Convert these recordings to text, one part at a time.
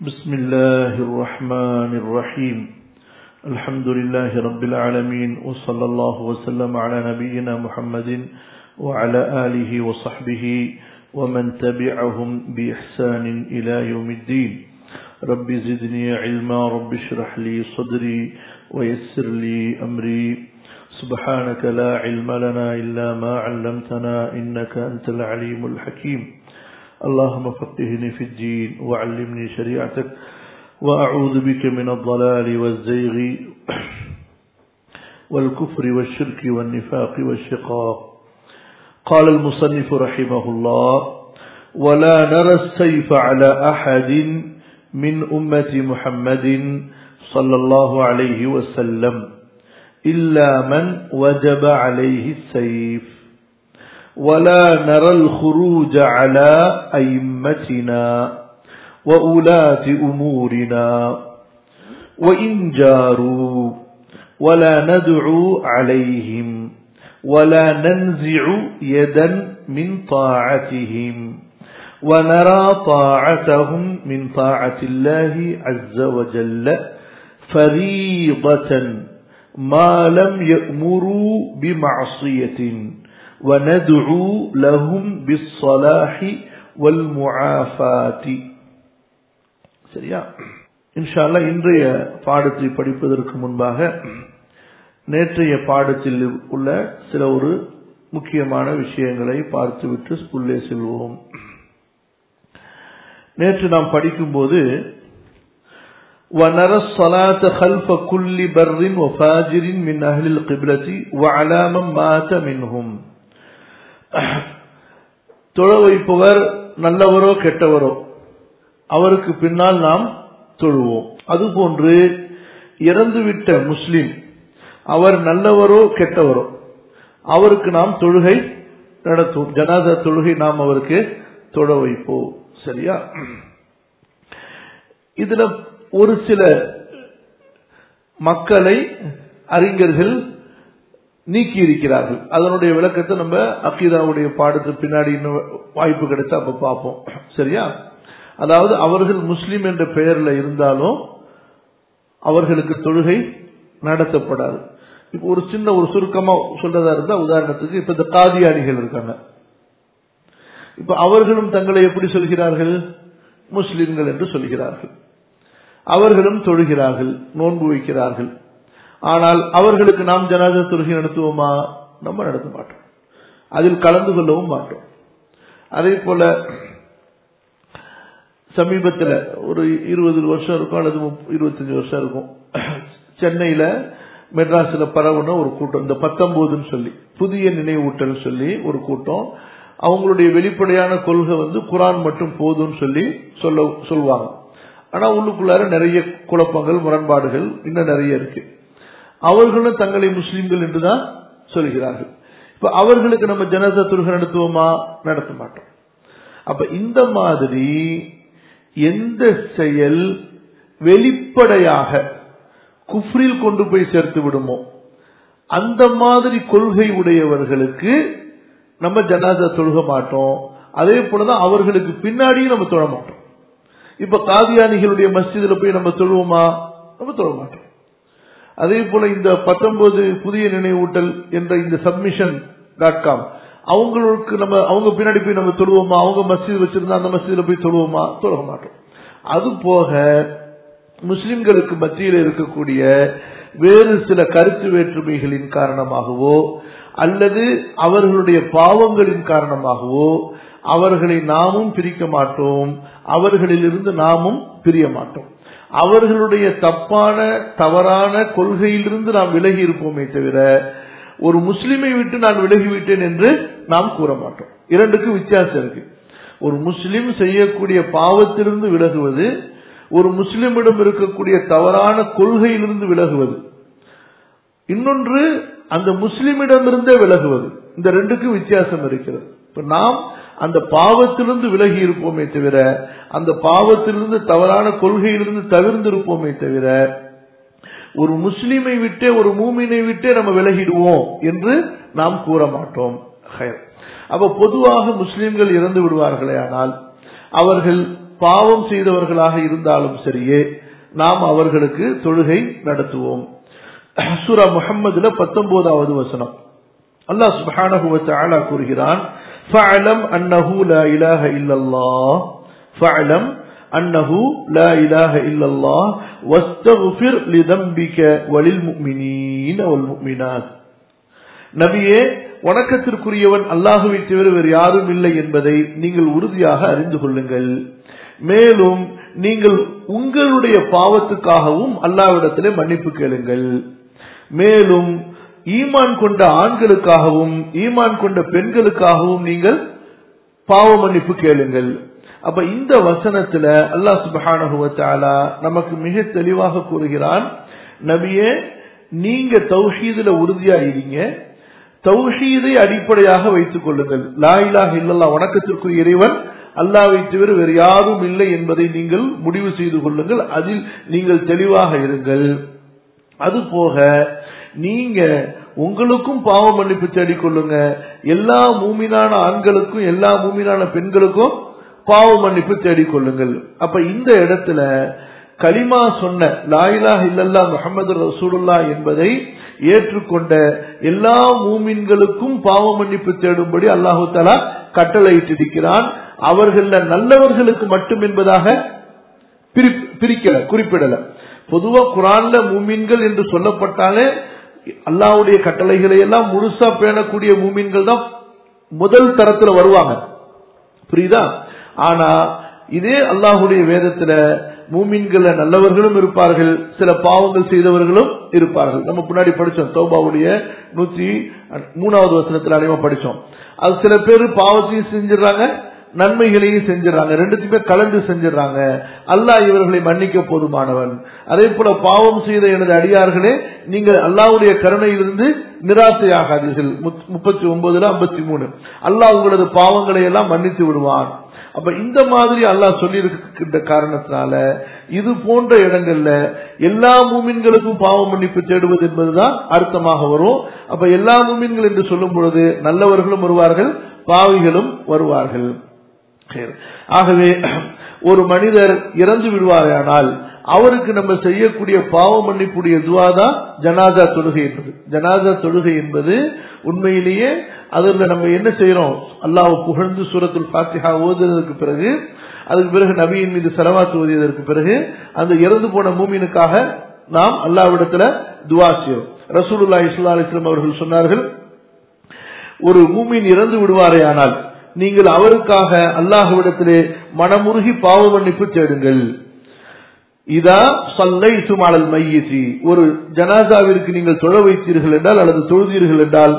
بسم الله الرحمن الرحيم الحمد لله رب العالمين وصلى الله وسلم على نبينا محمد وعلى آله وصحبه ومن تبعهم بإحسان إلى يوم الدين رب زدني علما رب اشرح لي صدري ويسر لي أمري سبحانك لا علم لنا إلا ما علمتنا إنك أنت العليم الحكيم اللهم فقهني في الدين وعلمني شريعتك وأعوذ بك من الضلال والزيغ والكفر والشرك والنفاق والشقاق قال المصنف رحمه الله ولا نرى السيف على أحد من أمة محمد صلى الله عليه وسلم إلا من وجب عليه السيف ولا نرى الخروج على أئمتنا وأولاة أمورنا وإن جاروا ولا ندعو عليهم ولا ننزع يدا من طاعتهم ونرى طاعتهم من طاعة الله عز وجل فريضة ما لم يأمروا بمعصية وندعو لهم بالصلاح والمعافاة சரியா இன்ஷால்லா இன்றைய பாடத்தை படிப்பதற்கு முன்பாக நேற்றைய பாடத்தில் உள்ள சில ஒரு முக்கியமான விஷயங்களை பார்த்துவிட்டு உள்ளே செல்வோம் நேற்று நாம் படிக்கும்போது ونرى الصلاة خلف كل بر وفاجر من أهل القبلة وعلى من مات منهم தொழ வைப்பவர் நல்லவரோ கெட்டவரோ அவருக்கு பின்னால் நாம் தொழுவோம் அதுபோன்று இறந்துவிட்ட முஸ்லிம் அவர் நல்லவரோ கெட்டவரோ அவருக்கு நாம் தொழுகை நடத்துவோம் ஜனாதா தொழுகை நாம் அவருக்கு தொழ வைப்போம் சரியா இதுல ஒரு சில மக்களை அறிஞர்கள் நீக்கி இருக்கிறார்கள் அதனுடைய விளக்கத்தை நம்ம அக்கீதாவுடைய பாடத்துக்கு பின்னாடி இன்னும் வாய்ப்பு கிடைச்சா அப்ப பார்ப்போம் சரியா அதாவது அவர்கள் முஸ்லிம் என்ற பெயர்ல இருந்தாலும் அவர்களுக்கு தொழுகை நடத்தப்படாது இப்போ ஒரு சின்ன ஒரு சுருக்கமா சொல்றதா இருந்தா உதாரணத்துக்கு இப்ப இந்த காதியானிகள் இருக்காங்க இப்ப அவர்களும் தங்களை எப்படி சொல்கிறார்கள் முஸ்லிம்கள் என்று சொல்கிறார்கள் அவர்களும் தொழுகிறார்கள் நோன்பு வைக்கிறார்கள் ஆனால் அவர்களுக்கு நாம் ஜனாத தொழுகை நடத்துவோமா நம்ம நடத்த மாட்டோம் அதில் கலந்து கொள்ளவும் மாட்டோம் அதே போல சமீபத்தில் ஒரு இருபது வருஷம் இருக்கும் அல்லது இருபத்தஞ்சு வருஷம் இருக்கும் சென்னையில மெட்ராஸில் பரவுன ஒரு கூட்டம் இந்த பத்தொன்பதுன்னு சொல்லி புதிய நினைவூட்டல் சொல்லி ஒரு கூட்டம் அவங்களுடைய வெளிப்படையான கொள்கை வந்து குரான் மட்டும் போதும்னு சொல்லி சொல்ல சொல்லுவாங்க ஆனா உள்ளுக்குள்ளார நிறைய குழப்பங்கள் முரண்பாடுகள் இன்னும் நிறைய இருக்கு அவர்களும் தங்களை முஸ்லிம்கள் என்றுதான் சொல்கிறார்கள் இப்ப அவர்களுக்கு நம்ம ஜனதா தொழுகை நடத்துவோமா நடத்த மாட்டோம் அப்ப இந்த மாதிரி எந்த செயல் வெளிப்படையாக குஃப்ரில் கொண்டு போய் சேர்த்து விடுமோ அந்த மாதிரி கொள்கை உடையவர்களுக்கு நம்ம ஜனாதா தொழுக மாட்டோம் அதே போலதான் அவர்களுக்கு பின்னாடியும் நம்ம தொழ மாட்டோம் இப்ப காதியானிகளுடைய மஸ்ஜிதில் போய் நம்ம தொழுவோமா நம்ம தொழ மாட்டோம் அதே போல இந்த பத்தொன்பது புதிய நினைவூட்டல் என்ற இந்த சப்மிஷன் டாட் காம் அவங்களுக்கு நம்ம அவங்க பின்னாடி போய் நம்ம தொழுவோமா அவங்க மஸ்ஜித் வச்சிருந்தா அந்த மஸ்ஜித்ல போய் தொழுவோமா தொழ மாட்டோம் அது போக முஸ்லிம்களுக்கு மத்தியில் இருக்கக்கூடிய வேறு சில கருத்து வேற்றுமைகளின் காரணமாகவோ அல்லது அவர்களுடைய பாவங்களின் காரணமாகவோ அவர்களை நாமும் பிரிக்க மாட்டோம் அவர்களிலிருந்து நாமும் பிரிய மாட்டோம் அவர்களுடைய தப்பான தவறான கொள்கையிலிருந்து நாம் விலகி இருப்போமே தவிர ஒரு முஸ்லிமை விட்டு நான் விலகிவிட்டேன் என்று நாம் கூற மாட்டோம் இரண்டுக்கும் வித்தியாசம் இருக்கு ஒரு முஸ்லிம் செய்யக்கூடிய பாவத்திலிருந்து விலகுவது ஒரு முஸ்லிமிடம் இருக்கக்கூடிய தவறான கொள்கையிலிருந்து விலகுவது இன்னொன்று அந்த முஸ்லிமிடமிருந்தே விலகுவது இந்த ரெண்டுக்கும் வித்தியாசம் இருக்கிறது இப்ப நாம் அந்த பாவத்திலிருந்து விலகி இருப்போமே தவிர அந்த பாவத்திலிருந்து தவறான கொள்கையிலிருந்து தவிர்ந்து இருப்போமே தவிர ஒரு முஸ்லிமை விட்டே ஒரு மூமினை விட்டே நம்ம விலகிடுவோம் என்று நாம் கூற மாட்டோம் அப்ப பொதுவாக முஸ்லிம்கள் இறந்து விடுவார்களே ஆனால் அவர்கள் பாவம் செய்தவர்களாக இருந்தாலும் சரியே நாம் அவர்களுக்கு தொழுகை நடத்துவோம் சூரா முஹம்மதுல பத்தொன்பதாவது வசனம் அல்லாஹ் சுப்ஹானஹு வ தஆலா கூறுகிறான் ஃபஅலம் அன்னஹு லா இலாஹ இல்லல்லாஹ் ஃபஅலம் அன்னஹு லா இலாஹ இல்லல்லாஹ் வஸ்தக்ஃபிர் லிதம்பிக வலில் முஃமினீன வல் முஃமினாத் நபியே வணக்கத்திற்குரியவன் அல்லாஹுவை தவிர வேறு யாரும் இல்லை என்பதை நீங்கள் உறுதியாக அறிந்து கொள்ளுங்கள் மேலும் நீங்கள் உங்களுடைய பாவத்துக்காகவும் அல்லாவிடத்திலே மன்னிப்பு கேளுங்கள் மேலும் ஈமான் கொண்ட ஆண்களுக்காகவும் ஈமான் கொண்ட பெண்களுக்காகவும் நீங்கள் பாவ மன்னிப்பு கேளுங்கள் அப்ப இந்த வசனத்துல அல்லாஹ் சுபஹானஹு வ தஆலா நமக்கு மிக தெளிவாக கூறுகிறான் நபியே நீங்க தௌஹீதுல உறுதியா இருங்க தௌஹீதை அடிப்படையாக வைத்துக் கொள்ளுங்கள் லா இலாஹ இல்லல்லாஹ் வணக்கத்திற்குரிய இறைவன் அல்லாவை தவிர வேறு யாரும் இல்லை என்பதை நீங்கள் முடிவு செய்து கொள்ளுங்கள் அதில் நீங்கள் தெளிவாக இருங்கள் அது போக நீங்க உங்களுக்கும் பாவ மன்னிப்பு தேடிக் கொள்ளுங்க எல்லா மூமினான ஆண்களுக்கும் எல்லா மூமினான பெண்களுக்கும் பாவ மன்னிப்பு தேடிக் கொள்ளுங்கள் அப்ப இந்த இடத்துல கலிமா சொன்ன லாயிலாக இல்லல்லா முகமது ரசூலுல்லா என்பதை ஏற்றுக்கொண்ட எல்லா மூமின்களுக்கும் பாவ மன்னிப்பு தேடும்படி அல்லாஹு தலா கட்டளையிட்டிருக்கிறான் அவர்கள நல்லவர்களுக்கு மட்டும் என்பதாக பிரிக்கல குறிப்பிடல பொதுவா குரான்ல மூமின்கள் என்று சொல்லப்பட்டாலே அல்லாவுடைய கட்டளைகளை எல்லாம் முழுசா பேணக்கூடிய மூமின்கள் தான் முதல் தரத்துல வருவாங்க புரியுதா ஆனா இதே அல்லாஹுடைய வேதத்துல மூமின்கள நல்லவர்களும் இருப்பார்கள் சில பாவங்கள் செய்தவர்களும் இருப்பார்கள் நம்ம முன்னாடி படிச்சோம் தௌபாவுடைய நூத்தி மூணாவது வசனத்துல அனைவா படிச்சோம் அது சில பேர் பாவத்தையும் செஞ்சிடறாங்க நன்மைகளையும் செஞ்சிடறாங்க ரெண்டுத்துமே கலந்து செஞ்சிடறாங்க அல்லாஹ் இவர்களை மன்னிக்க போதுமானவன் அதே போல பாவம் செய்த எனது அடியார்களே நீங்கள் அல்லாவுடைய கருணையிலிருந்து நிராசையாகாதீர்கள் முப்பத்தி ஒன்பதுல ஐம்பத்தி மூணு அல்லாஹ் உங்களது பாவங்களை எல்லாம் மன்னித்து விடுவான் அப்ப இந்த மாதிரி அல்லாஹ் சொல்லி இருக்கின்ற காரணத்தினால இது போன்ற இடங்கள்ல எல்லா மூமின்களுக்கும் பாவ மன்னிப்பு தேடுவது என்பதுதான் அர்த்தமாக வரும் அப்ப எல்லா மூமின்கள் என்று சொல்லும் பொழுது நல்லவர்களும் வருவார்கள் பாவிகளும் வருவார்கள் ஆகவே ஒரு மனிதர் இறந்து விடுவாரானால் அவருக்கு நம்ம செய்யக்கூடிய பாவ மன்னிப்புடைய துவாதான் ஜனாதா தொழுகை என்பது ஜனாதா தொழுகை என்பது உண்மையிலேயே அதுல நம்ம என்ன செய்யறோம் அல்லாஹ் புகழ்ந்து சூரத்துல் பாத்திஹா ஓதுனதுக்கு பிறகு அதுக்கு பிறகு நபியின் மீது செலவாத்து ஓதியதற்கு பிறகு அந்த இறந்து போன மூமினுக்காக நாம் அல்லாவிடத்துல துவா செய்யும் ரசூலுல்லா இஸ்லா அலிஸ்லாம் அவர்கள் சொன்னார்கள் ஒரு மூமின் இறந்து விடுவாரே ஆனால் நீங்கள் அவருக்காக அல்லாஹுவிடத்திலே மனமுருகி பாவ மன்னிப்பு தேடுங்கள் இதா சல்லை சுமாளல் மையசி ஒரு ஜனாசாவிற்கு நீங்கள் தொழ வைத்தீர்கள் என்றால் அல்லது தொழுதீர்கள் என்றால்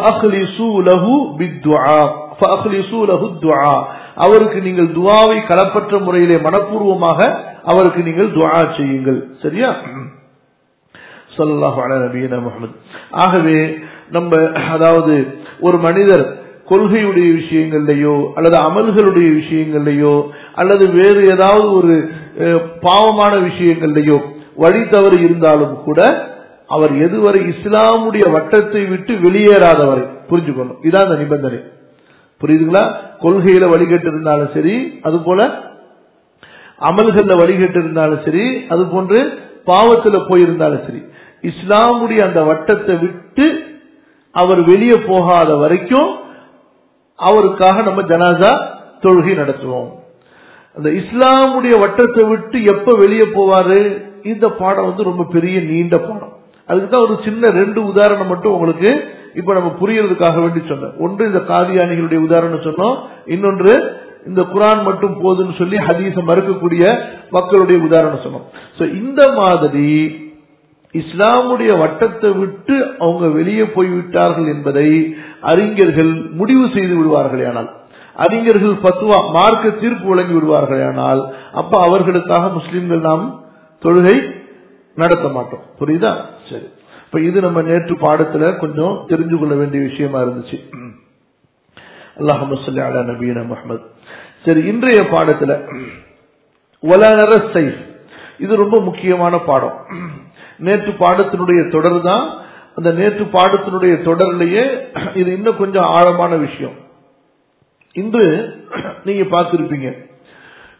அவருக்கு நீங்கள் துவாவை களப்பற்ற முறையிலே மனப்பூர்வமாக அவருக்கு நீங்கள் துவா செய்யுங்கள் சரியா சொல்லாஹு நபீன முகமது ஆகவே நம்ம அதாவது ஒரு மனிதர் கொள்கையுடைய விஷயங்கள்லையோ அல்லது அமல்களுடைய விஷயங்கள்லையோ அல்லது வேறு ஏதாவது ஒரு பாவமான விஷயங்கள்லையோ வழி தவறு இருந்தாலும் கூட அவர் எதுவரை இஸ்லாமுடைய வட்டத்தை விட்டு வெளியேறாதவரை புரிஞ்சுக்கணும் இதான் அந்த நிபந்தனை புரியுதுங்களா கொள்கையில வழிகட்டு இருந்தாலும் சரி அது போல அமல்கள்ல வழிகட்டு இருந்தாலும் சரி அது போன்று பாவத்துல போயிருந்தாலும் சரி இஸ்லாமுடைய அந்த வட்டத்தை விட்டு அவர் வெளியே போகாத வரைக்கும் அவருக்காக நம்ம ஜனாசா தொழுகை நடத்துவோம் அந்த இஸ்லாமுடைய வட்டத்தை விட்டு எப்ப வெளியே போவாரு இந்த பாடம் வந்து ரொம்ப பெரிய நீண்ட பாடம் அதுக்கு தான் ஒரு சின்ன ரெண்டு உதாரணம் மட்டும் உங்களுக்கு இப்ப நம்ம புரியறதுக்காக வேண்டி சொன்னேன் ஒன்று இந்த காதியானிகளுடைய உதாரணம் சொன்னோம் இன்னொன்று இந்த குரான் மட்டும் போதுன்னு சொல்லி ஹதீஸ மறுக்கக்கூடிய மக்களுடைய உதாரணம் சொன்னோம் சோ இந்த மாதிரி இஸ்லாமுடைய வட்டத்தை விட்டு அவங்க வெளியே போய்விட்டார்கள் என்பதை அறிஞர்கள் முடிவு செய்து விடுவார்கள் ஆனால் அறிஞர்கள் பத்துவா மார்க்க தீர்ப்பு வழங்கி விடுவார்கள் ஆனால் அப்ப அவர்களுக்காக முஸ்லிம்கள் நாம் தொழுகை நடத்த மாட்டோம் புரியுதா சரி இப்ப இது நம்ம நேற்று பாடத்துல கொஞ்சம் தெரிஞ்சு கொள்ள வேண்டிய விஷயமா இருந்துச்சு அல்லாஹ் அலா நபீன முகமது சரி இன்றைய பாடத்துல ஒலனர சைஃப் இது ரொம்ப முக்கியமான பாடம் நேற்று பாடத்தினுடைய தொடர் தான் அந்த நேற்று பாடத்தினுடைய தொடர்லயே இது இன்னும் கொஞ்சம் ஆழமான விஷயம் இன்று நீங்க பார்த்திருப்பீங்க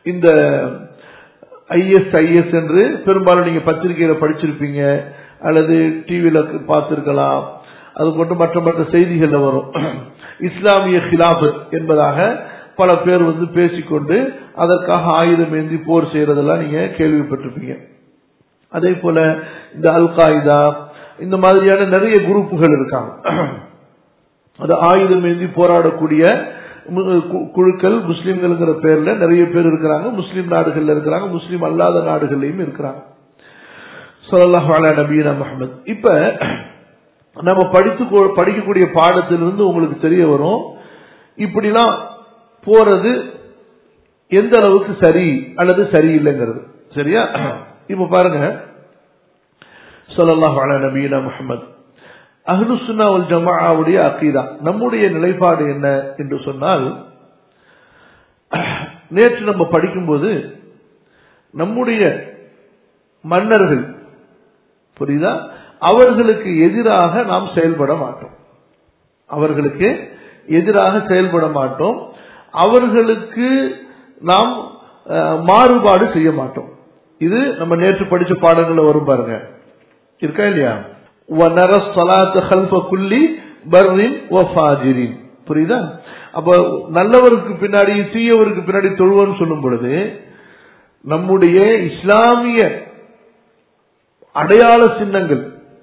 இந்த ஐஎஸ் ஐஎஸ் என்று பெரும்பாலும் நீங்க பத்திரிகையில படிச்சிருப்பீங்க அல்லது டிவியில பார்த்திருக்கலாம் அது போன்று மற்ற மற்ற செய்திகள்ல வரும் இஸ்லாமிய ஹிலாபத் என்பதாக பல பேர் வந்து பேசிக்கொண்டு அதற்காக ஆயுதம் ஏந்தி போர் செய்யறதெல்லாம் நீங்க கேள்விப்பட்டிருப்பீங்க அதே போல இந்த அல் காய்தா இந்த மாதிரியான நிறைய குரூப்புகள் இருக்காங்க அது ஆயுதம் ஏந்தி போராடக்கூடிய மு- கு- குழுக்கள் முஸ்லிம்கள்ங்கிற பேர்ல நிறைய பேர் இருக்கிறாங்க முஸ்லிம் நாடுகள்ல இருக்கிறாங்க முஸ்லிம் அல்லாத நாடுகள்லயும் இருக்கிறாங்க ஸல்லல்லாஹு அலா நபீனா முஹம்மது இப்ப நம்ம படித்து கொ- படிக்கக்கூடிய பாடத்திலிருந்து உங்களுக்கு தெரிய வரும் இப்படிலாம் போறது எந்த அளவுக்கு சரி அல்லது சரியில்லைங்கிறது சரியா இப்ப பாருங்க ஸல்லல்லாஹு அலா நபீனா முஹம்மது அஹ்லு சுன்னா வல் ஜமாஅவுடைய அக்கீதா நம்முடைய நிலைப்பாடு என்ன என்று சொன்னால் நேற்று நம்ம படிக்கும்போது நம்முடைய மன்னர்கள் புரியுதா அவர்களுக்கு எதிராக நாம் செயல்பட மாட்டோம் அவர்களுக்கு எதிராக செயல்பட மாட்டோம் அவர்களுக்கு நாம் அஹ், மாறுபாடு செய்ய மாட்டோம் இது நம்ம நேற்று படிச்ச பாடங்கள்ல வரும் பாருங்க இருக்கா இல்லையா وَنَرَى الصَّلَاةَ خَلْفَ كُلِّ بَرٍّ وَفَاجِرٍ புரியுதா அப்ப நல்லவருக்கு பின்னாடி தீயவருக்கு பின்னாடி தொழுவன்னு சொல்லும் பொழுது நம்முடைய இஸ்லாமிய அடையாள சின்னங்கள்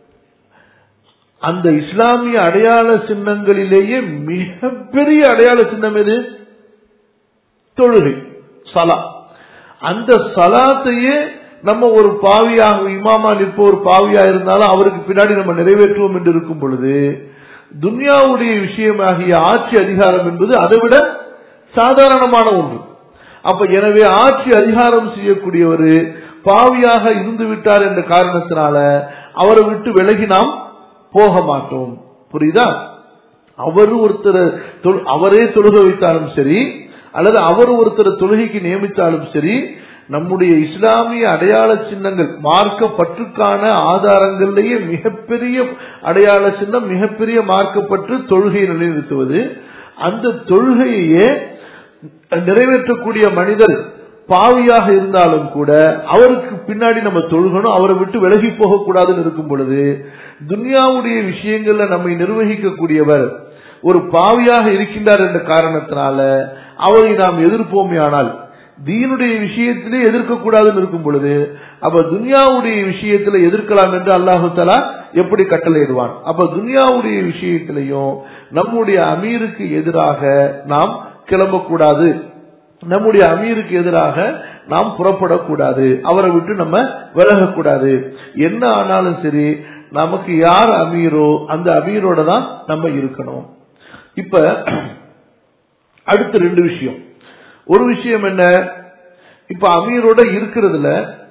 அந்த இஸ்லாமிய அடையாள சின்னங்களிலேயே மிகப்பெரிய அடையாள சின்னம் எது தொழுகை சலா அந்த சலாத்தையே நம்ம ஒரு பாவியாக இமாமா நிற்ப ஒரு பாவியா இருந்தாலும் அவருக்கு பின்னாடி நம்ம நிறைவேற்றுவோம் என்று இருக்கும் பொழுது துன்யாவுடைய விஷயமாகிய ஆட்சி அதிகாரம் என்பது அதை விட சாதாரணமான ஒன்று அப்ப எனவே ஆட்சி அதிகாரம் செய்யக்கூடியவர் பாவியாக இருந்து விட்டார் என்ற காரணத்தினால அவரை விட்டு விலகி நாம் போக மாட்டோம் புரியுதா அவர் ஒருத்தர் தொழு- அவரே தொழுக வைத்தாலும் சரி அல்லது அவர் ஒருத்தர் தொழுகைக்கு நியமித்தாலும் சரி நம்முடைய இஸ்லாமிய அடையாள சின்னங்கள் மார்க்க பற்றுக்கான ஆதாரங்களிலேயே மிகப்பெரிய அடையாள சின்னம் மிகப்பெரிய மார்க்கப்பற்று தொழுகையை நிலைநிறுத்துவது அந்த தொழுகையே நிறைவேற்றக்கூடிய மனிதர் பாவியாக இருந்தாலும் கூட அவருக்கு பின்னாடி நம்ம தொழுகணும் அவரை விட்டு விலகி போகக்கூடாதுன்னு இருக்கும் பொழுது துன்யாவுடைய விஷயங்கள்ல நம்மை நிர்வகிக்கக்கூடியவர் ஒரு பாவியாக இருக்கின்றார் என்ற காரணத்தினால அவரை நாம் எதிர்ப்போமே ஆனால் தீனுடைய விஷயத்திலே எதிர்க்கக்கூடாதுன்னு இருக்கும் பொழுது அப்ப துன்யாவுடைய விஷயத்துல எதிர்க்கலாம் என்று அல்லாஹு தலா எப்படி கட்டளையிடுவான் அப்ப துன்யாவுடைய விஷயத்திலையும் நம்முடைய அமீருக்கு எதிராக நாம் கிளம்பக்கூடாது நம்முடைய அமீருக்கு எதிராக நாம் புறப்படக்கூடாது அவரை விட்டு நம்ம விலகக்கூடாது என்ன ஆனாலும் சரி நமக்கு யார் அமீரோ அந்த அமீரோட தான் நம்ம இருக்கணும் இப்ப அடுத்த ரெண்டு விஷயம் ஒரு விஷயம் என்ன இப்ப அமீரோட இருக்கிறதுல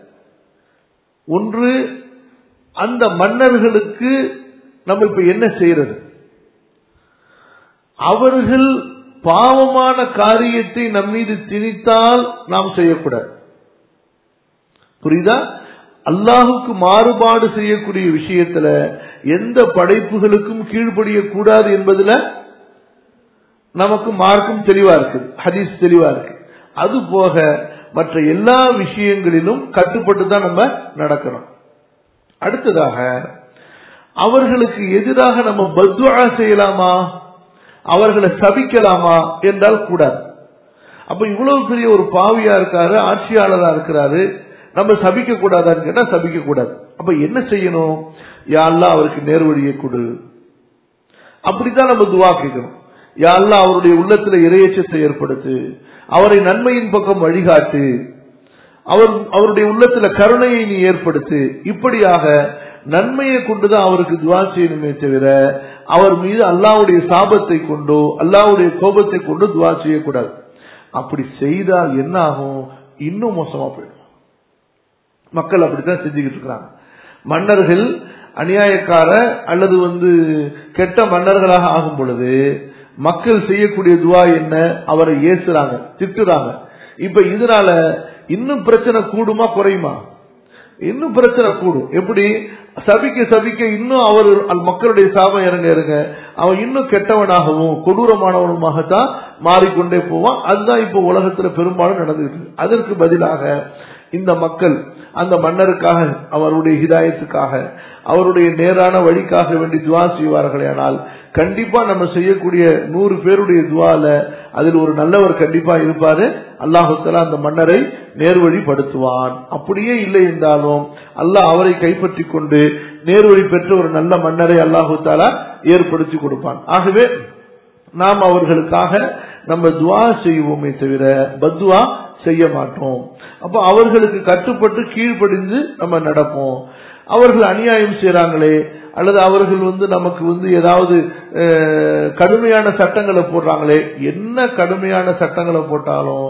ஒன்று அந்த மன்னர்களுக்கு நம்ம இப்ப என்ன செய்யறது அவர்கள் பாவமான காரியத்தை நம் மீது திணித்தால் நாம் செய்யக்கூடாது புரியுதா அல்லாஹுக்கு மாறுபாடு செய்யக்கூடிய விஷயத்துல எந்த படைப்புகளுக்கும் கீழ்ப்படிய கூடாது என்பதுல நமக்கு மார்க்கும் தெளிவா இருக்கு ஹதீஸ் தெளிவா இருக்கு அது போக மற்ற எல்லா விஷயங்களிலும் கட்டுப்பட்டு தான் நம்ம நடக்கிறோம் அடுத்ததாக அவர்களுக்கு எதிராக நம்ம பத்வா செய்யலாமா அவர்களை சபிக்கலாமா என்றால் கூடாது அப்ப இவ்வளவு பெரிய ஒரு பாவியா இருக்காரு ஆட்சியாளரா இருக்கிறாரு நம்ம சபிக்க கூடாதான்னு கேட்டா சபிக்க கூடாது அப்ப என்ன செய்யணும் யாரெல்லாம் அவருக்கு நேர்வழியை கொடு அப்படித்தான் நம்ம துவா கேட்கணும் யாரெல்லாம் அவருடைய உள்ளத்துல இரையச்சத்தை ஏற்படுத்து அவரை நன்மையின் பக்கம் வழிகாட்டு அவர் அவருடைய உள்ளத்துல கருணையை நீ ஏற்படுத்து இப்படியாக நன்மையை கொண்டுதான் அவருக்கு துவா செய்யணுமே தவிர அவர் மீது அல்லாவுடைய சாபத்தை கொண்டோ அல்லாவுடைய கோபத்தை கொண்டு துவா செய்யக்கூடாது அப்படி செய்தால் என்ன ஆகும் இன்னும் மோசமா போயிடும் மக்கள் அப்படித்தான் செஞ்சுக்கிட்டு இருக்கிறாங்க மன்னர்கள் அநியாயக்கார அல்லது வந்து கெட்ட மன்னர்களாக ஆகும் பொழுது மக்கள் செய்யக்கூடிய துவா என்ன அவரை ஏசுறாங்க திட்டுறாங்க இப்ப இதனால இன்னும் பிரச்சனை கூடுமா குறையுமா இன்னும் பிரச்சனை கூடும் எப்படி சபிக்க சபிக்க இன்னும் அவர் மக்களுடைய சாபம் இறங்க இறங்க அவன் இன்னும் கெட்டவனாகவும் கொடூரமானவனுமாகத்தான் மாறிக்கொண்டே போவான் அதுதான் இப்போ உலகத்துல பெரும்பாலும் நடந்துகிட்டு இருக்கு அதற்கு பதிலாக இந்த மக்கள் அந்த மன்னருக்காக அவருடைய ஹிதாயத்துக்காக அவருடைய நேரான வழிக்காக வேண்டி துவா செய்வார்களே ஆனால் கண்டிப்பா நம்ம செய்யக்கூடிய நூறு பேருடைய துவால அதில் ஒரு நல்லவர் கண்டிப்பா இருப்பாரு அல்லாஹுத்தலா அந்த மன்னரை நேர்வழிப்படுத்துவான் அப்படியே இல்லை என்றாலும் அல்லாஹ் அவரை கைப்பற்றி கொண்டு நேர்வழி பெற்ற ஒரு நல்ல மன்னரை அல்லாஹு தாலா ஏற்படுத்தி கொடுப்பான் ஆகவே நாம் அவர்களுக்காக நம்ம துவா செய்வோமே தவிர பத்வா செய்ய மாட்டோம் அப்ப அவர்களுக்கு கட்டுப்பட்டு கீழ்ப்படிந்து நம்ம நடப்போம் அவர்கள் அநியாயம் செய்யறாங்களே அல்லது அவர்கள் வந்து நமக்கு வந்து ஏதாவது அஹ், கடுமையான சட்டங்களை போடுறாங்களே என்ன கடுமையான சட்டங்களை போட்டாலும்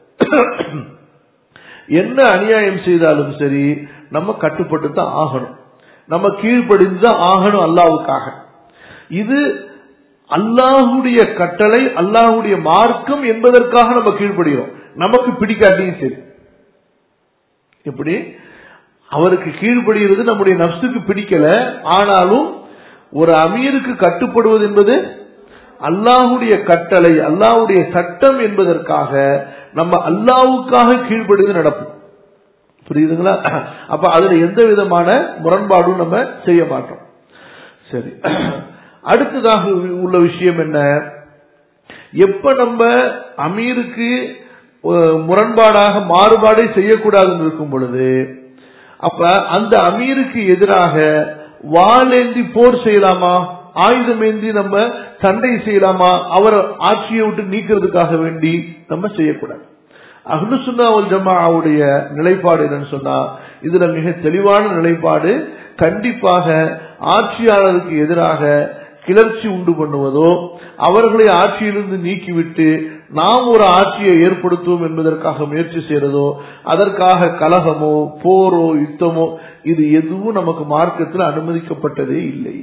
என்ன அநியாயம் செய்தாலும் சரி நம்ம கட்டுப்பட்டு தான் ஆகணும் நம்ம கீழ்ப்படிந்து தான் ஆகணும் அல்லாவுக்காக இது அல்லாஹுடைய கட்டளை அல்லாஹுடைய மார்க்கம் என்பதற்காக நம்ம கீழ்ப்படுகிறோம் நமக்கு பிடிக்காட்டியும் சரி எப்படி அவருக்கு கீழ்ப்படுகிறது நம்முடைய நப்சுக்கு பிடிக்கல ஆனாலும் ஒரு அமீருக்கு கட்டுப்படுவது என்பது அல்லாஹுடைய கட்டளை அல்லாஹுடைய சட்டம் என்பதற்காக நம்ம அல்லாவுக்காக கீழ்ப்படுவது நடக்கும் புரியுதுங்களா அப்ப அதுல எந்த விதமான முரண்பாடும் நம்ம செய்ய மாட்டோம் சரி அடுத்ததாக உள்ள விஷயம் என்ன எப்ப நம்ம அமீருக்கு அஹ், முரண்பாடாக மாறுபாடை செய்யக்கூடாதுன்னு இருக்கும் பொழுது அப்ப அந்த அமீருக்கு எதிராக வாளேந்தி போர் செய்யலாமா ஆயுதம் ஏந்தி நம்ம சண்டை செய்யலாமா அவரை ஆட்சியை விட்டு நீக்கிறதுக்காக வேண்டி நம்ம செய்யக்கூடாது அஹ்லு சுன்னா வல் ஜமாவுடைய நிலைப்பாடு என்னன்னு சொன்னா இதுல மிக தெளிவான நிலைப்பாடு கண்டிப்பாக ஆட்சியாளருக்கு எதிராக கிளர்ச்சி உண்டு பண்ணுவதோ அவர்களை ஆட்சியிலிருந்து நீக்கிவிட்டு நாம் ஒரு ஆட்சியை ஏற்படுத்துவோம் என்பதற்காக முயற்சி செய்யறதோ அதற்காக கலகமோ போரோ யுத்தமோ இது எதுவும் நமக்கு மார்க்கத்தில் அனுமதிக்கப்பட்டதே இல்லை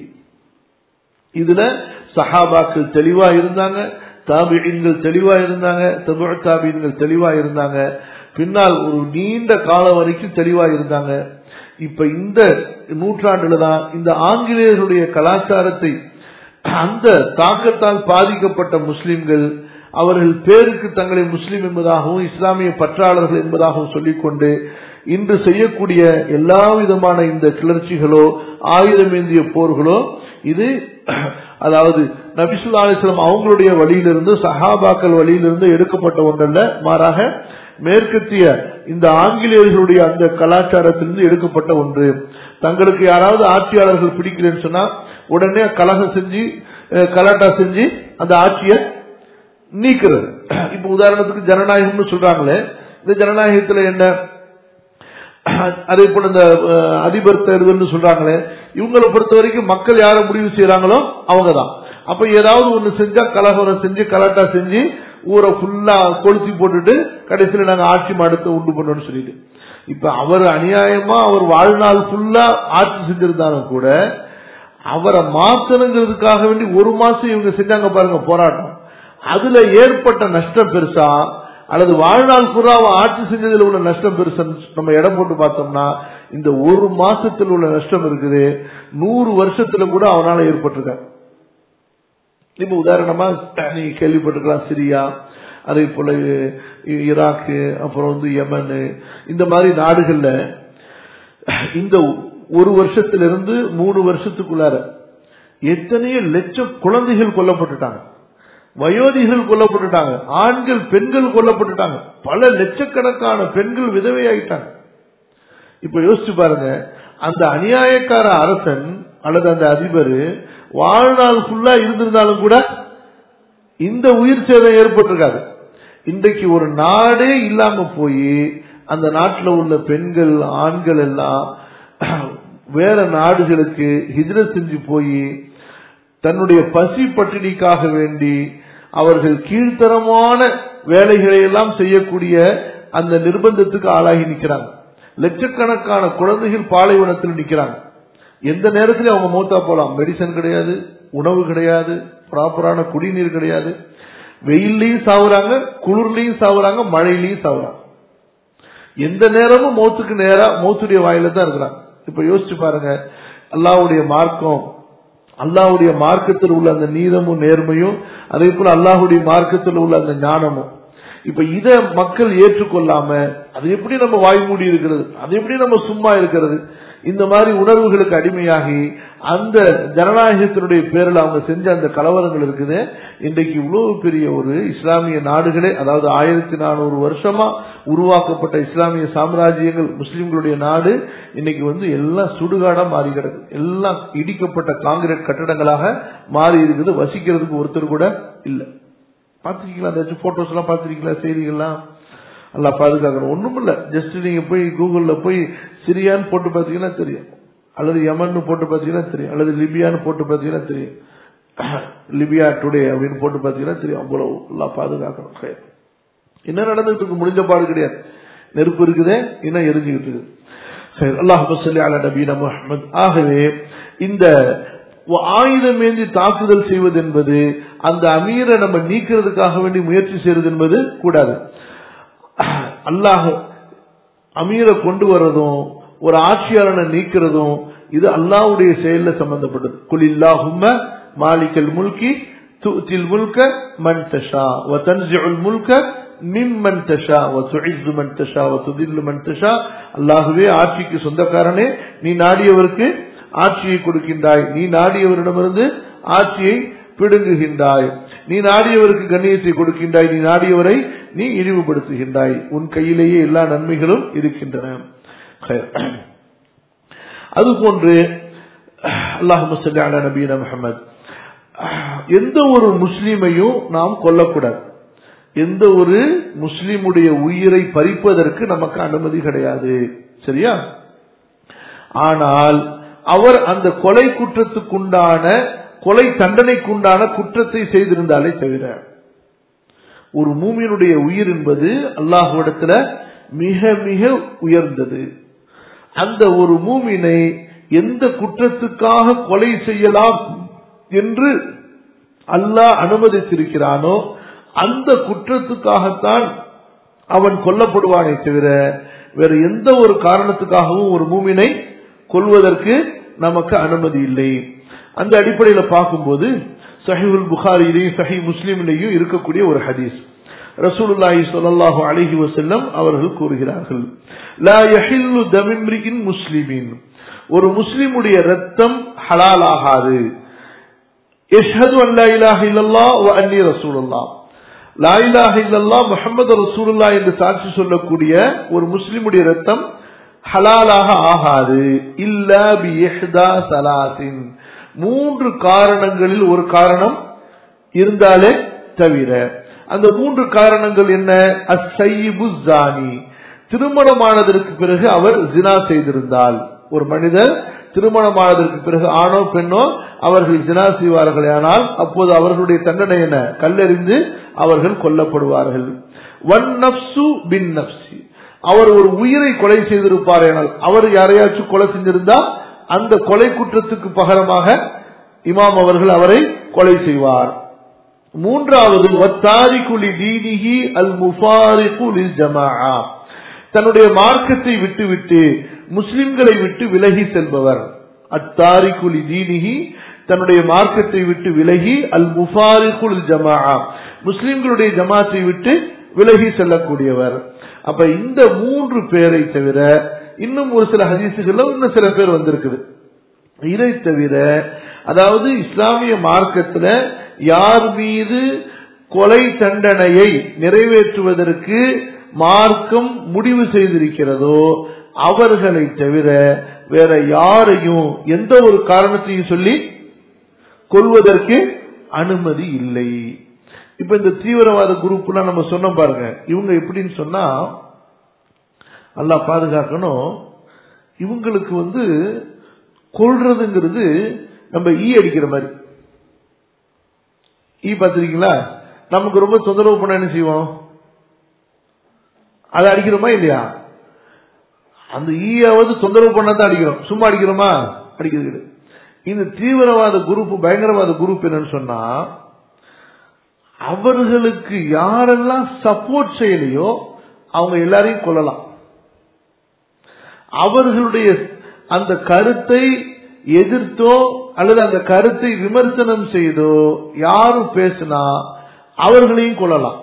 இதுல சஹாபாக்கள் தெளிவா இருந்தாங்க தாபிகள் தெளிவா இருந்தாங்க தபு தாபீன்கள் தெளிவா இருந்தாங்க பின்னால் ஒரு நீண்ட காலம் வரைக்கும் தெளிவா இருந்தாங்க இப்ப இந்த நூற்றாண்டுல தான் இந்த ஆங்கிலேயர்களுடைய கலாச்சாரத்தை அந்த தாக்கத்தால் பாதிக்கப்பட்ட முஸ்லிம்கள் அவர்கள் பேருக்கு தங்களை முஸ்லிம் என்பதாகவும் இஸ்லாமிய பற்றாளர்கள் என்பதாகவும் சொல்லிக்கொண்டு இன்று செய்யக்கூடிய எல்லா விதமான இந்த கிளர்ச்சிகளோ ஆயுதமேந்திய போர்களோ இது அதாவது நபிசுல்லா அலிஸ்லாம் அவங்களுடைய வழியிலிருந்து சஹாபாக்கள் வழியிலிருந்து எடுக்கப்பட்ட ஒன்றல்ல மாறாக மேற்கத்திய இந்த ஆங்கிலேயர்களுடைய அந்த கலாச்சாரத்திலிருந்து எடுக்கப்பட்ட ஒன்று தங்களுக்கு யாராவது ஆட்சியாளர்கள் பிடிக்கலன்னு சொன்னா உடனே கலகம் செஞ்சு அஹ், கலாட்டா செஞ்சு அந்த ஆட்சியை நீக்கிறது இப்ப உதாரணத்துக்கு ஜனநாயகம்னு சொல்றாங்களே இந்த ஜனநாயகத்துல என்ன அதே போல இந்த அஹ், அதிபர் தேர்தல்னு சொல்றாங்களே இவங்களை பொறுத்த வரைக்கும் மக்கள் யாரை முடிவு செய்யறாங்களோ அவங்க தான் அப்ப ஏதாவது ஒண்ணு செஞ்சா கலவரம் செஞ்சு கலாட்டா செஞ்சு ஊரை ஃபுல்லா கொளுத்தி போட்டுட்டு கடைசியில நாங்க ஆட்சி மாடத்தை உண்டு பண்ணோம்னு சொல்லிட்டு இப்ப அவர் அநியாயமா அவர் வாழ்நாள் ஃபுல்லா ஆட்சி செஞ்சிருந்தாலும் கூட அவரை மாத்தணுங்கிறதுக்காக வேண்டி ஒரு மாசம் இவங்க செஞ்சாங்க பாருங்க போராட்டம் அதுல ஏற்பட்ட நஷ்டம் பெருசா அல்லது வாழ்நாள் பூரா அவன் ஆட்சி செஞ்சதுல உள்ள நஷ்டம் பெருசுன்னு நம்ம இடம் போட்டு பார்த்தோம்னா இந்த ஒரு மாசத்தில் உள்ள நஷ்டம் இருக்குது நூறு வருஷத்துல கூட அவனால ஏற்பட்டிருக்க இப்ப உதாரணமா நீங்க கேள்விப்பட்டிருக்கலாம் சிரியா அதே போல இ- ஈராக்கு அப்புறம் வந்து யமன் இந்த மாதிரி நாடுகள்ல இந்த ஒரு வருஷத்திலிருந்து மூணு வருஷத்துக்குள்ளார எத்தனையோ லட்சம் குழந்தைகள் கொல்லப்பட்டுட்டாங்க வயோதிகள் கொல்லப்பட்டுட்டாங்க ஆண்கள் பெண்கள் கொல்லப்பட்டுட்டாங்க பல லட்சக்கணக்கான பெண்கள் விதவையாயிட்டாங்க இப்ப யோசிச்சு பாருங்க அந்த அநியாயக்கார அரசன் அல்லது அந்த அதிபர் வாழ்நாள் ஃபுல்லா இருந்திருந்தாலும் கூட இந்த உயிர் சேதம் ஏற்பட்டிருக்காது இன்றைக்கு ஒரு நாடே இல்லாம போய் அந்த நாட்டில் உள்ள பெண்கள் ஆண்கள் எல்லாம் வேற நாடுகளுக்கு ஹிஜ்ரத் செஞ்சு போய் தன்னுடைய பசி பட்டினிக்காக வேண்டி அவர்கள் கீழ்த்தரமான வேலைகளை எல்லாம் செய்யக்கூடிய அந்த நிர்பந்தத்துக்கு ஆளாகி நிக்கிறாங்க லட்சக்கணக்கான குழந்தைகள் பாலைவனத்தில் நிக்கிறாங்க எந்த நேரத்திலும் அவங்க மூத்தா போலாம் மெடிசன் கிடையாது உணவு கிடையாது ப்ராப்பரான குடிநீர் கிடையாது வெயில்லையும் சாவுறாங்க குளிர்லயும் சாவுறாங்க மழையிலையும் சாவுறாங்க எந்த நேரமும் மௌத்துக்கு நேரா மௌத்துடைய வாயில தான் இருக்கிறாங்க இப்ப யோசிச்சு பாருங்க அல்லாவுடைய மார்க்கம் அல்லாஹ்வுடைய மார்க்கத்தில் உள்ள அந்த நீதமும் நேர்மையும் அதே போல அல்லாஹ்வுடைய மார்க்கத்தில் உள்ள அந்த ஞானமும் இப்ப இத மக்கள் ஏற்றுக்கொள்ளாம அது எப்படி நம்ம வாய் மூடி இருக்கிறது அது எப்படி நம்ம சும்மா இருக்கிறது இந்த மாதிரி உணர்வுகளுக்கு அடிமையாகி அந்த ஜனநாயகத்தினுடைய பேரில் அவங்க செஞ்ச அந்த கலவரங்கள் இருக்குது இன்றைக்கு இவ்வளவு பெரிய ஒரு இஸ்லாமிய நாடுகளே அதாவது ஆயிரத்தி நானூறு வருஷமா உருவாக்கப்பட்ட இஸ்லாமிய சாம்ராஜ்யங்கள் முஸ்லிம்களுடைய நாடு இன்னைக்கு வந்து எல்லாம் சுடுகாடா மாறி கிடக்கு எல்லாம் இடிக்கப்பட்ட காங்கிரீட் கட்டடங்களாக மாறி இருக்குது வசிக்கிறதுக்கு ஒருத்தர் கூட இல்லை பார்த்துருக்கீங்களா அந்த போட்டோஸ் எல்லாம் பார்த்துருக்கீங்களா செய்திகள்லாம் நல்லா பாதுகாக்கணும் ஒண்ணும் இல்ல ஜஸ்ட் நீங்க போய் கூகுள்ல போய் சிரியான்னு போட்டு பார்த்தீங்கன்னா தெரியும் அல்லது யமன் போட்டு பார்த்தீங்கன்னா தெரியும் அல்லது லிபியான்னு போட்டு பார்த்தீங்கன்னா தெரியும் லிபியா டுடே அப்படின்னு போட்டு பார்த்தீங்கன்னா தெரியும் அவ்வளவு எல்லாம் பாதுகாக்கணும் சரி. என்ன நடந்துட்டு இருக்கு முடிஞ்ச பாடு கிடையாது நெருப்பு இருக்குதே இன்னும் எரிஞ்சுக்கிட்டு இருக்குது சரி அல்லாஹ் சொல்லி அல நபீன முஹம்மது ஆகவே இந்த ஆயுதம் ஏந்தி தாக்குதல் செய்வது என்பது அந்த அமீரை நம்ம நீக்கிறதுக்காக வேண்டி முயற்சி செய்வது என்பது கூடாது அல்லாஹ் அமீரை கொண்டு வர்றதும் ஒரு ஆட்சியாளனை நீக்கிறதும் இது அல்லாஹ்வுடைய செயல்ல சம்பந்தப்பட்டது குல் இல்லாஹும்ம மாலிகல் முல்கி துத்தில் முல்க மன் தஷா வ தன்சிஉல் முல்க மிம்மன் தஷா வ துஇஸ்ஸு மன் தஷா வ துதில்லு மன் தஷா அல்லாஹ்வே ஆட்சிக்கு சொந்தக்காரனே நீ நாடியவருக்கு ஆட்சியை கொடுக்கின்றாய் நீ நாடியவரிடமிருந்து ஆட்சியை பிடுங்குகின்றாய் நீ நாடியவருக்கு கண்ணியத்தை கொடுக்கின்றாய் நீ நாடியவரை நீ இழிவுபடுத்துகின்றாய் உன் கையிலேயே எல்லா நன்மைகளும் இருக்கின்றன அதுபோன்று அல்லாஹ் முஸ்லி நபீன முகமது எந்த ஒரு முஸ்லீமையும் நாம் கொல்லக்கூடாது எந்த ஒரு முஸ்லீமுடைய உயிரை பறிப்பதற்கு நமக்கு அனுமதி கிடையாது சரியா ஆனால் அவர் அந்த கொலை குற்றத்துக்குண்டான கொலை தண்டனைக்குண்டான குற்றத்தை செய்திருந்தாலே தவிர ஒரு மூமியினுடைய உயிர் என்பது அல்லாஹுவிடத்துல மிக மிக உயர்ந்தது அந்த ஒரு மூமினை எந்த குற்றத்துக்காக கொலை செய்யலாம் என்று அல்லாஹ் அனுமதித்திருக்கிறானோ அந்த குற்றத்துக்காகத்தான் அவன் கொல்லப்படுவானே தவிர வேற எந்த ஒரு காரணத்துக்காகவும் ஒரு மூமினை கொள்வதற்கு நமக்கு அனுமதி இல்லை அந்த அடிப்படையில் பார்க்கும்போது சஹிவுல் புகாரியிலையும் சஹி முஸ்லீம்லையும் இருக்கக்கூடிய ஒரு ஹதீஸ் ரசூலுல்லாஹி ஸல்லல்லாஹு அலைஹி வஸல்லம் அவர்கள் கூறுகிறார்கள் லா யஹில்லு தமிம்ரியின் முஸ்லிமின் ஒரு முஸ்லிமுடைய ரத்தம் ஹலாலாகாது யஷ்ஹது அன் லா இலாஹ இல்லல்லாஹ் வ அன்னி ரசூலுல்லாஹ் லா இலாஹ இல்லல்லாஹ் முஹம்மது ரசூலுல்லாஹ் என்று சாட்சி சொல்லக்கூடிய ஒரு முஸ்லிமுடைய ரத்தம் ஹலாலாக ஆகாது இல்லா பி இஹ்தா சலாசின் மூன்று காரணங்களில் ஒரு காரணம் இருந்தாலே தவிர அந்த மூன்று காரணங்கள் என்ன அசைபு ஜானி திருமணமானதற்கு பிறகு அவர் ஜினா செய்திருந்தால் ஒரு மனிதர் திருமணமானதற்கு பிறகு ஆணோ பெண்ணோ அவர்கள் ஜினா செய்வார்களே ஆனால் அப்போது அவர்களுடைய தண்டனை என்ன கல்லெறிந்து அவர்கள் கொல்லப்படுவார்கள் ஒன் நப்சு பின் நப்சி அவர் ஒரு உயிரை கொலை செய்திருப்பார் ஆனால் அவர் யாரையாச்சும் கொலை செஞ்சிருந்தா அந்த கொலை குற்றத்துக்கு பகரமாக இமாம் அவர்கள் அவரை கொலை செய்வார் மூன்றாவது வத்தாரிகுலி தீனிஹி அல் முஃபாரிகு ஜமாஆ தன்னுடைய மார்க்கத்தை விட்டுவிட்டு முஸ்லிம்களை விட்டு விலகி செல்பவர் அத்தாரிகுலி தீனிஹி தன்னுடைய மார்க்கத்தை விட்டு விலகி அல் முஃபாரிகுல் ஜமாஆ முஸ்லிம்களுடைய ஜமாத்தை விட்டு விலகி செல்லக்கூடியவர் அப்ப இந்த மூன்று பேரை தவிர இன்னும் ஒரு சில ஹதீசுகள்ல இன்னும் சில பேர் வந்திருக்குது இதை தவிர அதாவது இஸ்லாமிய மார்க்கத்துல யார் மீது கொலை தண்டனையை நிறைவேற்றுவதற்கு மார்க்கம் முடிவு செய்திருக்கிறதோ அவர்களை தவிர வேற யாரையும் எந்த ஒரு காரணத்தையும் சொல்லி கொள்வதற்கு அனுமதி இல்லை இப்ப இந்த தீவிரவாத குரூப்லாம் நம்ம சொன்னோம் பாருங்க இவங்க எப்படின்னு சொன்னா அல்லாஹ் பாதுகாக்கணும் இவங்களுக்கு வந்து கொள்றதுங்கிறது நம்ம ஈ அடிக்கிற மாதிரி ஈ பார்த்திருக்கீங்களா நமக்கு ரொம்ப தொந்தரவு பண்ண என்ன செய்வோம் அதை அடிக்கிறோமா இல்லையா அந்த ஈயாவது தொந்தரவு பண்ணாதான் அடிக்கிறோம் சும்மா அடிக்கிறோமா அடிக்கிறது இந்த தீவிரவாத குரூப் பயங்கரவாத குரூப் என்னன்னு சொன்னா அவர்களுக்கு யாரெல்லாம் சப்போர்ட் செய்யலையோ அவங்க எல்லாரையும் கொல்லலாம் அவர்களுடைய அந்த கருத்தை எதிர்த்தோ அல்லது அந்த கருத்தை விமர்சனம் செய்தோ யாரும் பேசினா அவர்களையும் கொள்ளலாம்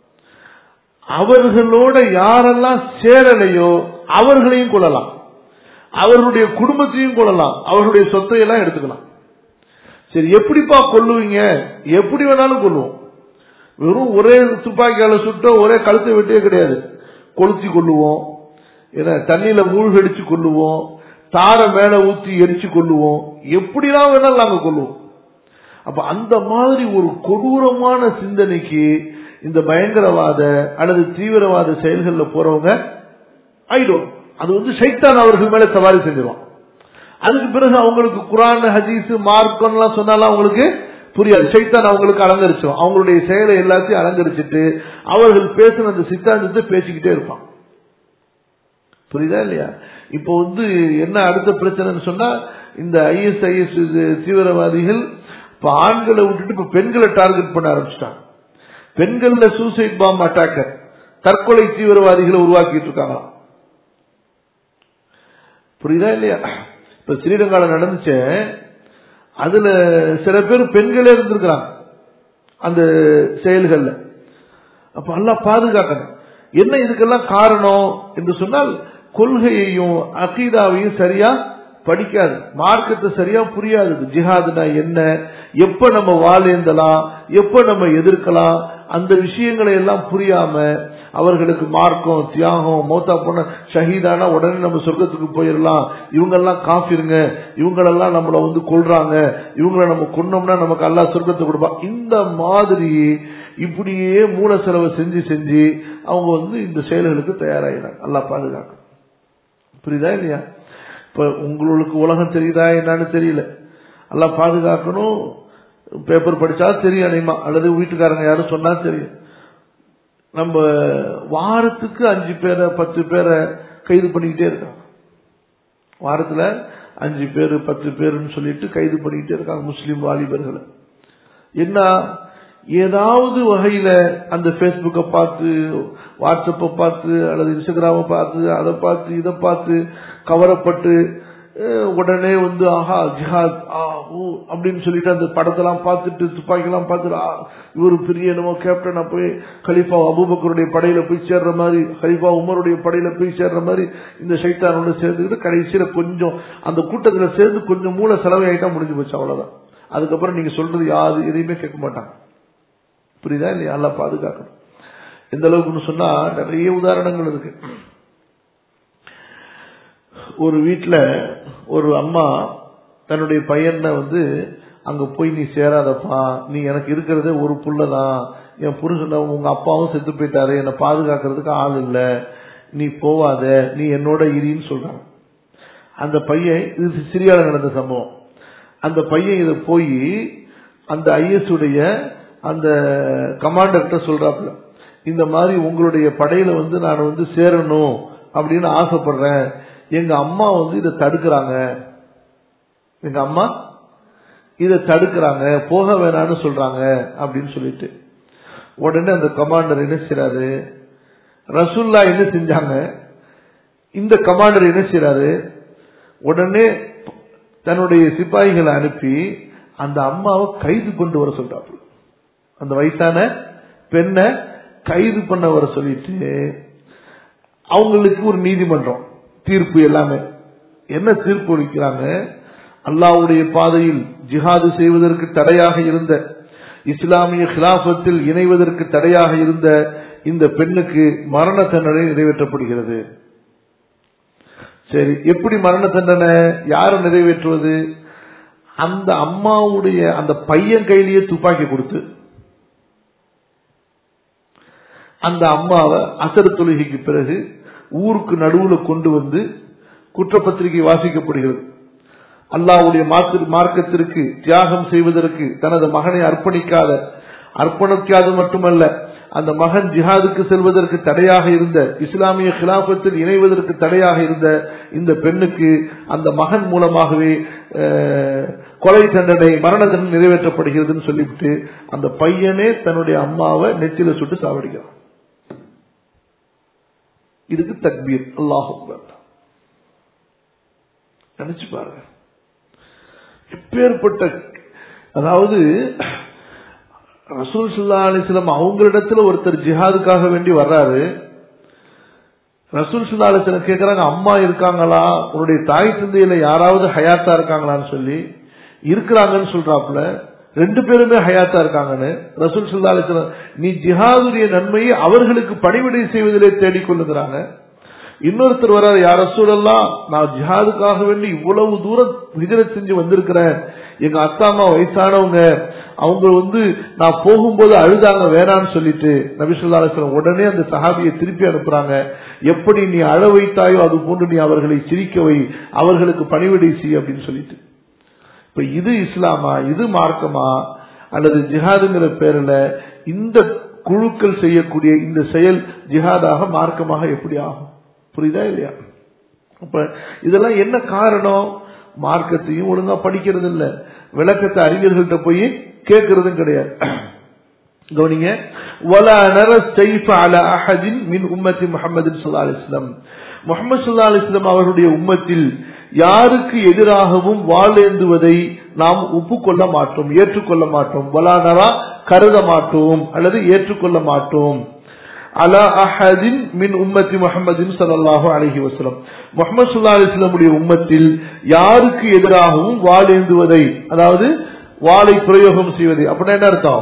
அவர்களோட யாரெல்லாம் சேரலையோ அவர்களையும் கொள்ளலாம் அவர்களுடைய குடும்பத்தையும் கொள்ளலாம் அவர்களுடைய சொத்தை எல்லாம் எடுத்துக்கலாம் சரி எப்படிப்பா கொல்லுவீங்க எப்படி வேணாலும் கொள்ளுவோம் வெறும் ஒரே துப்பாக்கியால சுட்டோ ஒரே கழுத்தை வெட்டியே கிடையாது கொளுத்தி கொள்ளுவோம் ஏன்னா தண்ணியில மூழ்கடிச்சு கொள்ளுவோம் தார மேல ஊத்தி எரிச்சு கொள்ளுவோம் எப்படிலாம் வேணாலும் நாங்க கொள்ளுவோம் அப்ப அந்த மாதிரி ஒரு கொடூரமான சிந்தனைக்கு இந்த பயங்கரவாத அல்லது தீவிரவாத செயல்கள்ல போறவங்க ஆயிடும் அது வந்து சைத்தான் அவர்கள் மேல சவாரி செஞ்சிருவான் அதுக்கு பிறகு அவங்களுக்கு குரான் ஹதீஸ் மார்க்கம்லாம் சொன்னாலும் அவங்களுக்கு புரியாது சைத்தான் அவங்களுக்கு அலங்கரிச்சிடும் அவங்களுடைய செயலை எல்லாத்தையும் அலங்கரிச்சிட்டு அவர்கள் பேசின அந்த சித்தாந்தத்தை பேசிக்கிட்டே இருப்பான் புரியுதா இல்லையா இப்போ வந்து என்ன அடுத்த பிரச்சனைன்னு சொன்னா இந்த ஐஎஸ்ஐஎஸ் தீவிரவாதிகள் இப்ப ஆண்களை விட்டுட்டு இப்ப பெண்களை டார்கெட் பண்ண ஆரம்பிச்சிட்டாங்க பெண்கள்ல சூசைட் பாம் அட்டாக்கர் தற்கொலை தீவிரவாதிகளை உருவாக்கிட்டு இருக்காங்க புரியுதா இல்லையா இப்ப ஸ்ரீலங்கால நடந்துச்சு அதுல சில பேர் பெண்களே இருந்திருக்கிறாங்க அந்த செயல்கள்ல அப்ப எல்லாம் பாதுகாக்கணும் என்ன இதுக்கெல்லாம் காரணம் என்று சொன்னால் கொள்கையையும் அகீதாவையும் சரியா படிக்காது மார்க்கத்தை சரியா புரியாது ஜிஹாதுனா என்ன எப்ப நம்ம வாழேந்தலாம் எப்ப நம்ம எதிர்க்கலாம் அந்த விஷயங்களை எல்லாம் புரியாம அவர்களுக்கு மார்க்கம் தியாகம் மௌத்தா போன ஷஹீதானா உடனே நம்ம சொர்க்கத்துக்கு போயிடலாம் இவங்கெல்லாம் காஃபிருங்க இவங்களெல்லாம் நம்மள வந்து கொள்றாங்க இவங்கள நம்ம கொன்னோம்னா நமக்கு அல்லா சொர்க்கத்தை கொடுப்பா இந்த மாதிரி இப்படியே மூல செலவை செஞ்சு செஞ்சு அவங்க வந்து இந்த செயல்களுக்கு தயாராகிறாங்க அல்லா பாதுகாக்க புரியுதா இல்லையா இப்ப உங்களுக்கு உலகம் தெரியுதா என்னன்னு தெரியல எல்லாம் பாதுகாக்கணும் பேப்பர் படிச்சா தெரியும் அனிமா அல்லது வீட்டுக்காரங்க யாரும் சொன்னா தெரியும் நம்ம வாரத்துக்கு அஞ்சு பேரை பத்து பேரை கைது பண்ணிக்கிட்டே இருக்காங்க வாரத்துல அஞ்சு பேர் பத்து பேருன்னு சொல்லிட்டு கைது பண்ணிக்கிட்டே இருக்காங்க முஸ்லீம் வாலிபர்களை என்ன ஏதாவது வகையில அந்த பேஸ்புக்கை பார்த்து வாட்ஸ்அப்பை பார்த்து அல்லது இன்ஸ்டாகிராம பார்த்து அதை பார்த்து இதை பார்த்து கவரப்பட்டு உடனே வந்து ஆஹா ஜிஹாத் ஆ ஊ அப்படின்னு சொல்லிட்டு அந்த படத்தெல்லாம் பார்த்துட்டு துப்பாக்கிலாம் பார்த்துட்டு இவர் பெரிய என்னமோ கேப்டனா போய் ஹலிஃபா அபுபக்கருடைய படையில போய் சேர்ற மாதிரி ஹலிஃபா உமருடைய படையில போய் சேர்ற மாதிரி இந்த சைத்தானோட சேர்ந்துக்கிட்டு கடைசியில கொஞ்சம் அந்த கூட்டத்துல சேர்ந்து கொஞ்சம் மூல செலவு ஆயிட்டா முடிஞ்சு போச்சு அவ்வளவுதான் அதுக்கப்புறம் நீங்க சொல்றது யாரு எதையுமே கேட்க மாட்டாங்க புரியுதா இல்லையா நல்லா பாதுகாக்கணும் எந்த அளவுக்குன்னு சொன்னா நிறைய உதாரணங்கள் இருக்கு ஒரு வீட்டுல ஒரு அம்மா தன்னுடைய பையனை வந்து அங்க போய் நீ சேராதப்பா நீ எனக்கு இருக்கிறதே ஒரு புள்ளதான் என் புருஷன் உங்க அப்பாவும் செத்து போயிட்டாரு என்னை பாதுகாக்கிறதுக்கு ஆள் இல்ல நீ போவாத நீ என்னோட இரின்னு சொல்றாங்க அந்த பையன் இது சிரியால நடந்த சம்பவம் அந்த பையன் இதை போய் அந்த ஐஎஸ் உடைய அந்த கமாண்டர்கிட்ட சொல்றாப்புல இந்த மாதிரி உங்களுடைய படையில வந்து நான் வந்து சேரணும் அப்படின்னு ஆசைப்படுறேன் எங்க அம்மா வந்து இதை தடுக்கிறாங்க எங்க அம்மா இதை தடுக்கிறாங்க போக வேணாம்னு சொல்றாங்க அப்படின்னு சொல்லிட்டு உடனே அந்த கமாண்டர் என்ன செய்யறாரு ரசுல்லா என்ன செஞ்சாங்க இந்த கமாண்டர் என்ன செய்யறாரு உடனே தன்னுடைய சிப்பாய்களை அனுப்பி அந்த அம்மாவை கைது கொண்டு வர சொல்றாரு அந்த வயசான பெண்ணை கைது பண்ண வர சொல்லிட்டு அவங்களுக்கு ஒரு நீதிமன்றம் தீர்ப்பு எல்லாமே என்ன தீர்ப்பு அளிக்கிறாங்க அல்லாவுடைய பாதையில் ஜிஹாது செய்வதற்கு தடையாக இருந்த இஸ்லாமிய கிலாபத்தில் இணைவதற்கு தடையாக இருந்த இந்த பெண்ணுக்கு மரண தண்டனை நிறைவேற்றப்படுகிறது சரி எப்படி மரண தண்டனை யாரை நிறைவேற்றுவது அந்த அம்மாவுடைய அந்த பையன் கையிலேயே துப்பாக்கி கொடுத்து அந்த அம்மாவை அசர் தொழுகைக்கு பிறகு ஊருக்கு நடுவுல கொண்டு வந்து குற்றப்பத்திரிகை வாசிக்கப்படுகிறது அல்லாவுடைய மார்க்கத்திற்கு தியாகம் செய்வதற்கு தனது மகனை அர்ப்பணிக்காத அர்ப்பணிக்காது மட்டுமல்ல அந்த மகன் ஜிஹாதுக்கு செல்வதற்கு தடையாக இருந்த இஸ்லாமிய கிலாபத்தில் இணைவதற்கு தடையாக இருந்த இந்த பெண்ணுக்கு அந்த மகன் மூலமாகவே கொலை தண்டனை மரண தண்டனை நிறைவேற்றப்படுகிறதுன்னு சொல்லிவிட்டு அந்த பையனே தன்னுடைய அம்மாவை நெத்தில சுட்டு சாவடிக்கிறான் இதுக்கு தக்பீர் அல்லாஹ் நினைச்சு பாருங்க எப்பேற்பட்ட அதாவது ரசூல் சுல்லா அலிஸ்லாம் அவங்களிடத்துல ஒருத்தர் ஜிஹாதுக்காக வேண்டி வர்றாரு ரசூல் சுல்லா அலிஸ்லாம் கேட்கறாங்க அம்மா இருக்காங்களா உன்னுடைய தாய் தந்தையில யாராவது ஹயாத்தா இருக்காங்களான்னு சொல்லி இருக்கிறாங்கன்னு சொல்றாப்புல ரெண்டு பேருமே ஹயாத்தா இருக்காங்கன்னு ரசூல் சுல்லா அலிஸ்லாம் நீ ஜிஹாதுடைய நன்மையை அவர்களுக்கு பணிவிடை செய்வதிலே தேடிக்கொள்ளுகிறாங்க இன்னொருத்தர் வர்றாரு யார் ரசூலெல்லாம் நான் ஜிஹாதுக்காக வேண்டி இவ்வளவு தூரம் ஹிஜரத் செஞ்சு வந்திருக்கிறேன் எங்க அத்தா அம்மா வயசானவங்க அவங்க வந்து நான் போகும்போது அழுதாங்க வேணான்னு சொல்லிட்டு நபிசுல்லா அலிஸ்லாம் உடனே அந்த சஹாபியை திருப்பி அனுப்புறாங்க எப்படி நீ அழ வைத்தாயோ அது போன்று நீ அவர்களை சிரிக்க வை அவர்களுக்கு பணிவிடை செய் அப்படின்னு சொல்லிட்டு இப்ப இது இஸ்லாமா இது மார்க்கமா அல்லது ஜிஹாதுங்கிற பேர்ல இந்த குழுக்கள் செய்யக்கூடிய இந்த செயல் ஜிஹாதாக மார்க்கமாக எப்படி ஆகும் புரியுதா இல்லையா அப்ப இதெல்லாம் என்ன காரணம் மார்க்கத்தையும் ஒழுங்கா படிக்கிறது இல்ல விளக்கத்தை அறிஞர்கள்ட்ட போய் கேட்கறதும் கிடையாது கவனிங்க ولا نرى السيف على احد من امه محمد صلى الله عليه وسلم முகமது சல்லா அலிஸ்லாம் அவருடைய உம்மத்தில் யாருக்கு எதிராகவும் வாழேந்துவதை நாம் ஒப்புக்கொள்ள மாட்டோம் ஏற்றுக்கொள்ள மாட்டோம் வலானரா கருத மாட்டோம் அல்லது ஏற்றுக்கொள்ள மாட்டோம் அலா அஹதின் மின் உம்மத்தி முகமதின் சல்லாஹூ அலஹி வசலம் முகமது சுல்லா அலிஸ்லமுடைய உம்மத்தில் யாருக்கு எதிராகவும் வாழேந்துவதை அதாவது வாளை பிரயோகம் செய்வதை அப்படின்னா என்ன அர்த்தம்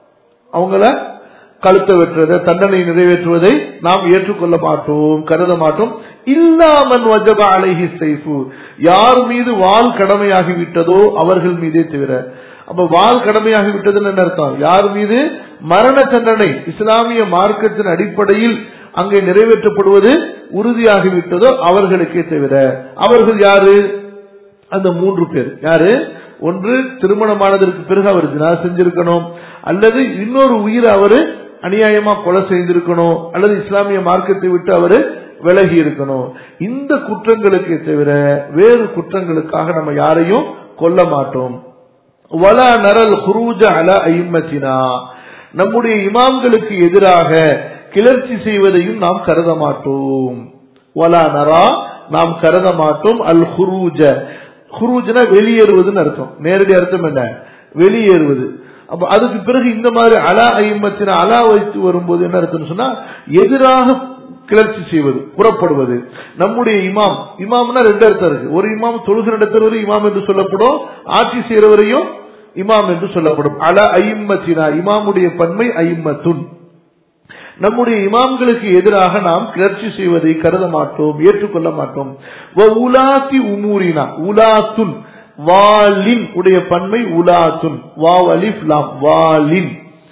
அவங்கள கழுத்தை வெட்டுறதை தண்டனை நிறைவேற்றுவதை நாம் ஏற்றுக்கொள்ள மாட்டோம் கருத மாட்டோம் இல்லாமன் வஜப அலைஹி சைஃபு யார் மீது வால் கடமையாகி விட்டதோ அவர்கள் மீதே தவிர அப்ப வால் கடமையாகி விட்டதுன்னு என்ன அர்த்தம் யார் மீது மரண தண்டனை இஸ்லாமிய மார்க்கத்தின் அடிப்படையில் அங்கே நிறைவேற்றப்படுவது உறுதியாகிவிட்டதோ அவர்களுக்கே தவிர அவர்கள் யாரு அந்த மூன்று பேர் யாரு ஒன்று திருமணமானதற்கு பிறகு அவர் தினா செஞ்சிருக்கணும் அல்லது இன்னொரு உயிரை அவரு அநியாயமா கொலை செய்திருக்கணும் அல்லது இஸ்லாமிய மார்க்கத்தை விட்டு அவரு விலகி இருக்கணும் இந்த குற்றங்களுக்கு தவிர வேறு குற்றங்களுக்காக நம்ம யாரையும் கொல்ல மாட்டோம் வலா நரல் ஹுரூஜ அல ஐம்மத்தினா நம்முடைய இமாம்களுக்கு எதிராக கிளர்ச்சி செய்வதையும் நாம் கருத மாட்டோம் வலா நரா நாம் கருத மாட்டோம் அல் ஹுரூஜ ஹுரூஜ்னா வெளியேறுவதுன்னு அர்த்தம் நேரடி அர்த்தம் என்ன வெளியேறுவது அப்ப அதுக்கு பிறகு இந்த மாதிரி அலா ஐம்மத்தின அலா வைத்து வரும்போது என்ன அர்த்தம் சொன்னா எதிராக கிளர்ச்சி செய்வது புறப்படுவது நம்முடைய இமாம் இமாம்னா ரெண்டு அர்த்தம் இருக்கு ஒரு இமாம் தொழுகிற நடத்துறவரு இமாம் என்று சொல்லப்படும் ஆட்சி செய்யறவரையும் இமாம் என்று சொல்லப்படும் அல ஐம்மத்தினா இமாமுடைய பன்மை ஐம்மத்துன் நம்முடைய இமாம்களுக்கு எதிராக நாம் கிளர்ச்சி செய்வதை கருத மாட்டோம் ஏற்றுக்கொள்ள மாட்டோம் உலாத்தி உமூரினா உலாத்துன் வாலின் உடைய பன்மை உலாத்துன் வாவலிஃப் லாம் வாலின்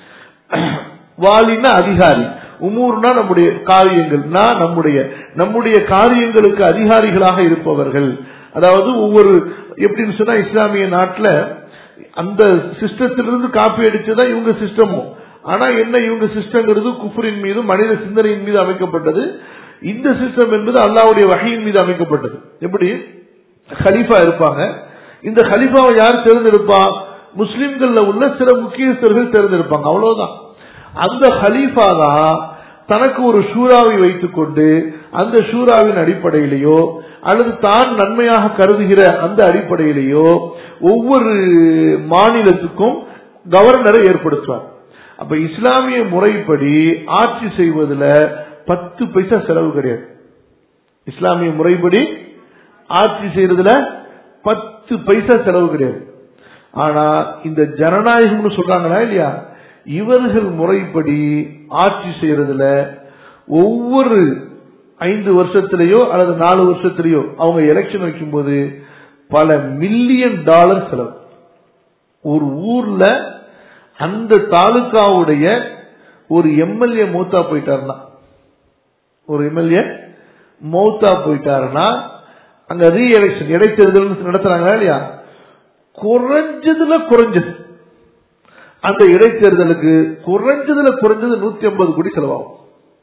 வாலின்னா அதிகாரி உமூர்னா நம்முடைய காரியங்கள் நம்முடைய நம்முடைய காரியங்களுக்கு அதிகாரிகளாக இருப்பவர்கள் அதாவது ஒவ்வொரு எப்படின்னு சொன்னா இஸ்லாமிய நாட்டில் அந்த சிஸ்டத்திலிருந்து காப்பி அடிச்சுதான் இவங்க சிஸ்டமும் ஆனா என்ன இவங்க சிஸ்டங்கிறது குஃபரின் மீது மனித சிந்தனையின் மீது அமைக்கப்பட்டது இந்த சிஸ்டம் என்பது அல்லாவுடைய வகையின் மீது அமைக்கப்பட்டது எப்படி ஹலீஃபா இருப்பாங்க இந்த ஹலீஃபாவை யார் தேர்ந்தெடுப்பா முஸ்லிம்கள்ல உள்ள சில முக்கியஸ்தர்கள் தேர்ந்தெடுப்பாங்க அவ்வளவுதான் அந்த ஹலீஃபா தான் தனக்கு ஒரு ஷூராவை வைத்துக் கொண்டு அந்த ஷூராவின் அடிப்படையிலேயோ அல்லது தான் நன்மையாக கருதுகிற அந்த அடிப்படையிலேயோ ஒவ்வொரு மாநிலத்துக்கும் கவர்னரை ஏற்படுத்துவார் அப்ப இஸ்லாமிய முறைப்படி ஆட்சி செய்வதில் பத்து பைசா செலவு கிடையாது இஸ்லாமிய முறைப்படி ஆட்சி செய்யறதுல பத்து பைசா செலவு கிடையாது ஆனா இந்த ஜனநாயகம்னு சொல்றாங்களா இல்லையா இவர்கள் முறைப்படி ஆட்சி செய்யறதுல ஒவ்வொரு ஐந்து வருஷத்திலேயோ அல்லது நாலு வருஷத்திலேயோ அவங்க எலெக்ஷன் வைக்கும்போது பல மில்லியன் டாலர் செலவு ஒரு ஊர்ல அந்த தாலுகாவுடைய ஒரு எம்எல்ஏ மூத்தா போயிட்டாருன்னா ஒரு எம்எல்ஏ மௌத்தா போயிட்டாருன்னா அங்க ரீ எலெக்ஷன் இடைத்தேர்தல் நடத்துறாங்களா இல்லையா குறைஞ்சதுல குறைஞ்சது அந்த இடைத்தேர்தலுக்கு குறைஞ்சதுல குறைஞ்சது நூத்தி ஐம்பது கோடி செலவாகும்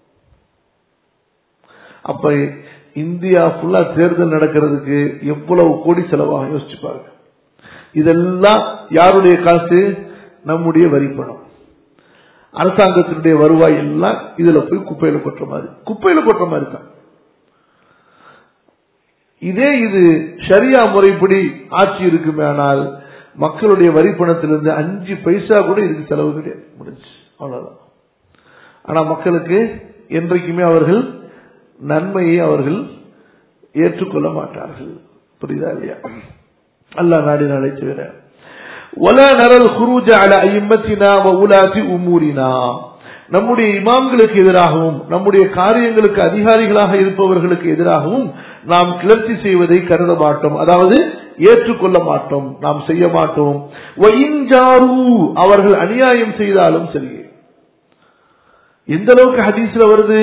அப்ப இந்தியா ஃபுல்லா தேர்தல் நடக்கிறதுக்கு எவ்வளவு கோடி செலவாகும் யோசிச்சு பாருங்க இதெல்லாம் யாருடைய காசு நம்முடைய வரி பணம் அரசாங்கத்தினுடைய வருவாய் எல்லாம் இதுல போய் குப்பையில கொட்டுற மாதிரி குப்பையில கொட்டுற மாதிரி தான் இதே இது ஷரியா முறைப்படி ஆட்சி இருக்குமே ஆனால் மக்களுடைய வரி பணத்திலிருந்து அஞ்சு பைசா கூட இதுக்கு செலவு கிடையாது முடிஞ்சு அவ்வளவுதான் ஆனா மக்களுக்கு என்றைக்குமே அவர்கள் நன்மையை அவர்கள் ஏற்றுக்கொள்ள மாட்டார்கள் புரியுதா இல்லையா அல்லாஹ் நாடினாலே தவிர ولا نرى الخروج على أئمتنا وولاة أمورنا நம்முடைய இமாம்களுக்கு எதிராகவும் நம்முடைய காரியங்களுக்கு அதிகாரிகளாக இருப்பவர்களுக்கு எதிராகவும் நாம் கிளர்ச்சி செய்வதை கருத மாட்டோம் அதாவது ஏற்றுக்கொள்ள மாட்டோம் நாம் செய்ய மாட்டோம் வயின்ஜாரு அவர்கள் அநியாயம் செய்தாலும் சரி எந்த அளவுக்கு ஹதீஸ்ல வருது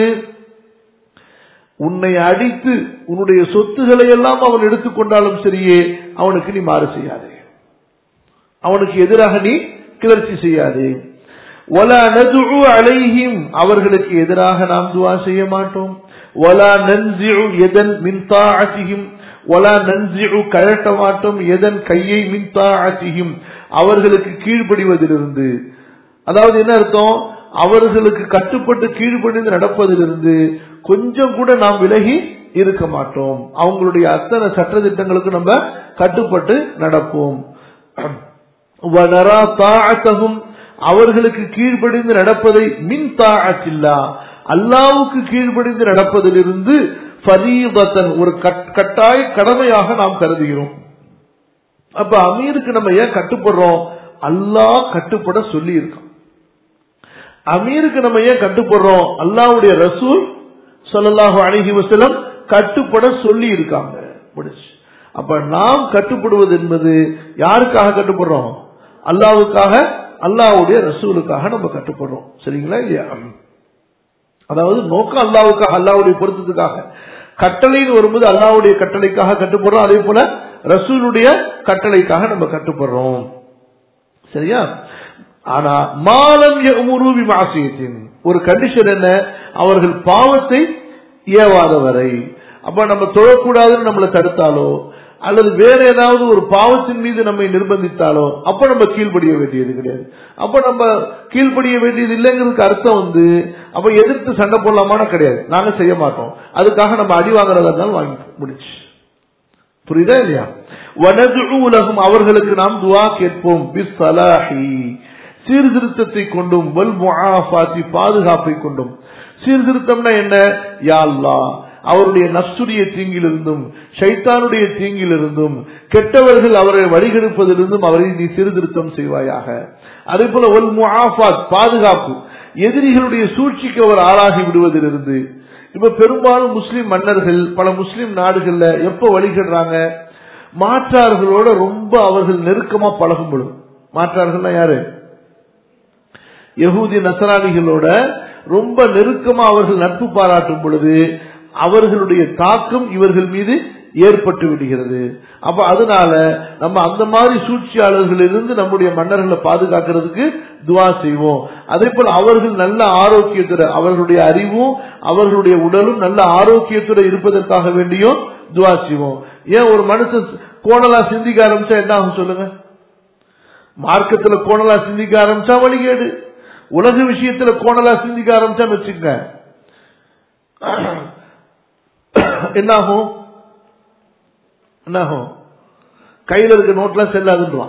உன்னை அடித்து உன்னுடைய சொத்துக்களை எல்லாம் அவன் எடுத்துக்கொண்டாலும் சரியே அவனுக்கு நீ மாறு செய்யாதே அவனுக்கு எதிராக நீ கிளர்ச்சி செய்யாதே ஒலா நதுஉ அலைஹிம் அவர்களுக்கு எதிராக நாம் துவா செய்ய மாட்டோம் ஒலா நன்சிஉ எதன் மின் தாஅத்திஹிம் ஒலா நன்சிஉ கழட்ட மாட்டோம் எதன் கையை மின் தாஅத்திஹிம் அவர்களுக்கு கீழ்ப்படிவதிலிருந்து அதாவது என்ன அர்த்தம் அவர்களுக்கு கட்டுப்பட்டு கீழ்ப்படிந்து நடப்பதிலிருந்து கொஞ்சம் கூட நாம் விலகி இருக்க மாட்டோம் அவங்களுடைய அத்தனை சட்டத்திட்டங்களுக்கு நம்ம கட்டுப்பட்டு நடப்போம் வனரா தாஅத்தஹும் அவர்களுக்கு கீழ்ப்படிந்து நடப்பதை மின் தாஅத்தில்லா அல்லாவுக்கு கீழ்ப்படிந்து நடப்பதிலிருந்து ஃபரீதத்தன் ஒரு கட்- கட்டாய கடமையாக நாம் கருதுகிறோம் அப்ப அமீருக்கு நம்ம ஏன் கட்டுப்படுறோம் அல்லாஹ் கட்டுப்பட சொல்லி இருக்கோம் அமீருக்கு நம்ம ஏன் கட்டுப்படுறோம் அல்லாஹ்வுடைய ரசூல் ஸல்லல்லாஹு அலைஹி வஸல்லம் கட்டுப்பட சொல்லி இருக்காங்க முடிச்சு அப்ப நாம் கட்டுப்படுவது என்பது யாருக்காக கட்டுப்படுறோம் அல்லாஹ்வுக்காக அல்லாஹ்வுடைய ரசூலுக்காக நம்ம கட்டுப்படுறோம் சரிங்களா இல்லையா அதாவது நோக்கம் அல்லாஹ்வுக்காக அல்லாஹ்வுடைய பொருத்தத்துக்காக கட்டளைன்னு வரும்போது அல்லாஹ்வுடைய கட்டளைக்காக கட்டுப்படுறோம் அதே போல ரசூலுடைய கட்டளைக்காக நம்ம கட்டுப்படுறோம் சரியா ஆனா மாலம் யமுரு மாசியத்தின் ஒரு கண்டிஷன் என்ன அவர்கள் பாவத்தை ஏவாதவரை அப்ப நம்ம தொழக்கூடாதுன்னு நம்மளை தடுத்தாலோ அல்லது வேற ஏதாவது ஒரு பாவத்தின் மீது நம்மை நிர்பந்தித்தாலோ அப்ப நம்ம கீழ்ப்படிய வேண்டியது கிடையாது அப்ப நம்ம கீழ்ப்படிய வேண்டியது இல்லைங்கிறதுக்கு அர்த்தம் வந்து அப்ப எதிர்த்து சண்டை போடலாமான கிடையாது நாங்க செய்ய மாட்டோம் அதுக்காக நம்ம அடி வாங்குறதா இருந்தாலும் வாங்கி முடிச்சு புரியுதா இல்லையா வனதுஉ லஹும் அவர்களுக்கு நாம் துஆ கேட்போம் பிஸ்ஸலாஹி சீர்திருத்தத்தை கொண்டும் வல் முஆஃபாத்தி பாதுகாப்பை கொண்டும் சீர்திருத்தம்னா என்ன யா அல்லாஹ் அவருடைய நப்சுடைய தீங்கிலிருந்தும் ஷைத்தானுடைய தீங்கிலிருந்தும் கெட்டவர்கள் அவரை வழிகெடுப்பதிலிருந்தும் அவரை நீ சீர்திருத்தம் செய்வாயாக அதே போல ஒல் முஆஃபாத் பாதுகாப்பு எதிரிகளுடைய சூழ்ச்சிக்கு அவர் ஆளாகி விடுவதிலிருந்து இப்ப பெரும்பாலும் முஸ்லிம் மன்னர்கள் பல முஸ்லிம் நாடுகள்ல எப்ப வழிகடுறாங்க மாற்றார்களோட ரொம்ப அவர்கள் நெருக்கமா பழகும் பொழுது மாற்றார்கள்னா யாரு யகூதி நசராணிகளோட ரொம்ப நெருக்கமா அவர்கள் நட்பு பாராட்டும் பொழுது அவர்களுடைய தாக்கம் இவர்கள் மீது ஏற்பட்டு விடுகிறது அப்ப அதனால நம்ம அந்த மாதிரி சூழ்ச்சியாளர்களிலிருந்து நம்முடைய மன்னர்களை பாதுகாக்கிறதுக்கு துவா செய்வோம் அதே போல அவர்கள் நல்ல ஆரோக்கியத்துடன் அவர்களுடைய அறிவும் அவர்களுடைய உடலும் நல்ல ஆரோக்கியத்துடன் இருப்பதற்காக வேண்டியும் துவா செய்வோம் ஏன் ஒரு மனுஷன் கோணலா சிந்திக்க ஆரம்பிச்சா என்ன ஆகும் சொல்லுங்க மார்க்கத்துல கோணலா சிந்திக்க ஆரம்பிச்சா வழிகேடு உலக விஷயத்துல கோணலா சிந்திக்க ஆரம்பிச்சான்னு வச்சுக்கங்க என்னாகும் என்னாகும் கையில இருக்க நோட்லாம் செல்லாதுன்றான்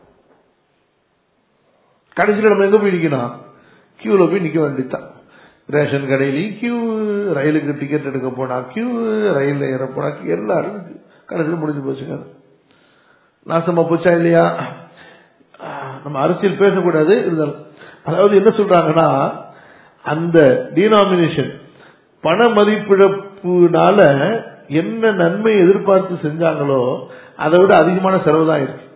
கடைசியில் நம்ம எங்க போய் நிக்கணும் கியூல போய் நிக்க வேண்டியதுதான் ரேஷன் கடையிலையும் கியூ ரயிலுக்கு டிக்கெட் எடுக்க போனா கியூ ரயில்ல ஏற போனா queue, எல்லாரும் கடைசியில் முடிஞ்சு போச்சுங்க நாசமா போச்சா இல்லையா நம்ம அரசியல் பேசக்கூடாது இருந்தாலும் அதாவது என்ன சொல்றாங்கன்னா அந்த டினாமினேஷன் பண மதிப்பிழப்புனால என்ன நன்மை எதிர்பார்த்து செஞ்சாங்களோ அதை விட அதிகமான செலவு தான் இருக்கு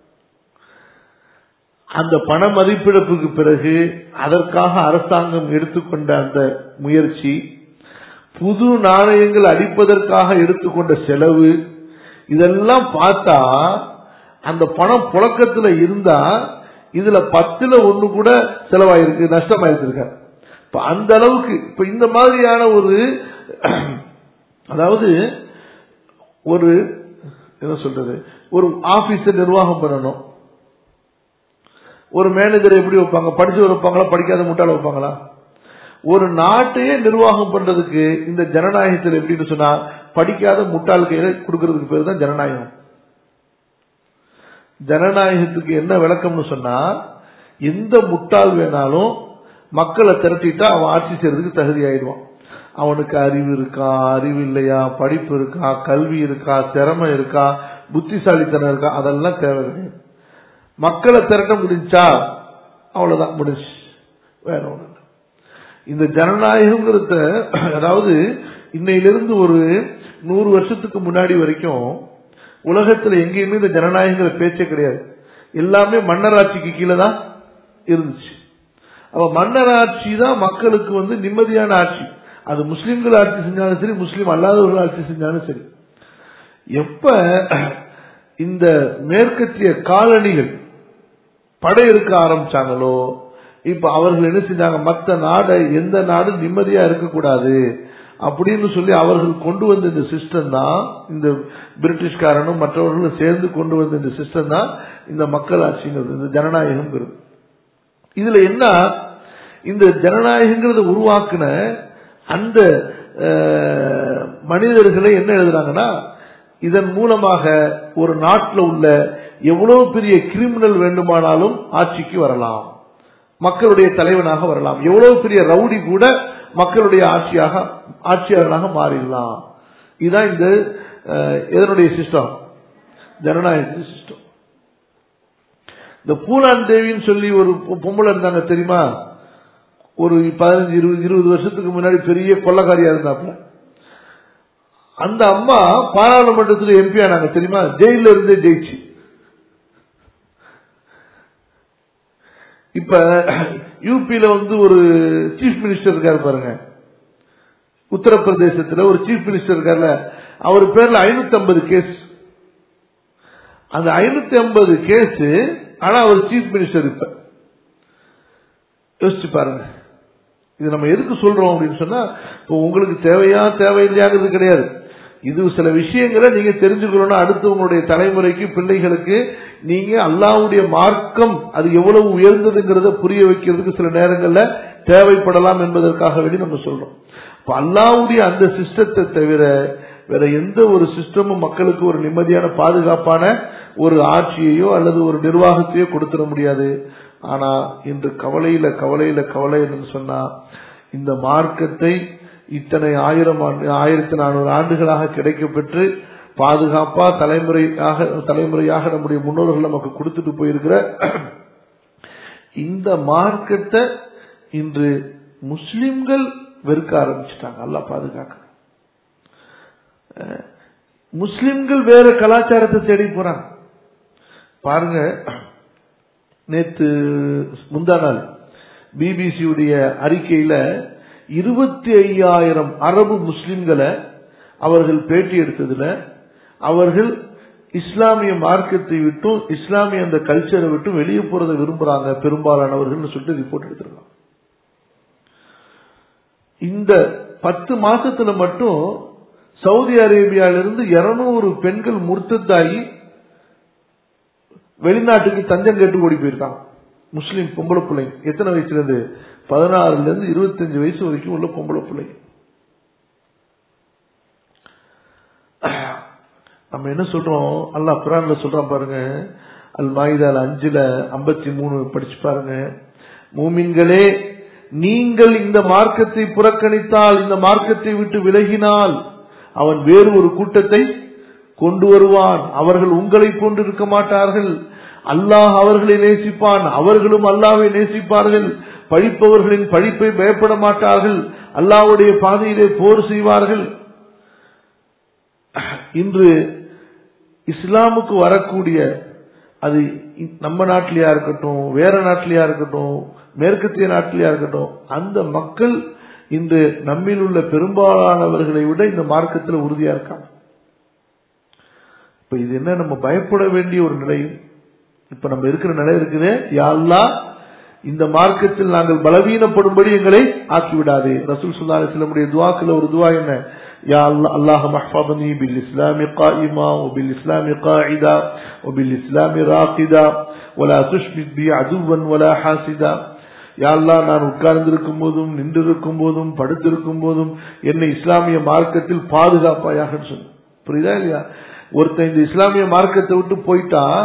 அந்த பண மதிப்பிழப்புக்கு பிறகு அதற்காக அரசாங்கம் எடுத்துக்கொண்ட அந்த முயற்சி புது நாணயங்கள் அடிப்பதற்காக எடுத்துக்கொண்ட செலவு இதெல்லாம் பார்த்தா அந்த பணம் புழக்கத்துல இருந்தா இதுல பத்துல ஒண்ணு கூட செலவாயிருக்கு நஷ்டமாயிருக்காரு இப்ப அந்த அளவுக்கு இப்ப இந்த மாதிரியான ஒரு அதாவது ஒரு என்ன சொல்றது ஒரு ஆபீஸ நிர்வாகம் பண்ணணும் ஒரு மேனேஜர் எப்படி வைப்பாங்க படிச்சு வைப்பாங்களா படிக்காத முட்டாள வைப்பாங்களா ஒரு நாட்டையே நிர்வாகம் பண்றதுக்கு இந்த ஜனநாயகத்தில் எப்படின்னு சொன்னா படிக்காத முட்டாள் கையில கொடுக்கறதுக்கு பேர் தான் ஜனநாயகம் ஜனநாயகத்துக்கு என்ன விளக்கம்னு சொன்னா எந்த முட்டாள் வேணாலும் மக்களை திரட்டிட்டா அவன் ஆட்சி செய்யறதுக்கு தகுதி ஆயிடுவான் அவனுக்கு அறிவு இருக்கா அறிவு இல்லையா படிப்பு இருக்கா கல்வி இருக்கா திறமை இருக்கா புத்திசாலித்தனம் இருக்கா அதெல்லாம் தேவை கிடையாது மக்களை திரட்ட முடிஞ்சா அவ்வளவுதான் முடிஞ்சு வேற ஒண்ணு இல்ல. இந்த ஜனநாயகங்கிறத அதாவது இன்னையிலிருந்து ஒரு நூறு வருஷத்துக்கு முன்னாடி வரைக்கும் உலகத்துல எங்கேயுமே இந்த ஜனநாயகங்கிற பேச்சே கிடையாது எல்லாமே மன்னராட்சிக்கு கீழே தான் இருந்துச்சு அப்ப மன்னராட்சி தான் மக்களுக்கு வந்து நிம்மதியான ஆட்சி அது முஸ்லிம்கள் ஆட்சி செஞ்சாலும் சரி முஸ்லீம் அல்லாதவர்கள் ஆட்சி செஞ்சாலும் சரி எப்ப இந்த மேற்கத்திய காலனிகள் படையெடுக்க ஆரம்பிச்சாங்களோ இப்ப அவர்கள் என்ன செஞ்சாங்க மத்த நாடை எந்த நாடும் நிம்மதியா இருக்கக்கூடாது அப்படின்னு சொல்லி அவர்கள் கொண்டு வந்த இந்த சிஸ்டம் தான் இந்த பிரிட்டிஷ்காரனும் மற்றவர்களும் சேர்ந்து கொண்டு வந்த இந்த சிஸ்டம் தான் இந்த மக்களாட்சிங்கிறது இந்த ஜனநாயகம்ங்கிறது இதுல என்ன இந்த ஜனநாயகங்கிறத உருவாக்குன அந்த அஹ், மனிதர்களை என்ன எழுதுறாங்கன்னா இதன் மூலமாக ஒரு நாட்டில் உள்ள எவ்வளவு பெரிய கிரிமினல் வேண்டுமானாலும் ஆட்சிக்கு வரலாம் மக்களுடைய தலைவனாக வரலாம் எவ்வளவு பெரிய ரவுடி கூட மக்களுடைய ஆட்சியாக ஆட்சியாளராக மாறிடலாம் இதுதான் இந்த அஹ், எதனுடைய சிஸ்டம் ஜனநாயக சிஸ்டம் இந்த பூலான் தேவின்னு சொல்லி ஒரு பொ- பொம்பளை இருந்தாங்க தெரியுமா ஒரு பதினஞ்சு இருபது இருபது வருஷத்துக்கு முன்னாடி பெரிய கொள்ளக்காரியா இருந்தாப்புல அந்த அம்மா பாராளுமன்றத்தில் எம்பி ஆனாங்க தெரியுமா ஜெயில இருந்தே ஜெயிச்சு இப்ப யூபியில வந்து ஒரு சீஃப் மினிஸ்டர் இருக்காரு பாருங்க உத்தரப்பிரதேசத்துல ஒரு சீஃப் மினிஸ்டர் இருக்கார்ல அவர் பேர்ல ஐநூத்தி ஐம்பது கேஸ் அந்த ஐநூத்தி ஐம்பது கேஸ் ஆனா அவர் சீஃப் மினிஸ்டர் இப்ப யோசிச்சு பாருங்க இது நம்ம எதுக்கு சொல்றோம் அப்படின்னு சொன்னா இப்போ உங்களுக்கு தேவையா தேவையில்லையாங்கிறது கிடையாது இது சில விஷயங்களை நீங்க தெரிஞ்சுக்கணும்னா அடுத்து உங்களுடைய தலைமுறைக்கு பிள்ளைகளுக்கு நீங்க அல்லாவுடைய மார்க்கம் அது எவ்வளவு உயர்ந்ததுங்கிறத புரிய வைக்கிறதுக்கு சில நேரங்கள்ல தேவைப்படலாம் என்பதற்காக வேண்டி நம்ம சொல்றோம் இப்ப அல்லாவுடைய அந்த சிஸ்டத்தை தவிர வேற எந்த ஒரு சிஸ்டமும் மக்களுக்கு ஒரு நிம்மதியான பாதுகாப்பான ஒரு ஆட்சியையோ அல்லது ஒரு நிர்வாகத்தையோ கொடுத்துட முடியாது ஆனா இன்று கவலையில கவலையில கவலை என்று சொன்னா இந்த மார்க்கத்தை இத்தனை ஆயிரம் ஆண்டு ஆயிரத்தி நானூறு ஆண்டுகளாக கிடைக்கப்பெற்று பாதுகாப்பா தலைமுறையாக தலைமுறையாக நம்முடைய முன்னோர்கள் நமக்கு கொடுத்துட்டு போயிருக்கிற இந்த மார்க்கத்தை இன்று முஸ்லிம்கள் வெறுக்க ஆரம்பிச்சிட்டாங்க அல்லா பாதுகாக்க அஹ், முஸ்லிம்கள் வேற கலாச்சாரத்தை தேடி போறாங்க பாருங்க நேத்து முந்தா நாள் பிபிசியுடைய அறிக்கையில இருபத்தி ஐயாயிரம் அரபு முஸ்லிம்களை அவர்கள் பேட்டி எடுத்ததுல அவர்கள் இஸ்லாமிய மார்க்கத்தை விட்டும் இஸ்லாமிய அந்த கல்ச்சரை விட்டு வெளியே போறதை விரும்புறாங்க பெரும்பாலானவர்கள் சொல்லிட்டு ரிப்போர்ட் எடுத்திருக்காங்க இந்த பத்து மாசத்துல மட்டும் சவுதி அரேபியாவிலிருந்து இருநூறு பெண்கள் முர்த்தத்தாகி வெளிநாட்டுக்கு தஞ்சம் கேட்டு ஓடி போயிருக்காங்க முஸ்லீம் பொம்பளை பிள்ளைங்க எத்தனை வயசுல இருந்து பதினாறுல இருந்து இருபத்தஞ்சு வயசு வரைக்கும் உள்ள பொம்பளை பிள்ளைங்க நம்ம என்ன சொல்றோம் அல்லாஹ் குரான்ல சொல்றான் பாருங்க அல் மாயிதால் அஞ்சுல ஐம்பத்தி மூணு படிச்சு பாருங்க மூமின்களே நீங்கள் இந்த மார்க்கத்தை புறக்கணித்தால் இந்த மார்க்கத்தை விட்டு விலகினால் அவன் வேறு ஒரு கூட்டத்தை கொண்டு வருவான் அவர்கள் உங்களை போன்று இருக்க மாட்டார்கள் அல்லாஹ் அவர்களை நேசிப்பான் அவர்களும் அல்லாவை நேசிப்பார்கள் பழிப்பவர்களின் பழிப்பை பயப்பட மாட்டார்கள் அல்லாஹ்வுடைய பாதையிலே போர் செய்வார்கள் இன்று இஸ்லாமுக்கு வரக்கூடிய அது நம்ம நாட்டிலேயா இருக்கட்டும் வேற நாட்டிலேயா இருக்கட்டும் மேற்கத்திய நாட்டிலேயா இருக்கட்டும் அந்த மக்கள் இன்று நம்மில் உள்ள பெரும்பாலானவர்களை விட இந்த மார்க்கத்தில் உறுதியா இருக்காங்க இப்ப இது என்ன நம்ம பயப்பட வேண்டிய ஒரு நிலை இப்ப நம்ம இருக்கிற நிலை இருக்குது யாழ்லா இந்த மார்க்கத்தில் நாங்கள் பலவீனப்படும்படி எங்களை ஆக்கிவிடாதே ரசூல் சுல்லா அலிஸ்லமுடைய துவாக்கில் ஒரு துவா என்ன يا الله اللهم احفظني بالإسلام قائما وبالإسلام قاعدا وبالإسلام راقدا ولا تشمت بي عدوا ولا حاسدا யா அல்லாஹ் நான் உட்கார்ந்திருக்கும் போதும் நின்றிருக்கும் போதும் படுத்திருக்கும் போதும் என்னை இஸ்லாமிய மார்க்கத்தில் பாதுகாப்பாயாக சொன்ன புரியுதா இல்லையா ஒருத்தன் இந்த இஸ்லாமிய மார்க்கத்தை விட்டு போயிட்டா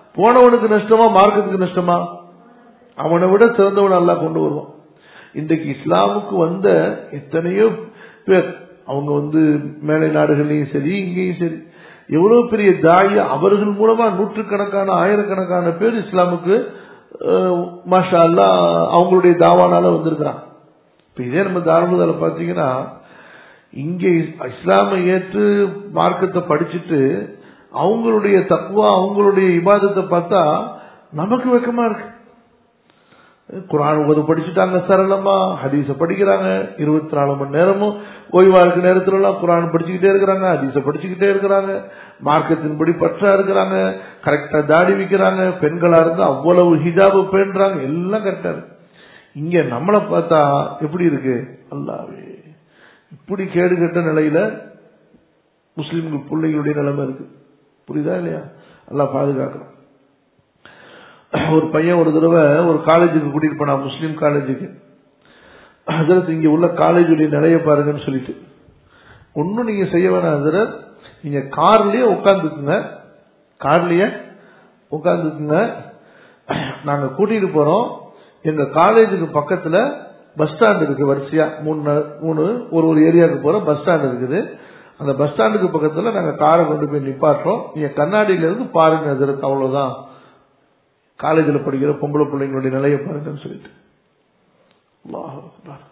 போனவனுக்கு நஷ்டமா மார்க்கத்துக்கு நஷ்டமா அவனை விட சிறந்தவன் அல்லாஹ் கொண்டு வருவான் இன்றைக்கு இஸ்லாமுக்கு வந்த எத்தனையோ பேர் அவங்க வந்து மேலை நாடுகள்லயும் சரி இங்கேயும் சரி எவ்வளவு பெரிய தாய அவர்கள் மூலமா நூற்றுக்கணக்கான ஆயிரக்கணக்கான பேர் இஸ்லாமுக்கு அஹ், மாஷா அல்லா அவங்களுடைய தாவானால வந்திருக்கிறான் இப்ப இதே நம்ம தாராளதால பாத்தீங்கன்னா இங்க இஸ்- இஸ்லாமை ஏற்று மார்க்கத்தை படிச்சுட்டு அவங்களுடைய தக்குவா அவங்களுடைய இபாதத்தை பார்த்தா நமக்கு வெக்கமா இருக்கு குரான் ஓது படிச்சுட்டாங்க சரளமா ஹதீஸ படிக்கிறாங்க இருபத்தி நாலு மணி நேரமும் ஓய்வா இருக்க நேரத்துல எல்லாம் குரான் படிச்சுக்கிட்டே இருக்கிறாங்க ஹதீஸ படிச்சுக்கிட்டே இருக்கிறாங்க மார்க்கத்தின்படி பற்றா இருக்கிறாங்க கரெக்டா தாடி வைக்கிறாங்க பெண்களா இருந்து அவ்வளவு ஹிஜாபு பேண்றாங்க எல்லாம் கரெக்டா இருக்கு இங்க நம்மளை பார்த்தா எப்படி இருக்கு அல்லாவே இப்படி கேடு கெட்ட நிலையில முஸ்லிம்கள் பிள்ளைகளுடைய நிலைமை இருக்கு புரியுதா இல்லையா அல்லாஹ் பாதுகாக்கணும் ஒரு பையன் ஒரு தடவை ஒரு காலேஜுக்கு கூட்டிட்டு போனான் முஸ்லீம் காலேஜுக்கு ஹசரத் இங்க உள்ள காலேஜுடைய நிலைய பாருங்கன்னு சொல்லிட்டு ஒன்னும் நீங்க செய்ய வேணாம் ஹசரத் நீங்க கார்லயே உட்காந்துக்குங்க கார்லயே உட்காந்துக்குங்க நாங்க கூட்டிட்டு போறோம் எங்க காலேஜுக்கு பக்கத்துல பஸ் ஸ்டாண்ட் இருக்கு வரிசையா மூணு நா- மூணு ஒரு ஒரு ஏரியாவுக்கு போற பஸ் ஸ்டாண்ட் இருக்குது அந்த பஸ் ஸ்டாண்டுக்கு பக்கத்துல நாங்க காரை கொண்டு போய் நிப்பாட்டுறோம் நீங்க கண்ணாடியில இருந்து பாருங்க ஹசரத் அவ்வளவுதான் காலேஜில் படிக்கிற பொம்பளை பிள்ளைங்களுடைய நிலையை பாருங்கன்னு சொல்லிட்டு அல்லாஹ் அக்பர்.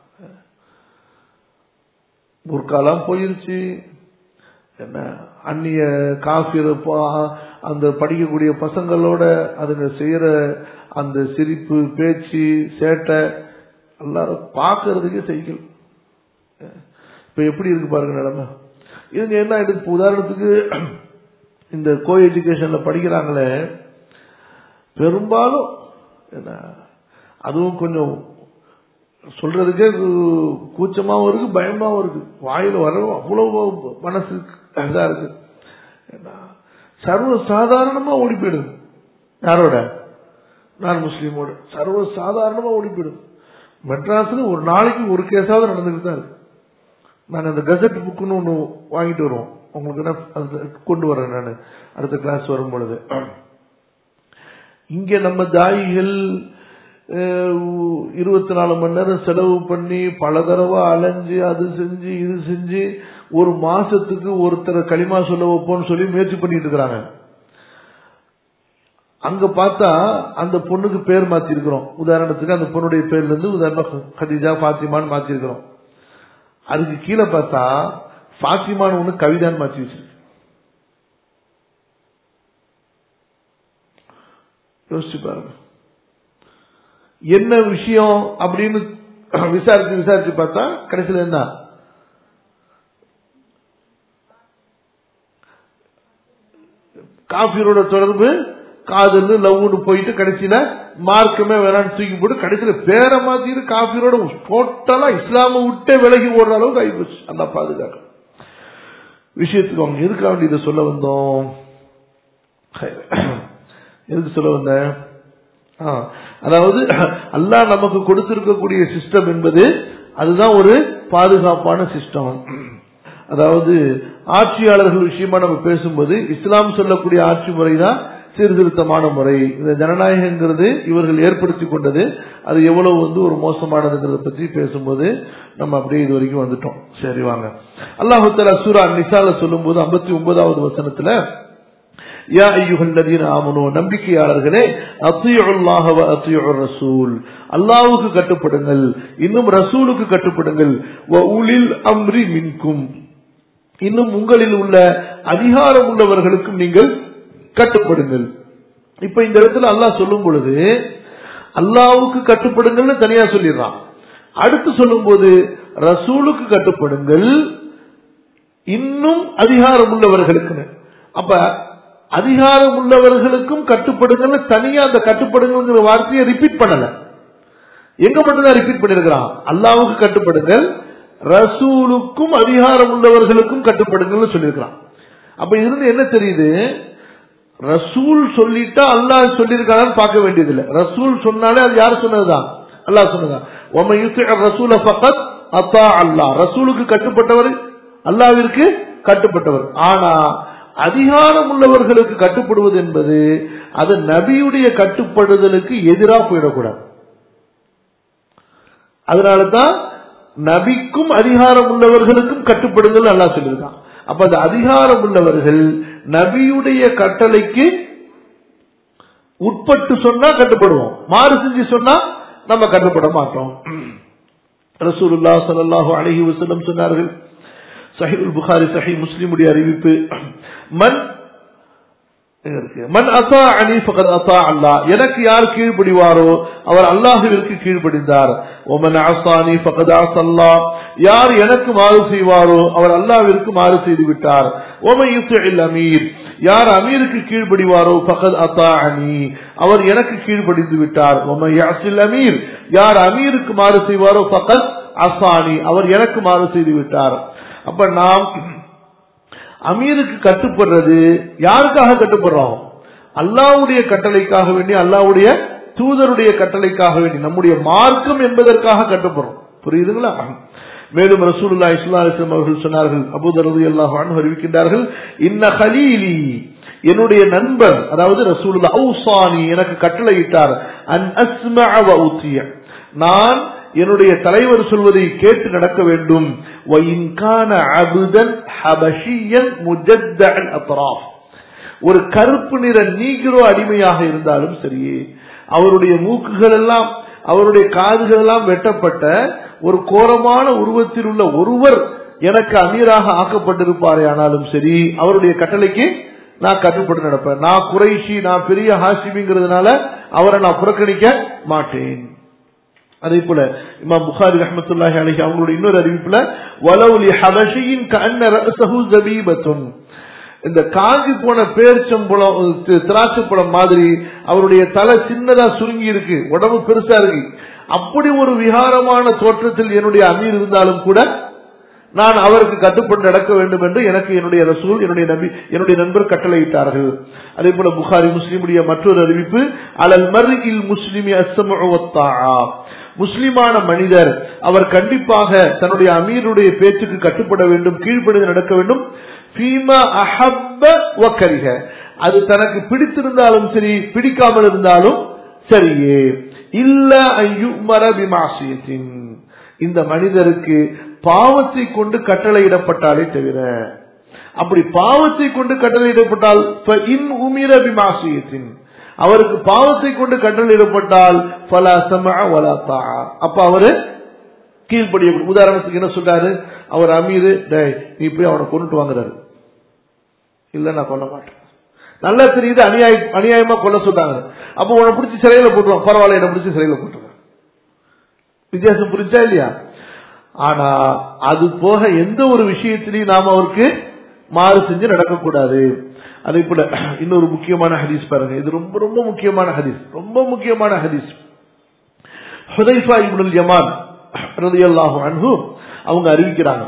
புர்காலாம் போயிருச்சு என்ன அந்நிய காஃபிர் அந்த படிக்கக்கூடிய பசங்களோட அதுங்க செய்யற அந்த சிரிப்பு பேச்சு சேட்டை எல்லாரும் பார்க்கறதுக்கே சைக்கிள் இப்ப எப்படி இருக்கு பாருங்க நிலைமை இதுங்க என்ன ஆயிடுது இப்ப உதாரணத்துக்கு இந்த கோ எஜுகேஷன்ல படிக்கிறாங்களே பெரும்பாலும் என்ன அதுவும் கொஞ்சம் சொல்றதுக்கே கு- கூச்சமாவும் இருக்கு பயமாவும் இருக்கு வாயில வர அவ்வளவு மனசு இதா இருக்கு என்ன, சர்வ சாதாரணமா ஓடி போயிடுது யாரோட நான் முஸ்லீமோட சர்வ சாதாரணமா ஓடி போயிடுது மெட்ராஸ்ல ஒரு நாளைக்கு ஒரு கேஸாவது நடந்துட்டு தான் இருக்கு நாங்க அந்த கசட் புக்குன்னு ஒண்ணு வாங்கிட்டு வருவோம் உங்களுக்கு நான் அது கொண்டு வரேன் நான் அடுத்த கிளாஸ் வரும் பொழுது இங்க நம்ம தாயிகள் இருபத்தி நாலு மணி நேரம் செலவு பண்ணி பல தடவை அலைஞ்சு அது செஞ்சு இது செஞ்சு ஒரு மாசத்துக்கு ஒருத்தரை களிமா சொல்ல வைப்போம்னு சொல்லி முயற்சி பண்ணிட்டு இருக்கிறாங்க அங்க பார்த்தா அந்த பொண்ணுக்கு பேர் மாத்தி இருக்கிறோம் உதாரணத்துக்கு அந்த பொண்ணுடைய பேர்ல இருந்து உதாரணம் கதிஜா பாத்திமான்னு மாத்தி இருக்கிறோம் அதுக்கு கீழே பார்த்தா பாத்திமான்னு ஒண்ணு கவிதான்னு மாத்தி வச்சிருக்கு யோசிச்சு பாருங்க என்ன விஷயம் அப்படின்னு விசாரிச்சு விசாரிச்சு பார்த்தா கடைசியில் என்ன காஃபியரோட தொடர்பு காதல் லவ்னு போயிட்டு கடைசியில மார்க்கமே வேணான்னு தூக்கி போட்டு கடைசியில பேரை மாத்திட்டு காஃபியரோட டோட்டலா இஸ்லாம விட்டே விலகி ஓடுற அளவுக்கு ஆகிப்போச்சு அந்த பாதுகாக்க விஷயத்துக்கு அவங்க எதுக்காக வேண்டி இதை சொல்ல வந்தோம் எதுக்கு சொல்ல வந்தேன் ஆ, அதாவது அல்லாஹ் நமக்கு கொடுத்திருக்கக்கூடிய சிஸ்டம் என்பது அதுதான் ஒரு பாதுகாப்பான சிஸ்டம் அதாவது ஆட்சியாளர்கள் விஷயமா நம்ம பேசும்போது இஸ்லாம் சொல்லக்கூடிய ஆட்சி முறை தான் சீர்திருத்தமான முறை இந்த ஜனநாயகங்கிறது இவர்கள் ஏற்படுத்தி கொண்டது அது எவ்வளவு வந்து ஒரு மோசமானதுங்கிறத பற்றி பேசும்போது நம்ம அப்படியே இது வரைக்கும் வந்துட்டோம் சரி வாங்க அல்லாஹு தலா சூரா நிசால சொல்லும்போது ஐம்பத்தி ஒன்பதாவது வசனத்துல யா ஐயுகல் நதீன ஆமனோ நம்பிக்கையாளர்களே அத்தியுல்லாஹ வ அத்தியுர் ரசூல் அல்லாஹ்வுக்கு கட்டுப்படுங்கள் இன்னும் ரசூலுக்கு கட்டுப்படுங்கள் வ உலில் அம்ரி மின்கும் இன்னும் உங்களில் உள்ள அதிகாரம் உள்ளவர்களுக்கும் நீங்கள் கட்டுப்படுங்கள் இப்ப இந்த இடத்துல அல்லாஹ் சொல்லும் பொழுது அல்லாஹ்வுக்கு கட்டுப்படுங்கள்னு தனியா சொல்லிடுறான் அடுத்து சொல்லும்போது ரசூலுக்கு கட்டுப்படுங்கள் இன்னும் அதிகாரம் உள்ளவர்களுக்குன்னு அப்ப அதிகாரம் உள்ளவர்களுக்கும் கட்டுப்படுங்கன்னு தனியா அந்த கட்டுப்படுங்கிற வார்த்தையை ரிப்பீட் பண்ணல எங்க மட்டும்தான் ரிப்பீட் பண்ணிருக்கிறான் அல்லாவுக்கு கட்டுப்படுங்கள் ரசூலுக்கும் அதிகாரம் உள்ளவர்களுக்கும் கட்டுப்படுங்கள்னு சொல்லியிருக்கிறான் அப்ப இருந்து என்ன தெரியுது ரசூல் சொல்லிட்டா அல்லாஹ் சொல்லியிருக்கான்னு பார்க்க வேண்டியதில்லை ரசூல் சொன்னாலே அது யார் சொன்னதுதான் அல்லாஹ் சொன்னதா ஒம யுத்தி ரசூல ஃபகத் அத்தா அல்லாஹ் ரசூலுக்கு கட்டுப்பட்டவர் அல்லாவிற்கு கட்டுப்பட்டவர் ஆனா அதிகாரம் உள்ளவர்களுக்கு கட்டுப்படுவது என்பது அது நபியுடைய கட்டுப்படுதலுக்கு எதிராக போயிடக்கூடாது அதனால தான் நபிக்கும் அதிகாரம் உள்ளவர்களுக்கும் கட்டுப்படுதல் அல்லாஹ் சொல்லியிருக்கான் அப்ப அந்த அதிகாரம் உள்ளவர்கள் நபியுடைய கட்டளைக்கு உட்பட்டு சொன்னா கட்டுப்படுவோம் மாறு செஞ்சு சொன்னா நம்ம கட்டுப்பட மாட்டோம் ரசூலுல்லா ஸல்லல்லாஹு அலைஹி வஸல்லம் சொன்னார்கள் சஹீஹுல் புகாரி சஹீஹ் முஸ்லிமுடைய அறிவிப்பு மன் எங்க இருக்கு? மன் அத்தா அனி ஃபகத் அத்தா அல்லாஹ் எனக்கு யார் கீழ்ப்படிவாரோ அவர் அல்லாஹுவிற்கு கீழ்ப்படிந்தார் ஒமன் அசானி ஃபகத் அசல்லா யார் எனக்கு மாறு செய்வாரோ அவர் அல்லாஹ்விற்கு மாறு செய்து விட்டார் ஒமன் யுத்திஇல் அமீர் யார் அமீருக்கு கீழ்ப்படிவாரோ ஃபகத் அத்தா அனி அவர் எனக்கு கீழ்ப்படிந்து விட்டார் ஒமன் யாசில் அமீர் யார் அமீருக்கு மாறு செய்வாரோ ஃபகத் அசானி அவர் எனக்கு மாறு செய்து விட்டார் அப்ப நாம் அமீருக்கு கட்டுப்படுறது யாருக்காக கட்டுப்படுறோம் அல்லாவுடைய கட்டளைக்காக வேண்டி அல்லாவுடைய தூதருடைய கட்டளைக்காக வேண்டி நம்முடைய மார்க்கம் என்பதற்காக கட்டுப்படுறோம் புரியுதுங்களா மேலும் ரசூலுல்லாஹி ஸல்லல்லாஹு அலைஹி வஸல்லம் அவர்கள் சொன்னார்கள் அபூதர் ரலியல்லாஹு அன்ஹு அறிவிக்கின்றார்கள் இன்ன கலீலி என்னுடைய நண்பர் அதாவது ரசூலுல்லாஹ் அவுசானி எனக்கு கட்டளையிட்டார் அன் அஸ்மஅ வ உத்திய நான் என்னுடைய தலைவர் சொல்வதை கேட்டு நடக்க வேண்டும் وَإِنْ كَانَ عَبْدًا حَبَشِيًّا مُجَدَّعَ الْأَطْرَافِ ஒரு கருப்பு நிற நீகிரோ அடிமையாக இருந்தாலும் சரி அவருடைய மூக்குகள் எல்லாம் அவருடைய காதுகள் எல்லாம் வெட்டப்பட்ட ஒரு கோரமான உருவத்தில் உள்ள ஒருவர் எனக்கு அமீராக ஆக்கப்பட்டிருப்பாரே ஆனாலும் சரி அவருடைய கட்டளைக்கு நான் கட்டுப்பட்டு நடப்பேன் நான் குறைஷி நான் பெரிய ஹாசிமிங்கிறதுனால அவரை நான் புறக்கணிக்க மாட்டேன் அதே போல இமாம் புகாரி ரஹமத்துல்லாஹி அலைஹி அவங்களுடைய இன்னொரு அறிவிப்புல வலவுலி ஹபஷியின் கண்ண ரஸஹு ஜபீபத்துன் இந்த காஞ்சி போன பேர்ச்சம்பழம் தி- திராட்சைப்பழம் மாதிரி அவருடைய தலை சின்னதா சுருங்கி இருக்கு உடம்பு பெருசா இருக்கு அப்படி ஒரு விகாரமான தோற்றத்தில் என்னுடைய அமீர் இருந்தாலும் கூட நான் அவருக்கு கட்டுப்பட்டு நடக்க வேண்டும் என்று எனக்கு என்னுடைய ரசூல் என்னுடைய நபி என்னுடைய நண்பர் கட்டளையிட்டார்கள் அதே போல புகாரி முஸ்லிமுடைய மற்றொரு அறிவிப்பு அலல் மர்இல் முஸ்லிமி அஸ்ஸமஉ வத்தாஆ முஸ்லிமான மனிதர் அவர் கண்டிப்பாக தன்னுடைய அமீருடைய பேச்சுக்கு கட்டுப்பட வேண்டும் கீழ்ப்படிந்து நடக்க வேண்டும் ஃபீமா அஹப்ப வக்கரிக அது தனக்கு பிடித்திருந்தாலும் சரி பிடிக்காமல் இருந்தாலும் சரியே இல்ல ஐயுமர பிமாசியத்தின் இந்த மனிதருக்கு பாவத்தை கொண்டு கட்டளையிடப்பட்டாலே தவிர அப்படி பாவத்தை கொண்டு கட்டளையிடப்பட்டால் ஃப இன் உமிர பிமாசியத்தின் அவருக்கு பாவத்தை கொண்டு கட்டளையிடப்பட்டால் ஃபலா சமஅ வலா தாஆ அப்ப அவரு கீழ்ப்படிய உதாரணத்துக்கு என்ன சொல்றாரு அவர் அமீரு டேய் நீ போய் அவனை கொண்டுட்டு வாங்குறாரு இல்ல நான் கொல்ல மாட்டேன் நல்லா தெரியுது அநியாய அநியாயமா கொல்ல சொல்றாங்க அப்ப உன்னை பிடிச்சி சிறையில போட்டுருவான் பரவாயில்ல என்ன பிடிச்சி சிறையில போட்டுருவான் வித்தியாசம் புரிஞ்சா இல்லையா ஆனா அது போக எந்த ஒரு விஷயத்திலையும் நாம அவருக்கு மாறு செஞ்சு நடக்கக்கூடாது அதே போல இன்னொரு முக்கியமான ஹதீஸ் பாருங்க இது ரொம்ப ரொம்ப முக்கியமான ஹதீஸ் ரொம்ப முக்கியமான ஹதீஸ் ஹுதைஃபா இப்னுல் யமான் ரலியல்லாஹு அன்ஹு அவங்க அறிவிக்கிறாங்க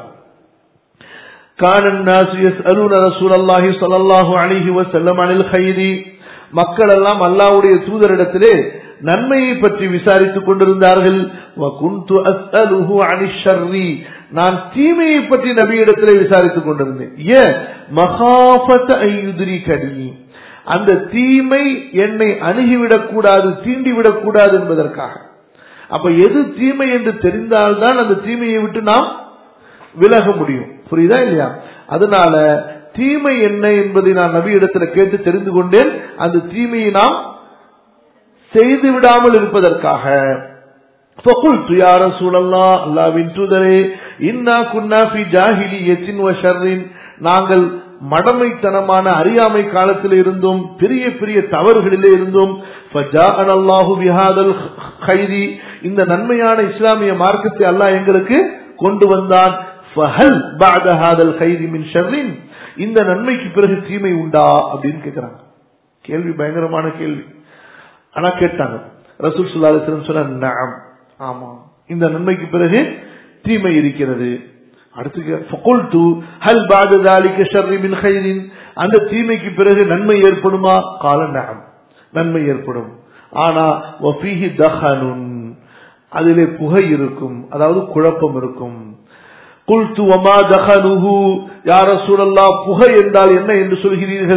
كان الناس يسألون رسول الله صلى الله عليه وسلم عن الخير மக்கள் எல்லாம் அல்லாஹ்வுடைய தூதரிடத்திலே நன்மையை பற்றி விசாரித்துக் கொண்டிருந்தார்கள் وَكُنْتُ أَسْأَلُهُ عَنِ الشَّرِّ நான் தீமையை பற்றி நபியிடத்திலே விசாரித்துக் கொண்டிருந்தேன் ஏன் மகாபத ஐயுதிரிகடி அந்த தீமை என்னை அணுகிவிடக் கூடாது தீண்டிவிடக் கூடாது என்பதற்காக அப்ப எது தீமை என்று தெரிந்தால்தான் அந்த தீமையை விட்டு நாம் விலக முடியும் புரியுதா இல்லையா அதனால தீமை என்ன என்பதை நான் நபி இடத்துல கேட்டு தெரிந்து கொண்டேன் அந்த தீமையை நாம் செய்து விடாமல் இருப்பதற்காக فقلت يا رسول الله அல்லாவின் தூதரே இன்னா குன்னா ஃபி ஜாஹிலியத்தின் வ ஷர்ரின் நாங்கள் மடமைத்தனமான அறியாமை காலத்தில் இருந்தோம் பெரிய பெரிய தவறுகளிலே இருந்தோம் ஃபஜாஅன அல்லாஹு பிஹாதல் கைரி இந்த நன்மையான இஸ்லாமிய மார்க்கத்தை அல்லாஹ் எங்களுக்கு கொண்டு வந்தான் ஃபஹல் பஅத ஹாதல் கைரி மின் ஷர்ரின் இந்த நன்மைக்கு பிறகு தீமை உண்டா அப்படின்னு கேக்குறாங்க கேள்வி பயங்கரமான கேள்வி ஆனா கேட்டாங்க ரசூல் சுல்லா அலிஸ்லம் சொன்ன நஅம் ஆமா இந்த நன்மைக்கு பிறகு தீமை இருக்கிறது அடுத்து ஃபகுல்து ஹல் பாத ذلك ஷர்ரி மின் கைரின் அந்த தீமைக்கு பிறகு நன்மை ஏற்படுமா கால நஅம் நன்மை ஏற்படும் ஆனா வஃபீஹி தஹனுன் அதிலே புகை இருக்கும் அதாவது குழப்பம் இருக்கும் குல்து வமா தஹனுஹு யா ரசூலல்லாஹ் புகை என்றால் என்ன என்று சொல்கிறீர்கள்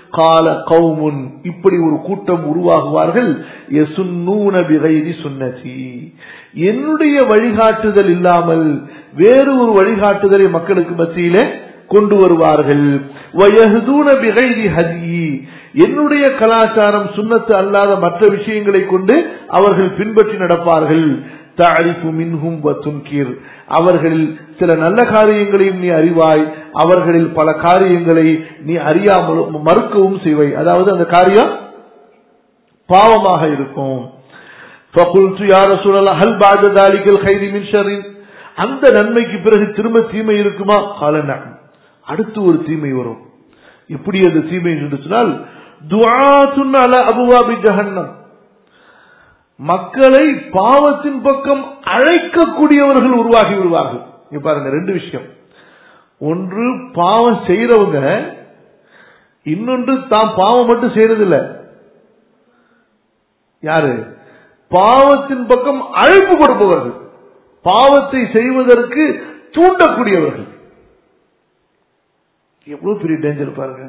கால கௌமுன் இப்படி ஒரு கூட்டம் உருவாகுவார்கள் யசுன்னூன பிகைரி சுன்னதி என்னுடைய வழிகாட்டுதல் இல்லாமல் வேறு ஒரு வழிகாட்டுதலை மக்களுக்கு மத்தியிலே கொண்டு வருவார்கள் வயஹ்தூன பிகைரி ஹதி என்னுடைய கலாச்சாரம் சுன்னத்து அல்லாத மற்ற விஷயங்களை கொண்டு அவர்கள் பின்பற்றி நடப்பார்கள் தாரிஃபு மின்ஹும் வத்துன்கீர் அவர்களில் சில நல்ல காரியங்களையும் நீ அறிவாய் அவர்களில் பல காரியங்களை நீ அறியாமல் மறுக்கவும் செய்வாய் அதாவது அந்த காரியம் பாவமாக இருக்கும் فقلت يا رسول الله هل بعد ذلك الخير من شر அந்த நன்மைக்கு பிறகு திரும்ப தீமை இருக்குமா கால அடுத்து ஒரு தீமை வரும் எப்படி அந்த தீமை என்று சொன்னால் துஆத்துன் அல அபுவாபி ஜஹன்னம் மக்களை பாவத்தின் பக்கம் அழைக்கக்கூடியவர்கள் உருவாகி விடுவார்கள் இங்க பாருங்க ரெண்டு விஷயம் ஒன்று பாவம் செய்யறவங்க இன்னொன்று தாம் பாவம் மட்டும் செய்யறதில்ல யாரு பாவத்தின் பக்கம் அழைப்பு கொடுப்பவர்கள் பாவத்தை செய்வதற்கு தூண்டக்கூடியவர்கள் எவ்வளவு பெரிய டேஞ்சர் பாருங்க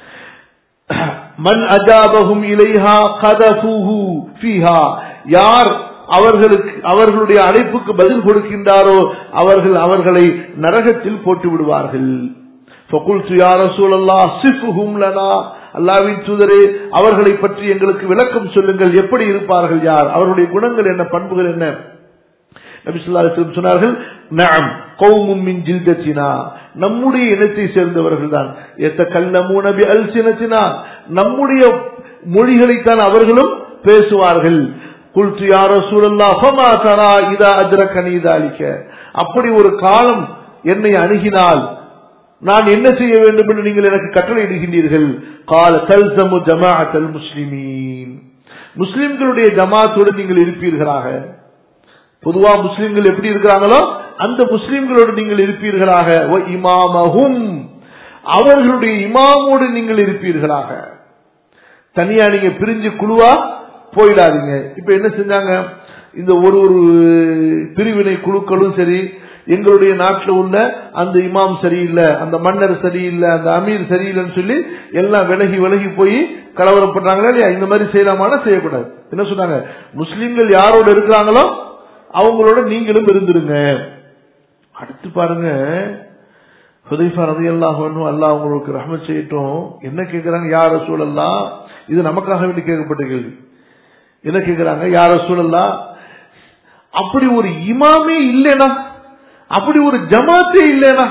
மன் அஜாபகும் இலைஹா கதபுஹு ஃபீஹா யார் அவர்களுக்கு அவர்களுடைய அழைப்புக்கு பதில் கொடுக்கின்றாரோ அவர்கள் அவர்களை நரகத்தில் போட்டு விடுவார்கள் فقلت يا رسول الله صفهم لنا அல்லாவின் தூதரே அவர்களை பற்றி எங்களுக்கு விளக்கம் சொல்லுங்கள் எப்படி இருப்பார்கள் யார் அவருடைய குணங்கள் என்ன பண்புகள் என்ன நபி ஸல்லல்லாஹு அலைஹி வஸல்லம் சொன்னார்கள் நஅம் கௌமும் மின் ஜில்தத்தினா நம்முடைய இனத்தை சேர்ந்தவர்கள் தான் எத்தகல்லமூன பி அல்சினத்தினா நம்முடைய மொழிகளைத்தான் அவர்களும் பேசுவார்கள் குல்து யா ரசூலல்லாஹ் ஃபமா தரா இதா அஜ்ரகனி தாலிக அப்படி ஒரு காலம் என்னை அணுகினால் நான் என்ன செய்ய வேண்டும் என்று நீங்கள் எனக்கு கட்டளை இடுகின்றீர்கள் கால தல்சமு ஜமாஅத்தல் முஸ்லிமீன் முஸ்லிம்களுடைய ஜமாத்தோடு நீங்கள் இருப்பீர்களாக பொதுவா முஸ்லிம்கள் எப்படி இருக்கிறாங்களோ அந்த முஸ்லிம்களோடு நீங்கள் இருப்பீர்களாக வ இமாமஹும் அவர்களுடைய இமாமோடு நீங்கள் இருப்பீர்களாக தனியா நீங்க பிரிஞ்சு குழுவா போயிடாதீங்க இப்ப என்ன செஞ்சாங்க இந்த ஒரு ஒரு பிரிவினை குழுக்களும் சரி எங்களுடைய நாட்டில் உள்ள அந்த இமாம் சரியில்லை அந்த மன்னர் சரியில்லை அந்த அமீர் சரியில்லைன்னு சொல்லி எல்லாம் விலகி விலகி போய் கலவரம் பண்றாங்களா இல்லையா இந்த மாதிரி செய்யலாமான செய்யக்கூடாது என்ன சொன்னாங்க முஸ்லிம்கள் யாரோட இருக்கிறாங்களோ அவங்களோட நீங்களும் இருந்துருங்க அடுத்து பாருங்க ஹுதைஃபா ரதி அல்லாஹ் அல்லாஹ் அவங்களுக்கு ரஹமத் செய்யட்டும் என்ன கேட்கிறாங்க யார சூழல்லா இது நமக்காக வேண்டி கேட்கப்பட்ட கேள்வி என்ன கேட்கிறாங்க யார சூழல்லா அப்படி ஒரு இமாமே இல்லைனா அப்படி ஒரு ஜமாத்தே இல்லைனா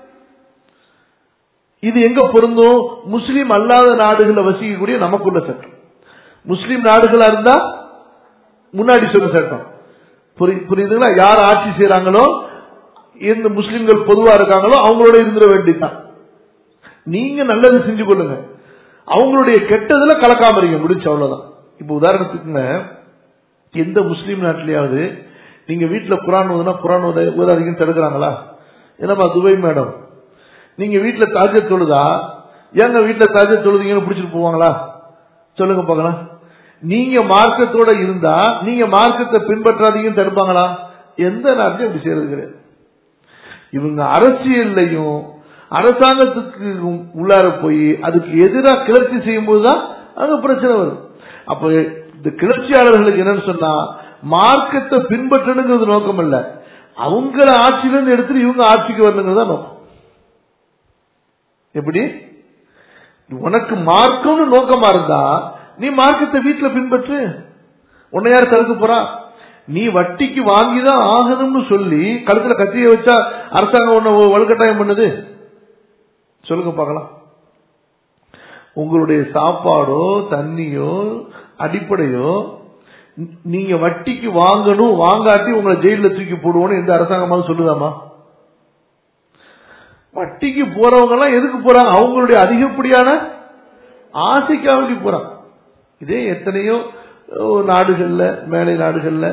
இது எங்க பொருந்தும் முஸ்லீம் அல்லாத நாடுகளை வசிக்கக்கூடிய நமக்குள்ள சட்டம் முஸ்லீம் நாடுகளா இருந்தா முன்னாடி சொன்ன சட்டம் புரியுதுங்களா யார் ஆட்சி செய்யறாங்களோ எந்த முஸ்லிம்கள் பொதுவா இருக்காங்களோ அவங்களோட இருந்துட வேண்டியதுதான் நீங்க நல்லது செஞ்சு கொள்ளுங்க அவங்களுடைய கெட்டதுல கலக்காம இருங்க முடிச்சு அவ்வளவுதான் இப்ப உதாரணத்துக்குங்க எந்த முஸ்லீம் நாட்டிலேயாவது நீங்க வீட்டுல குரான் ஓதுனா குரான் ஓத ஓதாதீங்கன்னு தடுக்கிறாங்களா என்னப்பா துபை மேடம் நீங்க வீட்டுல தாஜ தொழுதா ஏங்க வீட்டுல தாஜ தொழுதீங்கன்னு பிடிச்சிட்டு போவாங்களா சொல்லுங்க பார்க்கலாம் நீங்க மார்க்கத்தோட இருந்தா நீங்க மார்க்கத்தை பின்பற்றாதீங்கன்னு தடுப்பாங்களா எந்த நாட்டிலும் இப்படி செய்யறது கிடையாது இவங்க அரசியல்லையும் அரசாங்கத்துக்கு உள்ளார போய் அதுக்கு எதிராக கிளர்ச்சி செய்யும் போதுதான் அங்க பிரச்சனை வரும் அப்ப இந்த கிளர்ச்சியாளர்களுக்கு என்னன்னு சொன்னா மார்க்கத்தை பின்பற்றணுங்கிறது நோக்கம் இல்ல அவங்கள ஆட்சியிலிருந்து எடுத்துட்டு இவங்க ஆட்சிக்கு வரணுங்கிறது தான் நோக்கம் எப்படி உனக்கு மார்க்கம்னு நோக்கமா இருந்தா நீ மார்க்கத்தை வீட்டுல பின்பற்று உன்னை யார் தடுக்க போறா நீ வட்டிக்கு வாங்கிதான் ஆகணும்னு சொல்லி கழுத்துல கத்திய வச்சா அரசாங்கம் ஒண்ணு வலுக்கட்டாயம் பண்ணுது சொல்லுங்க பார்க்கலாம் உங்களுடைய சாப்பாடோ தண்ணியோ அடிப்படையோ நீங்க வட்டிக்கு வாங்கணும் வாங்காட்டி உங்களை ஜெயில தூக்கி போடுவோம்னு எந்த அரசாங்கமாவது சொல்லுதாமா வட்டிக்கு போறவங்க எல்லாம் எதுக்கு போறாங்க அவங்களுடைய அதிகப்படியான ஆசைக்காக வேண்டி போறாங்க இதே எத்தனையோ நாடுகள்ல மேலை நாடுகள்ல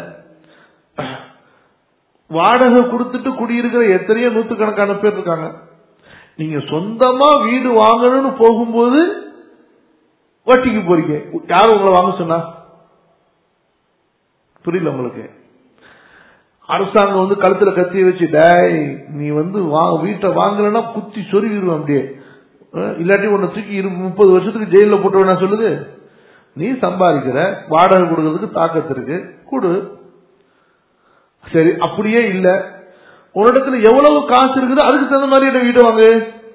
வாடகை கொடுத்துட்டு குடியிருக்கிற எத்தனையோ நூத்துக்கணக்கான பேர் இருக்காங்க நீங்க சொந்தமா வீடு வாங்கணும்னு போகும்போது வட்டிக்கு போறீங்க யார் உங்களை வாங்க சொன்னா புரியல உங்களுக்கு அரசாங்கம் வந்து கழுத்துல கத்திய வச்சு டேய் நீ வந்து வீட்டை வாங்கலன்னா குத்தி சொருவிடுவோம் அப்படியே அஹ், இல்லாட்டி உன்னை தூக்கி இரு முப்பது வருஷத்துக்கு ஜெயில போட்டு நான் சொல்லுது நீ சம்பாதிக்கிற வாடகை கொடுக்கறதுக்கு தாக்கத்து இருக்கு கொடு சரி அப்படியே இல்ல உன்னிடத்துல எவ்வளவு காசு இருக்குது அதுக்கு தகுந்த மாதிரி என்ன வீடு வாங்கு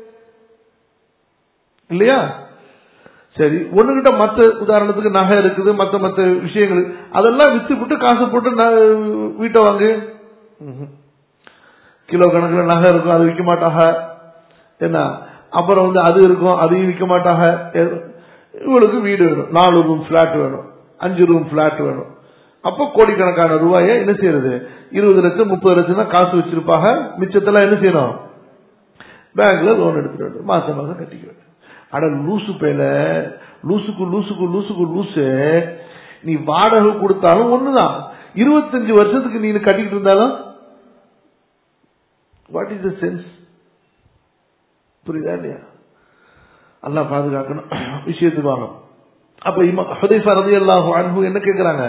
இல்லையா சரி ஒண்ணுகிட்ட மத்த உதாரணத்துக்கு நகை இருக்குது மத்த மத்த விஷயங்கள் அதெல்லாம் வித்து விட்டு காசு போட்டு ந- வீட்டை வாங்கு ம்ஹும். கிலோ கணக்குல நகை இருக்கும் அது விற்க மாட்டாங்க என்ன அப்புறம் வந்து அது இருக்கும் அதையும் விற்க மாட்டாங்க எ- இவளுக்கு வீடு வேணும் நாலு ரூம் பிளாட் வேணும் அஞ்சு ரூம் பிளாட் வேணும் அப்போ கோடிக்கணக்கான ரூபாயை என்ன செய்யறது இருபது லட்சம் முப்பது லட்சம் தான் காசு வச்சிருப்பாங்க மிச்சத்தெல்லாம் என்ன செய்யணும் பேங்க்ல லோன் எடுத்துட்டு மாசம் மாசம் கட்டிக்க வேண்டும் அட லூசு பேல லூசுக்கு லூசுக்கு லூசுக்கு லூசு நீ வாடகை கொடுத்தாலும் ஒண்ணுதான் இருபத்தஞ்சு வருஷத்துக்கு நீ கட்டிக்கிட்டு இருந்தாலும் வாட் இஸ் த சென்ஸ் புரியுதா இல்லையா அல்லாஹ் பாதுகாக்கணும் விஷயத்துக்கு வாங்க அப்ப இமா ஹுதைஃபா ரலியல்லாஹு அன்ஹு என்ன கேக்குறாங்க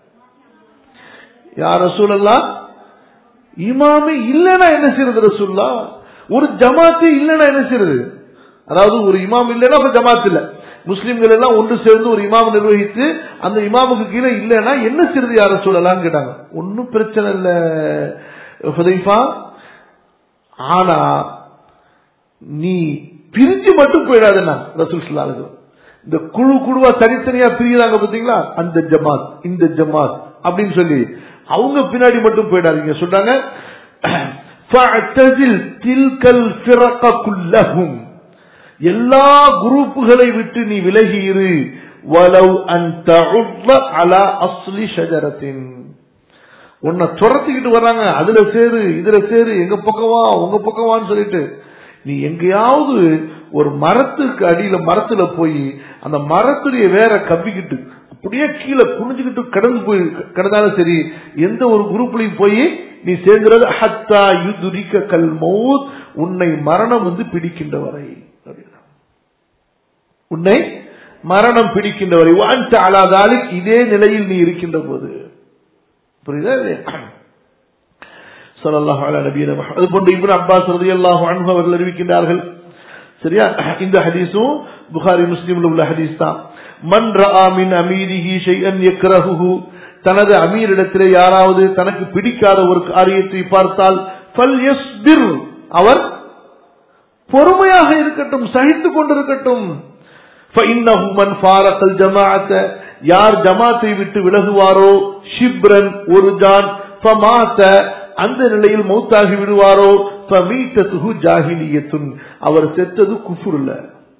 யார் ரசூலல்லாஹ் இமாமே இல்லைன்னா என்ன செய்யறது ரசூல்லா ஒரு ஜமாத்து இல்லைன்னா என்ன செய்யறது அதாவது ஒரு இமாம் இல்லைன்னா அப்ப ஜமாத் இல்ல முஸ்லிம்கள் எல்லாம் ஒன்று சேர்ந்து ஒரு இமாம் நிர்வகித்து அந்த இமாமுக்கு கீழே இல்லைன்னா என்ன செய்யறது யார சொல்லலாம்னு கேட்டாங்க ஒன்னும் பிரச்சனை இல்ல ஹுதைஃபா ஆனா நீ பிரிஞ்சு மட்டும் போயிடாதுன்னா ரசூல் ஸல்லல்லாஹு அலைஹி வஸல்லம். இந்த குழு குழுவா தனித்தனியா பிரிகிறாங்க பாத்தீங்களா அந்த ஜமாத் இந்த ஜமாத் அப்படின்னு சொல்லி அவங்க பின்னாடி மட்டும் போயிடாதீங்க சொல்றாங்க فَاعْتَزِلْ تِلْكَ الْفِرَقَ كُلَّهُمْ எல்லா குரூப்புகளை விட்டு நீ விலகி இரு வலவ் அன் தஉض அலா அஸ்லி ஷஜரத்தின் உன்னை துரத்திக்கிட்டு வர்றாங்க அதுல சேரு இதுல சேரு எங்க பக்கவா உங்க பக்கவான்னு சொல்லிட்டு நீ எங்கேயாவது ஒரு மரத்துக்கு அடியில மரத்துல போய் அந்த மரத்துடைய வேற கவ்விக்கிட்டு அப்படியே கீழே குனிஞ்சுக்கிட்டு கடந்து போய் கிடந்தாலும் சரி எந்த ஒரு குரூப்லயும் போய் நீ சேர்ந்துறது ஹத்தா யுதுரிக்க கல் மௌத் உன்னை மரணம் வந்து பிடிக்கின்ற வரை அப்படின்னா. உன்னை மரணம் பிடிக்கின்ற வரை வாஞ்ச அலாதாலிக் இதே நிலையில் நீ இருக்கின்ற போது புரியுதா இல்லையா ஸல்லல்லாஹு அலா நபியினா முஹம்மது அது போன்று இப்னு அப்பாஸ் ரலியல்லாஹு அன்ஹு அவர்கள் அறிவிக்கின்றார்கள் சரியா இந்த ஹதீஸும் புகாரி முஸ்லிம்ல உள்ள ஹதீஸ் தான் மன் ரஆ மின் அமீரிஹி ஷைஅன் யக்ரஹுஹு தனது அமீரிடத்திலே யாராவது தனக்கு பிடிக்காத ஒரு காரியத்தை பார்த்தால் ஃபல்யஸ்பிர் அவர் பொறுமையாக இருக்கட்டும் சகித்துக் கொண்டிருக்கட்டும் فإنه من فارق الجماعة யார் ஜமாத்தை விட்டு விலகுவாரோ ஷிப்ரன் ஒரு ஜான் ஃபமாத்த அந்த நிலையில் மௌத்தாகி விடுவாரோ ஃபமீத்ததுஹு ஜாஹிலியத்துன் அவர் செத்தது குஃபுர்ல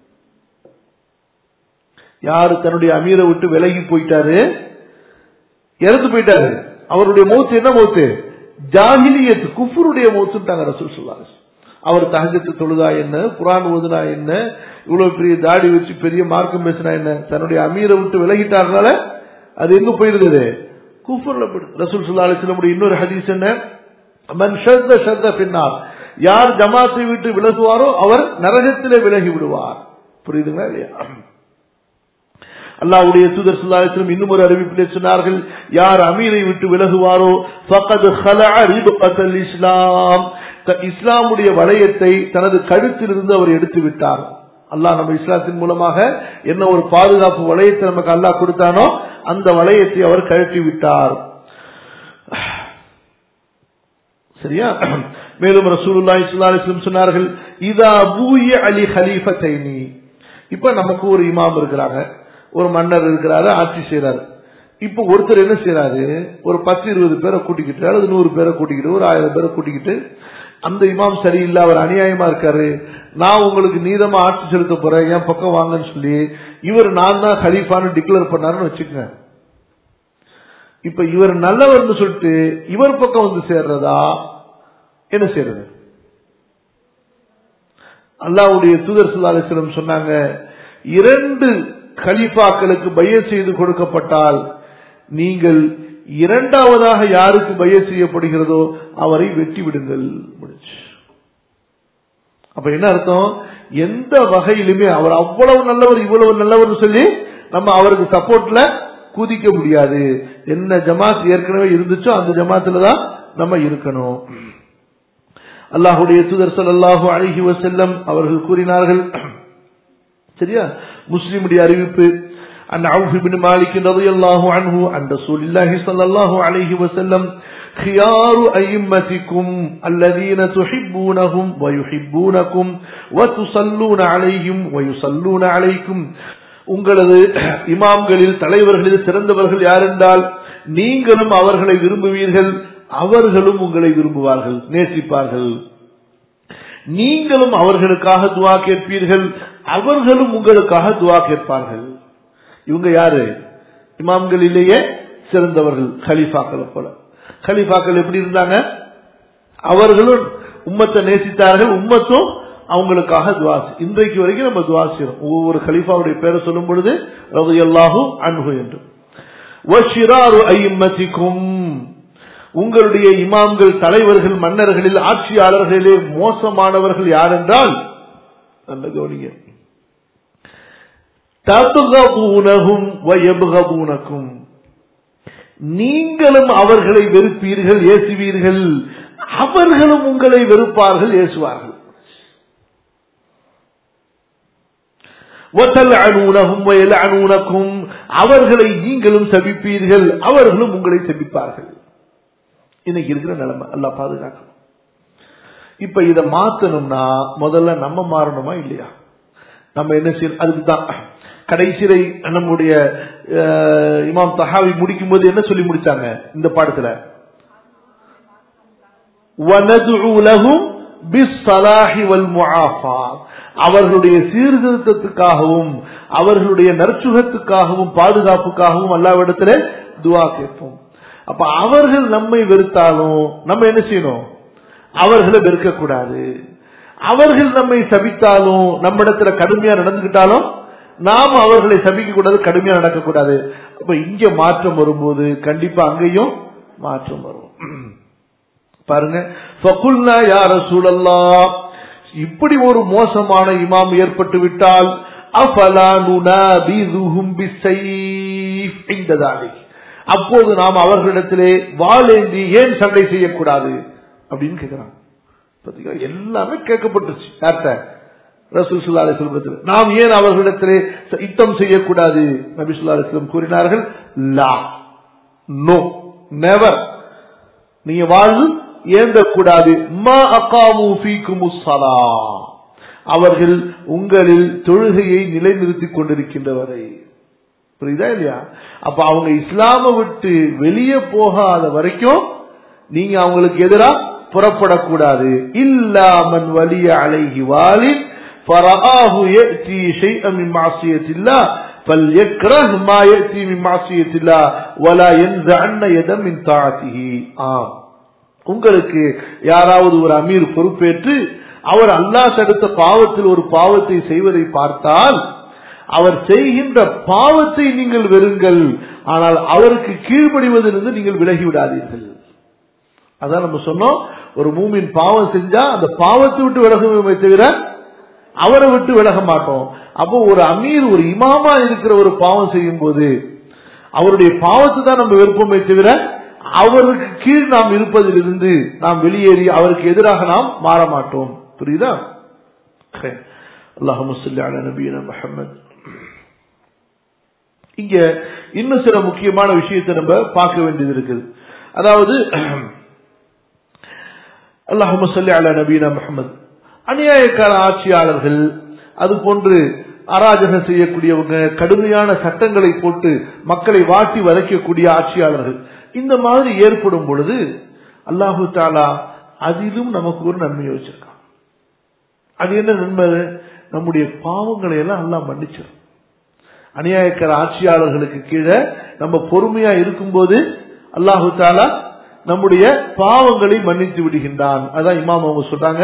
யாரு தன்னுடைய அமீரை விட்டு விலகி போயிட்டாரு இறந்து போயிட்டாரு அவருடைய மௌத்து என்ன மௌத்து ஜாஹிலியத் குஃபுருடைய மௌத்துட்டாங்க ரசூல் சொல்லாங்க அவர் தகஜத்து தொழுதா என்ன குரான் ஓதுனா என்ன இவ்வளவு பெரிய தாடி வச்சு பெரிய மார்க்கம் பேசினா என்ன தன்னுடைய அமீரை விட்டு விலகிட்டாருனால அது எங்க போயிருந்தது குஃபர்ல போயிடுது ரசூல் சுல்லா அலிஸ்லமுடைய இன்னொரு ஹதீஸ் என்ன மன் ஷத்த ஷத்த பின்னார் யார் ஜமாத்தை விட்டு விலகுவாரோ அவர் நரகத்திலே விலகி விடுவார் புரியுதுங்களா இல்லையா அல்லாஹ்வுடைய தூதர் ஸல்லல்லாஹு அலைஹி வஸல்லம் இன்னும் ஒரு அறிவிப்பிலே சொன்னார்கள் யார் அமீரை விட்டு விலகுவாரோ ஃபகத் ஹலஅ ரிபகத்தல் இஸ்லாம் த- இஸ்லாமுடைய வளையத்தை தனது கழுத்திலிருந்து அவர் எடுத்து விட்டார் அல்லாஹ் நம்ம இஸ்லாத்தின் மூலமாக என்ன ஒரு பாதுகாப்பு வளையத்தை நமக்கு அல்லாஹ் கொடுத்தானோ அந்த வளையத்தை அவர் கழற்றி விட்டார் சரியா மேலும் ரசூலுல்லாஹி ஸல்லல்லாஹு அலைஹி வஸல்லம் சொன்னார்கள் இதா பூய அலி ஹலீஃபத்தைனி இப்ப நமக்கு ஒரு இமாம் இருக்கிறாங்க ஒரு மன்னர் இருக்கிறாரு ஆட்சி செய்யறாரு இப்ப ஒருத்தர் என்ன செய்யறாரு ஒரு பத்து இருபது பேரை கூட்டிக்கிட்டு அல்லது நூறு பேரை கூட்டிக்கிட்டு ஒரு ஆயிரம் பேரை கூட்டிக்கிட்டு அந்த இமாம் சரியில்லை அவர் அநியாயமா இருக்காரு நான் உங்களுக்கு நீதமா ஆட்சி செலுத்த போறேன் என் பக்கம் வாங்கன்னு சொல்லி இவர் நான் தான் ஹலீஃபான்னு டிக்ளேர் பண்ணாருன்னு வச்சுக்கங்க இப்ப இவர் நல்லவர்னு சொல்லிட்டு இவர் பக்கம் வந்து சேர்றதா என்ன செய்யறது அல்லாஹ்வுடைய தூதர் ஸல்லல்லாஹு அலைஹி வஸல்லம் சொன்னாங்க இரண்டு கலீஃபாக்களுக்கு பைய செய்து கொடுக்கப்பட்டால் நீங்கள் இரண்டாவதாக யாருக்கு பைய செய்யப்படுகிறதோ அவரை வெட்டி விடுங்கள் முடிஞ்சு அப்ப என்ன அர்த்தம் எந்த வகையிலுமே அவர் அவ்வளவு நல்லவர் இவ்வளவு நல்லவர் சொல்லி நம்ம அவருக்கு சப்போர்ட்ல குதிக்க முடியாது என்ன ஜமாத் ஏற்கனவே இருந்துச்சோ அந்த ஜமாத்துல தான் நம்ம இருக்கணும் அல்லாஹுடைய தூதர் ஸல்லல்லாஹு அலைஹி வஸல்லம் அவர்கள் கூறினார்கள் சரியா முஸ்லிமுடைய அறிவிப்பு عن عوف بن مالك رضي الله عنه عن رسول الله صلى الله عليه وسلم خيار أئمتكم الذين تحبونهم ويحبونكم وتصلون عليهم ويصلون عليكم உங்களது இமாம்களில் தலைவர்களில் சிறந்தவர்கள் யார் என்றால் நீங்களும் அவர்களை விரும்புவீர்கள் அவர்களும் உங்களை விரும்புவார்கள் நேசிப்பார்கள் நீங்களும் அவர்களுக்காக துவா கேட்பீர்கள் அவர்களும் உங்களுக்காக துவா கேட்பார்கள் இவங்க யாரு இமாம்களிலேயே சிறந்தவர்கள் கலீஃபாக்களை போல கலீஃபாக்கள் எப்படி இருந்தாங்க அவர்களும் உம்மத்தை நேசித்தார்கள் உம்மத்தும் அவங்களுக்காக துவா இன்றைக்கு வரைக்கும் நம்ம துவா செய்யறோம் ஒவ்வொரு கலீஃபாவுடைய பேரை சொல்லும் பொழுது எல்லாஹு அன்பு என்று ஐம்மத்திக்கும் உங்களுடைய இமாம்கள் தலைவர்கள் மன்னர்களில் ஆட்சியாளர்களிலே மோசமானவர்கள் யார் என்றால் நல்ல கவனிங்க தபுகபூனகும் வயபுகபூனக்கும் நீங்களும் அவர்களை வெறுப்பீர்கள் ஏசுவீர்கள் அவர்களும் உங்களை வெறுப்பார்கள் ஏசுவார்கள் அவர்களை நீங்களும் சபிப்பீர்கள் அவர்களும் உங்களை சபிப்பார்கள் இன்னைக்கு இருக்கிற நிலைமை எல்லாம் பாதுகாக்கணும் இப்ப இதை மாத்தணும்னா முதல்ல நம்ம மாறணுமா இல்லையா நம்ம என்ன செய்யணும் அதுக்கு தான் கடைசியை நம்முடைய இமாம் தஹாவி முடிக்கும் போது என்ன சொல்லி முடிச்சாங்க இந்த பாடத்துல அவர்களுடைய சீர்திருத்தத்துக்காகவும் அவர்களுடைய நற்சுகத்துக்காகவும் பாதுகாப்புக்காகவும் அல்லாவிடத்துல துவா கேட்போம் அப்ப அவர்கள் நம்மை வெறுத்தாலும் நம்ம என்ன செய்யணும் அவர்களை வெறுக்க கூடாது அவர்கள் நம்மை சபித்தாலும் நம்மிடத்துல கடுமையா நடந்துகிட்டாலும் நாம் அவர்களை சபிக்க கூடாது கடுமையா நடக்கக்கூடாது அப்ப இங்க மாற்றம் வரும்போது கண்டிப்பா அங்கேயும் மாற்றம் வரும் பாருங்க ஃபகுல்னா யார சூழல்லா இப்படி ஒரு மோசமான இமாம் ஏற்பட்டு விட்டால் அஃபலா நுனாபிதுஹும் பிஸ்ஸைஃப் இந்ததாலிக் அப்போது நாம் அவர்களிடத்திலே வாழேந்தி ஏன் சண்டை செய்யக்கூடாது அப்படின்னு கேட்கிறாங்க பாத்தீங்களா எல்லாமே கேட்கப்பட்டுருச்சு யார்கிட்ட ரசூல் சுல்லா அலிஸ்லம் நாம் ஏன் அவர்களிடத்திலே யுத்தம் செய்யக்கூடாது நபி சுல்லா அலிஸ்லம் கூறினார்கள் லா நோ நெவர் நீங்க வாழ்வு ஏந்தக்கூடாது மா அகாமு ஃபீக்கும் அவர்கள் உங்களில் தொழுகையை நிலைநிறுத்திக் கொண்டிருக்கின்றவரை புரியுதா இல்லையா அப்ப அவங்க இஸ்லாம விட்டு வெளியே போகாத வரைக்கும் நீங்க அவங்களுக்கு எதிராக புறப்படக்கூடாது இல்லாமன் வலிய அலைகி வாலின் فرآه يأتي شيئا من معصية الله فليكره ما يأتي من معصية الله ولا ينزعن يدا من طاعته ஆம் உங்களுக்கு யாராவது ஒரு அமீர் பொறுப்பேற்று அவர் அல்லாஹ் தடுத்த பாவத்தில் ஒரு பாவத்தை செய்வதை பார்த்தால் அவர் செய்கின்ற பாவத்தை நீங்கள் வெறுங்கள் ஆனால் அவருக்கு கீழ்ப்படிவதிலிருந்து நீங்கள் விலகி விடாதீர்கள் அதான் நம்ம சொன்னோம் ஒரு மூமின் பாவம் செஞ்சா அந்த பாவத்தை விட்டு விலகுமே தவிர அவரை விட்டு விலக மாட்டோம் அப்போ ஒரு அமீர் ஒரு இமாமா இருக்கிற ஒரு பாவம் செய்யும் போது அவருடைய பாவத்தை தான் நம்ம வெறுப்போமே தவிர அவருக்கு கீழ் நாம் இருப்பதிலிருந்து நாம் வெளியேறி அவருக்கு எதிராக நாம் மாற மாட்டோம் புரியுதா அல்லாஹ் நபீன முஹம்மது இங்க இன்னும் சில முக்கியமான விஷயத்தை நம்ம பார்க்க வேண்டியது இருக்குது அதாவது அல்லாஹு சொல்லி அல நபீனா முகமது அநியாயக்கார ஆட்சியாளர்கள் அது போன்று அராஜகம் செய்யக்கூடியவங்க கடுமையான சட்டங்களை போட்டு மக்களை வாட்டி வதைக்கக்கூடிய ஆட்சியாளர்கள் இந்த மாதிரி ஏற்படும் பொழுது அல்லாஹு தாலா அதிலும் நமக்கு ஒரு நன்மை வச்சிருக்கான் அது என்ன நன்மை நம்முடைய பாவங்களை எல்லாம் எல்லாம் மன்னிச்சிடும் அநியாயக்கார ஆட்சியாளர்களுக்கு கீழே நம்ம பொறுமையா இருக்கும்போது அல்லாஹு தாலா நம்முடைய பாவங்களை மன்னித்து விடுகின்றான் அதான் இமாம் அவங்க சொல்றாங்க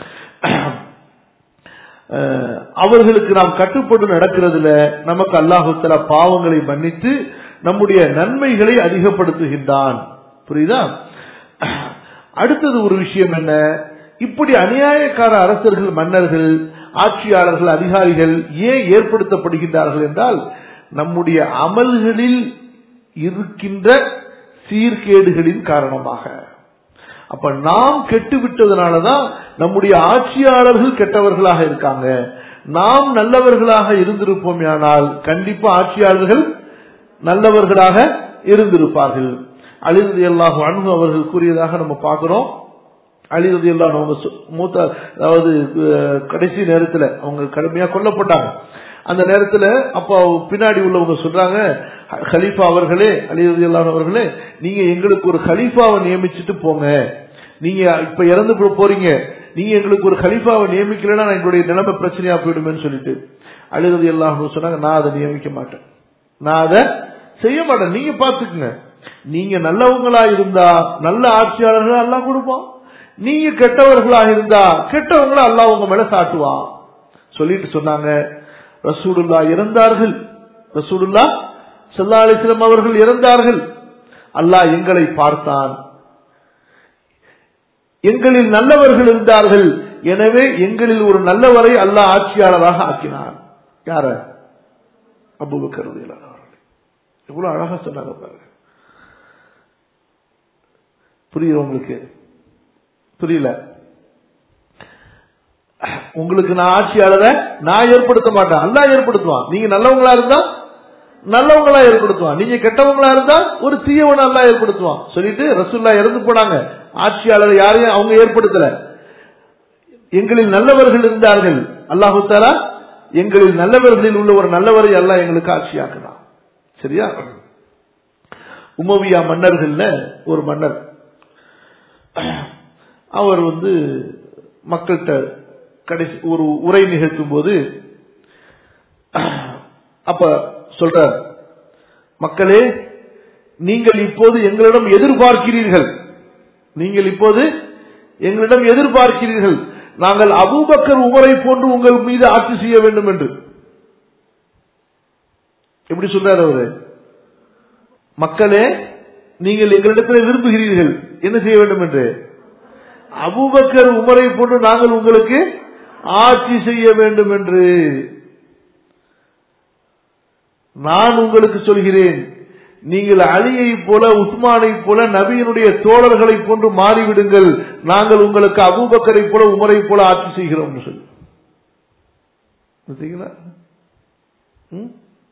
அவர்களுக்கு நாம் கட்டுப்பட்டு நடக்கிறதுல நமக்கு அல்லாஹு தாலா பாவங்களை மன்னித்து நம்முடைய நன்மைகளை அதிகப்படுத்துகின்றான் புரியுதா அடுத்தது ஒரு விஷயம் என்ன இப்படி அநியாயக்கார அரசர்கள் மன்னர்கள் ஆட்சியாளர்கள் அதிகாரிகள் ஏன் ஏற்படுத்தப்படுகின்றார்கள் என்றால் நம்முடைய அமல்களில் இருக்கின்ற சீர்கேடுகளின் காரணமாக அப்ப நாம் கெட்டு விட்டதுனாலதான் நம்முடைய ஆட்சியாளர்கள் கெட்டவர்களாக இருக்காங்க நாம் நல்லவர்களாக இருந்திருப்போமேயானால் கண்டிப்பா ஆட்சியாளர்கள் நல்லவர்களாக இருந்திருப்பார்கள் அலிரதி அல்லாஹ் அன்பு அவர்கள் கூறியதாக நம்ம பார்க்கிறோம் அலிரதி அல்லாஹ் அவங்க சொ- மூத்த அதாவது அஹ், கடைசி நேரத்துல அவங்க கடுமையா கொல்லப்பட்டாங்க அந்த நேரத்துல அப்போ பின்னாடி உள்ளவங்க சொல்றாங்க ஹலீஃபா அவர்களே அலிரதி அல்லாஹ் அவர்களே நீங்க எங்களுக்கு ஒரு ஹலீஃபாவை நியமிச்சுட்டு போங்க நீங்க இப்ப இறந்து போ- போறீங்க நீங்க எங்களுக்கு ஒரு ஹலீஃபாவை நியமிக்கலன்னா எங்களுடைய நிலைமை பிரச்சனையா போயிடுமேன்னு சொல்லிட்டு அலிரதி அல்லாஹ் சொன்னாங்க நான் அதை நியமிக்க மாட்டேன் நான் அதை செய்ய மாட்டேன் நீங்க பாத்துக்குங்க நீங்க நல்லவங்களா இருந்தா நல்ல ஆட்சியாளர்களா அல்லாஹ் கொடுப்பான் நீங்க கெட்டவர்களா இருந்தா கெட்டவங்கள அல்லாஹ் உங்க மேல சாட்டுவான் சொல்லிட்டு சொன்னாங்க ரசூலுல்லா இறந்தார்கள் ரசூலுல்லா ஸல்லல்லாஹு அலைஹி வஸல்லம் அவர்கள் இறந்தார்கள் அல்லாஹ் எங்களை பார்த்தான் எங்களில் நல்லவர்கள் இருந்தார்கள் எனவே எங்களில் ஒரு நல்லவரை அல்லாஹ் ஆட்சியாளராக ஆக்கினான் யார அபூபக்கர் ரலியல்லாஹு அன்ஹு எவ்வளவு அழகா சொன்னாங்க பாருங்க புரியுது உங்களுக்கு புரியல உங்களுக்கு நான் ஆட்சியாளரை நான் ஏற்படுத்த மாட்டேன் அல்லாஹ் ஏற்படுத்துவான் நீங்க நல்லவங்களா இருந்தா நல்லவங்களா ஏற்படுத்துவான் நீங்க கெட்டவங்களா இருந்தா ஒரு தீயவனை அல்லாஹ் ஏற்படுத்துவான் சொல்லிட்டு ரசூல்லா இறந்து போனாங்க ஆட்சியாளர் யாரையும் அவங்க ஏற்படுத்தல எங்களில் நல்லவர்கள் இருந்தார்கள் அல்லாஹு தாலா எங்களில் நல்லவர்களில் உள்ள ஒரு நல்லவரை அல்லாஹ் எங்களுக்கு ஆட்சியாக்கினான் சரியா உமவியா மன்னர்கள்ல ஒரு மன்னர் அவர் வந்து மக்கள்கிட்ட கடைசி ஒரு உரை நிகழ்த்தும் போது அப்ப சொல்றார் மக்களே நீங்கள் இப்போது எங்களிடம் எதிர்பார்க்கிறீர்கள் நீங்கள் இப்போது எங்களிடம் எதிர்பார்க்கிறீர்கள் நாங்கள் அபூபக்கர் உமரை போன்று உங்கள் மீது ஆட்சி செய்ய வேண்டும் என்று எப்படி சொல்றாரு அவரு மக்களே நீங்கள் எங்களிடத்தில் விரும்புகிறீர்கள் என்ன செய்ய வேண்டும் என்று அபூபக்கர் உமரை போன்று நாங்கள் உங்களுக்கு ஆட்சி செய்ய வேண்டும் என்று நான் உங்களுக்கு சொல்கிறேன் நீங்கள் அலியை போல உஸ்மானை போல நபியினுடைய தோழர்களை போன்று மாறிவிடுங்கள் நாங்கள் உங்களுக்கு அபூபக்கரை போல உமரை போல ஆட்சி செய்கிறோம் சொல்லி பார்த்தீங்களா? ம்?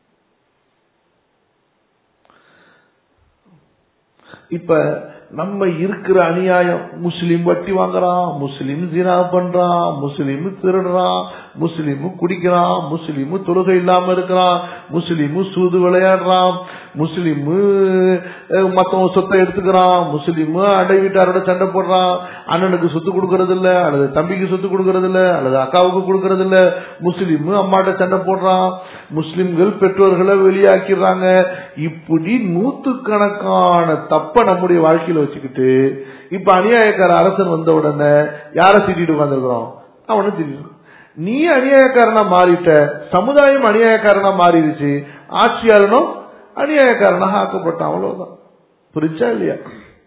இப்ப நம்ம இருக்கிற அநியாயம் முஸ்லிம் வட்டி வாங்குறான் முஸ்லிம் ஜினா பண்றான் முஸ்லிம் திருடுறான் முஸ்லிம் குடிக்கிறான் முஸ்லிம் தொழுகை இல்லாம இருக்கிறான் முஸ்லிம் சூது விளையாடுறான் முஸ்லிம் மத்தவங்க சொத்தை எடுத்துக்கிறான் முஸ்லிம் அண்டை வீட்டாரோட சண்டை போடுறான் அண்ணனுக்கு சொத்து கொடுக்கறது இல்ல அல்லது தம்பிக்கு சொத்து கொடுக்கறது இல்ல அல்லது அக்காவுக்கு கொடுக்கறது இல்ல முஸ்லிம் அம்மாட்ட சண்டை போடுறான் முஸ்லிம்கள் பெற்றோர்களை வெளியாக்கிடுறாங்க இப்படி நூத்துக்கணக்கான தப்ப நம்முடைய வாழ்க்கையில வச்சுக்கிட்டு இப்ப அநியாயக்கார அரசன் வந்த உடனே யாரை திட்டிட்டு உட்காந்துருக்கிறோம் அவனை திட்டிட்டு நீ அநியாயக்காரனா மாறிட்ட சமுதாயம் அநியாயக்காரனா மாறிடுச்சு ஆட்சியாளனும் அநியாயக்காரனாக ஆக்கப்பட்டான் அவ்வளவுதான் புரிச்சா இல்லையா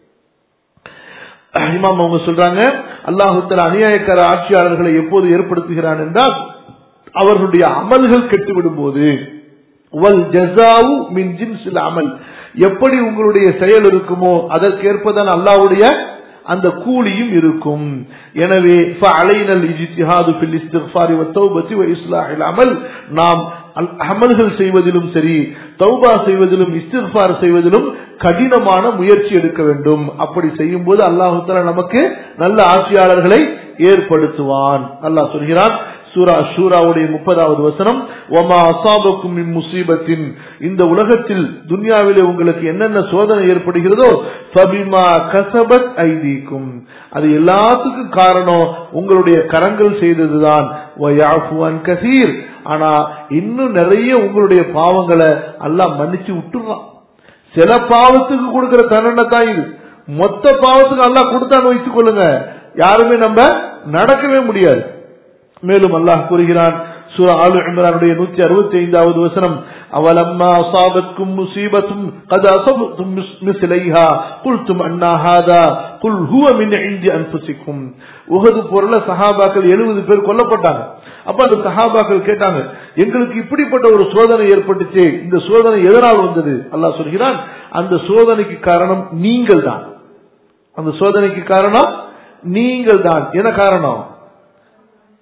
இமாம் அவங்க சொல்றாங்க அல்லாஹுத்தல அநியாயக்கார ஆட்சியாளர்களை எப்போது ஏற்படுத்துகிறான் என்றால் அவர்களுடைய அமல்கள் கெட்டுவிடும் போது வல் ஜசாவு மின் ஜின்சில் அமல் எப்படி உங்களுடைய செயல் இருக்குமோ அதற்கேற்பதான் அல்லாஹ்வுடைய அந்த கூலியும் இருக்கும் எனவே ஃபஅலைனல் இஜ்திஹாது ஃபில் இஸ்திக்ஃபாரி வத் தௌபத்தி வ இஸ்லாஹில் அமல் நாம் அல்- அமல்கள் செய்வதிலும் சரி தௌபா செய்வதிலும் இஸ்திக்ஃபார் செய்வதிலும் கடினமான முயற்சி எடுக்க வேண்டும் அப்படி செய்யும் போது அல்லாஹு தஆலா நமக்கு நல்ல ஆட்சியாளர்களை ஏற்படுத்துவான் அல்லாஹ் சொல்கிறான் சூரா ஷூராவுடைய முப்பதாவது வசனம் ஒமா அசாபக்கும் மின் முசீபத்தின் இந்த உலகத்தில் துன்யாவிலே உங்களுக்கு என்னென்ன சோதனை ஏற்படுகிறதோ ஃபபிமா கசபத் ஐதீக்கும் அது எல்லாத்துக்கும் காரணம் உங்களுடைய கரங்கள் செய்ததுதான் வயாஃபுவன் கசீர் ஆனா இன்னும் நிறைய உங்களுடைய பாவங்களை அல்லாஹ் மன்னிச்சு விட்டுறான் சில பாவத்துக்கு கொடுக்கிற தண்டனை தான் இது மொத்த பாவத்துக்கு அல்லாஹ் கொடுத்தான்னு வைத்துக் கொள்ளுங்க யாருமே நம்ம நடக்கவே முடியாது மேலும் அல்லாஹ் கூறுகிறான் சூரா ஆலு இம்ரானுடைய நூத்தி அறுபத்தி ஐந்தாவது வசனம் அவலம்மா அசாபத்கும் முசீபத்தும் قد أصبتم مثليها قلتم أن هذا قل هو من عند أنفسكم உஹது போர்ல சஹாபாக்கள் 70 பேர் கொல்லப்பட்டாங்க அப்ப அந்த சஹாபாக்கள் கேட்டாங்க எங்களுக்கு இப்படிப்பட்ட ஒரு சோதனை ஏற்பட்டுச்சு இந்த சோதனை எதனால் வந்தது அல்லாஹ் சொல்கிறான் அந்த சோதனைக்கு காரணம் நீங்கள் தான் அந்த சோதனைக்கு காரணம் நீங்கள் தான் என்ன காரணம்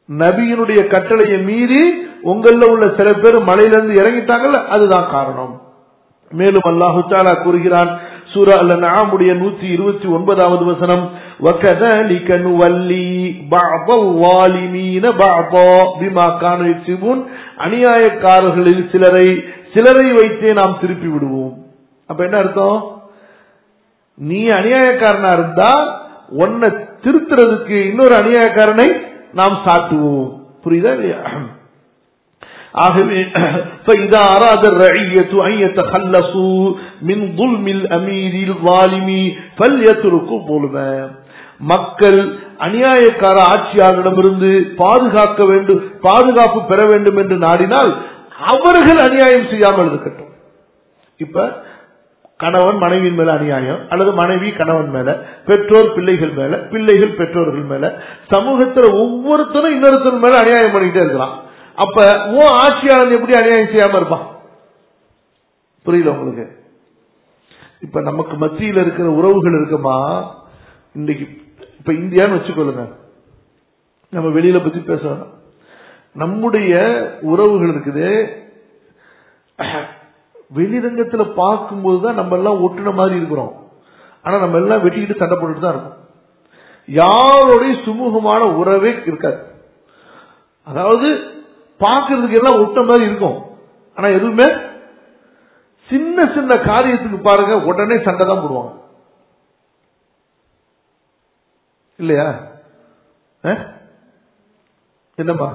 நபியினுடைய கட்டளையை மீறி உங்கள உள்ள சில பேர் மலையிலிருந்து இறங்கிட்டாங்கல்ல அதுதான் காரணம் மேலும் அல்லாஹு தாலா கூறுகிறான் சூரா அல்ல நாமுடைய நூத்தி இருபத்தி ஒன்பதாவது வசனம் وَكَذَلِكَ نُوَلِّي بَعْضَ الظَّالِمِينَ بَعْضًا بِمَا كَانُوا يَكْسِبُونَ அநியாயக்காரர்களில் சிலரை சிலரை வைத்தே நாம் திருப்பி விடுவோம் அப்ப என்ன அர்த்தம் நீ அநியாயக்காரனா இருந்தா உன்னை திருத்துறதுக்கு இன்னொரு அநியாயக்காரனை நாம் சாட்டுவோம் புரியுதா இல்லையா ஆகவே فإذا أراد الرعية أن يتخلصوا من ظلم الأمير الظالم فليتركوا ظلما மக்கள் அநியாயக்கார ஆட்சியாளரிடமிருந்து பாதுகாக்க வேண்டும் பாதுகாப்பு பெற வேண்டும் என்று நாடினால் அவர்கள் அநியாயம் செய்யாமல் இருக்கட்டும் இப்ப கணவன் மனைவியின் மேல அநியாயம் அல்லது மனைவி கணவன் மேல பெற்றோர் பிள்ளைகள் மேல பிள்ளைகள் பெற்றோர்கள் மேல சமூகத்துல ஒவ்வொருத்தரும் இன்னொருத்தர் மேல அநியாயம் பண்ணிக்கிட்டே இருக்கலாம் அப்ப ஓ ஆட்சியாளன் எப்படி அநியாயம் செய்யாம இருப்பான் புரியல உங்களுக்கு இப்ப நமக்கு மத்தியில் இருக்கிற உறவுகள் இருக்குமா இன்னைக்கு இப்ப இந்தியான்னு வச்சுக்கொள்ளுங்க நம்ம வெளியில பத்தி பேச வேணாம் நம்முடைய உறவுகள் இருக்குது வெளிரங்கத்துல பார்க்கும்போது தான் நம்ம எல்லாம் ஒட்டுன மாதிரி இருக்கிறோம் ஆனா நம்ம எல்லாம் வெட்டிக்கிட்டு சண்டை போட்டுட்டு தான் இருக்கோம் யாரோடைய சுமூகமான உறவே இருக்காது அதாவது பார்க்கறதுக்கு எல்லாம் ஒட்ட மாதிரி இருக்கும் ஆனா எதுவுமே சின்ன சின்ன காரியத்துக்கு பாருங்க உடனே சண்டை தான் போடுவாங்க இல்லையா அஹ்? என்னம்மா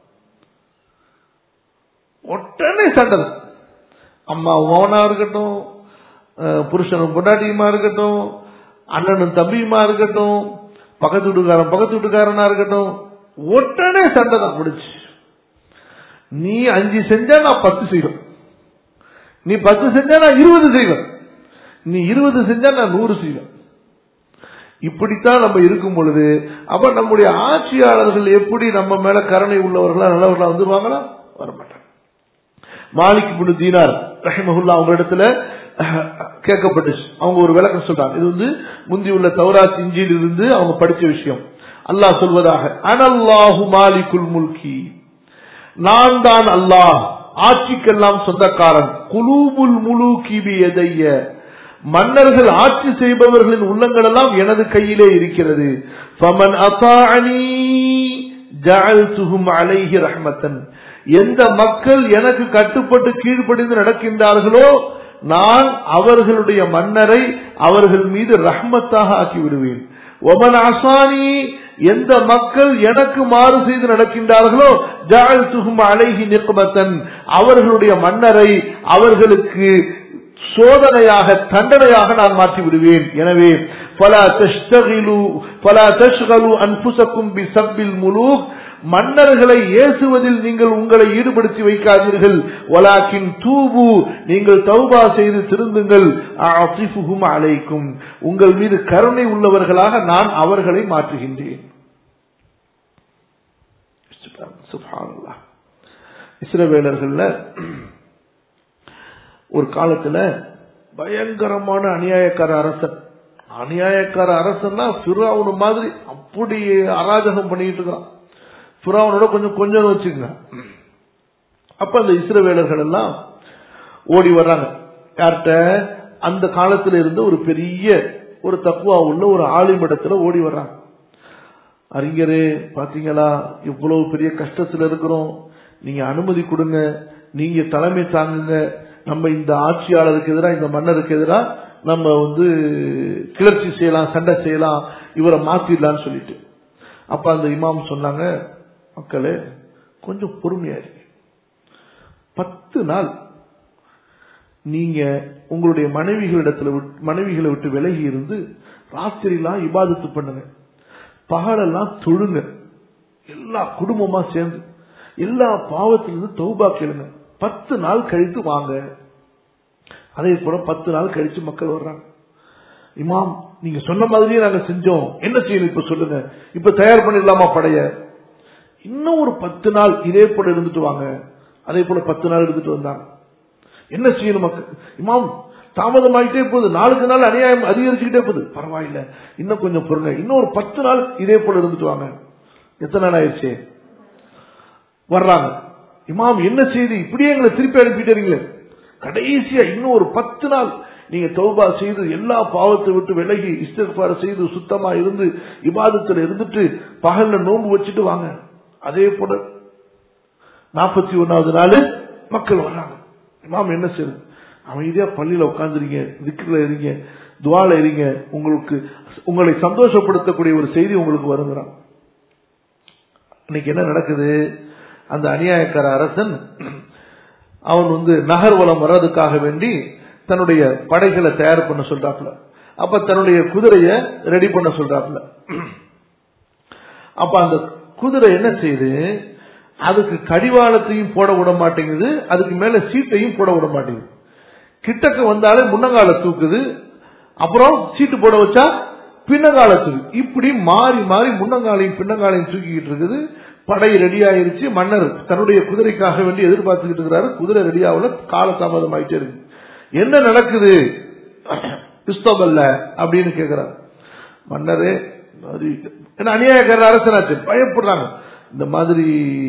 உடனே சண்டை தான் அம்மா மோனா இருக்கட்டும் அஹ், புருஷனும் பொண்டாட்டியுமா இருக்கட்டும் அண்ணனும் தம்பியுமா இருக்கட்டும் பக்கத்து வீட்டுக்காரன் பக்கத்து வீட்டுக்காரனா இருக்கட்டும் உடனே சண்டை தான் முடிச்சு நீ அஞ்சு செஞ்சா நான் பத்து செய்வேன் நீ பத்து செஞ்சா நான் இருபது செய்வேன் நீ இருபது செஞ்சா நான் நூறு செய்வேன் இப்படித்தான் நம்ம இருக்கும் பொழுது அப்ப நம்முடைய ஆட்சியாளர்கள் எப்படி நம்ம மேல கருணை உள்ளவர்களா நல்லவர்களா வந்துருவாங்களா வரமாட்டாங்க மாலிக் புனு தீனார் ரஹிமஹுல்லா அவங்க இடத்துல அஹ், கேட்கப்பட்டுச்சு அவங்க ஒரு விளக்கம் சொல்றாங்க இது வந்து முந்தி உள்ள தௌராத் இஞ்சியில் இருந்து அவங்க படிச்ச விஷயம் அல்லாஹ் சொல்வதாக அனல்லாஹு மாலிகுல் முல்கி நான் தான் அல்லாஹ் ஆட்சிக்கெல்லாம் சொந்தக்காரன் குலூபுல் முழு கிபி எதைய மன்னர்கள் ஆட்சி செய்பவர்களின் உள்ளங்கள் எல்லாம் எனது கையிலே இருக்கிறது ஃபமன் அத்தாஅனி ஜஅல்துஹும் அலைஹி ரஹ்மத்தன் எந்த மக்கள் எனக்கு கட்டுப்பட்டு கீழ்ப்படிந்து நடக்கின்றார்களோ நான் அவர்களுடைய மன்னரை அவர்கள் மீது ரஹ்மத்தாக ஆக்கி விடுவேன் ஒமன் அசானி எந்த மக்கள் எனக்கு மாறு செய்து நடக்கின்றார்களோ ஜால் துகும் அலைஹி நிக்மத்தன் அவர்களுடைய மன்னரை அவர்களுக்கு சோதனையாக தண்டனையாக நான் மாற்றி விடுவேன் எனவே பலா தஷ்தகிலு பலா தஷ்கலு அன்புசக்கும் பி சப்பில் முலூக் மன்னர்களை ஏசுவதில் நீங்கள் உங்களை ஈடுபடுத்தி வைக்காதீர்கள் வலாக்கின் தூபு நீங்கள் தௌபா செய்து திருந்துங்கள் அசிஃபுகும் அலைக்கும் உங்கள் மீது கருணை உள்ளவர்களாக நான் அவர்களை மாற்றுகின்றேன் சுப்ஹானல்லாஹ். இஸ்ரவேலர்கள்ல ஒரு காலத்துல பயங்கரமான அநியாயக்கார அரசன் அநியாயக்கார அரசன்னா பிராவுன மாதிரி அப்படி அராஜகம் பண்ணிட்டு இருக்கிறான் பிராவனோட கொஞ்சம் கொஞ்சம் வச்சுக்கங்க அப்ப அந்த இஸ்ரவேலர்கள் எல்லாம் ஓடி வர்றாங்க யார்கிட்ட அந்த காலத்துல இருந்த ஒரு பெரிய ஒரு தக்குவா உள்ள ஒரு ஆலிமிடத்துல ஓடி வர்றாங்க அறிஞரே பாத்தீங்களா இவ்வளவு பெரிய கஷ்டத்துல இருக்கிறோம் நீங்க அனுமதி கொடுங்க நீங்க தலைமை தாங்குங்க நம்ம இந்த ஆட்சியாளருக்கு எதிராக இந்த மன்னருக்கு எதிராக நம்ம வந்து கிளர்ச்சி செய்யலாம் சண்டை செய்யலாம் இவரை மாத்திடலாம்னு சொல்லிட்டு அப்ப அந்த இமாம் சொன்னாங்க மக்களே கொஞ்சம் பொறுமையா இருங்க பத்து நாள் நீங்க உங்களுடைய மனைவிகளிடத்துல விட்டு- மனைவிகளை விட்டு விலகி இருந்து ராத்திரிலாம் இபாதத்து பண்ணுங்க பகலெல்லாம் தொழுங்க எல்லா குடும்பமா சேர்ந்து எல்லா பாவத்திலிருந்து தௌபா கேளுங்க பத்து நாள் கழித்து வாங்க அதே போல பத்து நாள் கழிச்சு மக்கள் வர்றாங்க இமாம் நீங்க சொன்ன மாதிரியே நாங்க செஞ்சோம் என்ன செய்யணும் இப்ப சொல்லுங்க இப்ப தயார் பண்ணிடலாமா படைய இன்னும் ஒரு பத்து நாள் இதே போல இருந்துட்டு வாங்க அதே போல பத்து நாள் இருந்துட்டு வந்தாங்க என்ன செய்யணும் மக்கள் இமாம் தாமதமாயிட்டே போகுது நாளுக்கு நாள் அநியாயம் அதிகரிச்சுக்கிட்டே போகுது பரவாயில்ல இன்னும் கொஞ்சம் பொறுங்க இன்னும் ஒரு பத்து நாள் இதே போல இருந்துட்டு வாங்க எத்தனை நாள் ஆயிடுச்சு வர்றாங்க இமாம் என்ன செய்தி இப்படியே எங்களை திருப்பி அனுப்பிட்டீங்களே கடைசியா இன்னும் ஒரு பத்து நாள் நீங்க தௌபா செய்து எல்லா பாவத்தை விட்டு விலகி இஸ்திஃபார் செய்து சுத்தமா இருந்து இபாதத்துல இருந்துட்டு பகல்ல நோன்பு வச்சுட்டு வாங்க அதே போல நாற்பத்தி ஒன்னாவது நாள் மக்கள் வர்றாங்க இமாம் என்ன செய்யுது அமைதியா பள்ளியில உட்காந்துருங்க திக்குல இருங்க துவால இருங்க உங்களுக்கு உங்களை சந்தோஷப்படுத்தக்கூடிய ஒரு செய்தி உங்களுக்கு வருங்கிறான் இன்னைக்கு என்ன நடக்குது அந்த அநியாயக்கார அரசன் அவன் வந்து நகர்வலம் வர்றதுக்காக வேண்டி தன்னுடைய படைகளை தயார் பண்ண சொல்றாப்புல அப்ப தன்னுடைய குதிரைய ரெடி பண்ண சொல்றாப்புல அப்ப அந்த குதிரை என்ன செய்யுது அதுக்கு கடிவாளத்தையும் போட விட மாட்டேங்குது அதுக்கு மேல சீட்டையும் போட விட மாட்டேங்குது கிட்டக்க வந்தாலே முன்னங்கால தூக்குது அப்புறம் சீட்டு போட வச்சா பின்னங்கால தூக்கு இப்படி மாறி மாறி முன்னங்காலையும் பின்னங்காலையும் தூக்கிக்கிட்டு இருக்குது படை ரெடி ஆயிருச்சு மன்னர் தன்னுடைய குதிரைக்காக வேண்டி எதிர்பார்த்துக்கிட்டு இருக்கிறாரு குதிரை ரெடி ஆகல காலதாமதம் ஆயிட்டே இருக்கு என்ன நடக்குது கிறிஸ்தவல்ல அப்படின்னு கேக்குறாரு மன்னரே ஏன்னா அநியாயக்கார அரசனாச்சு பயப்படுறாங்க இந்த மாதிரி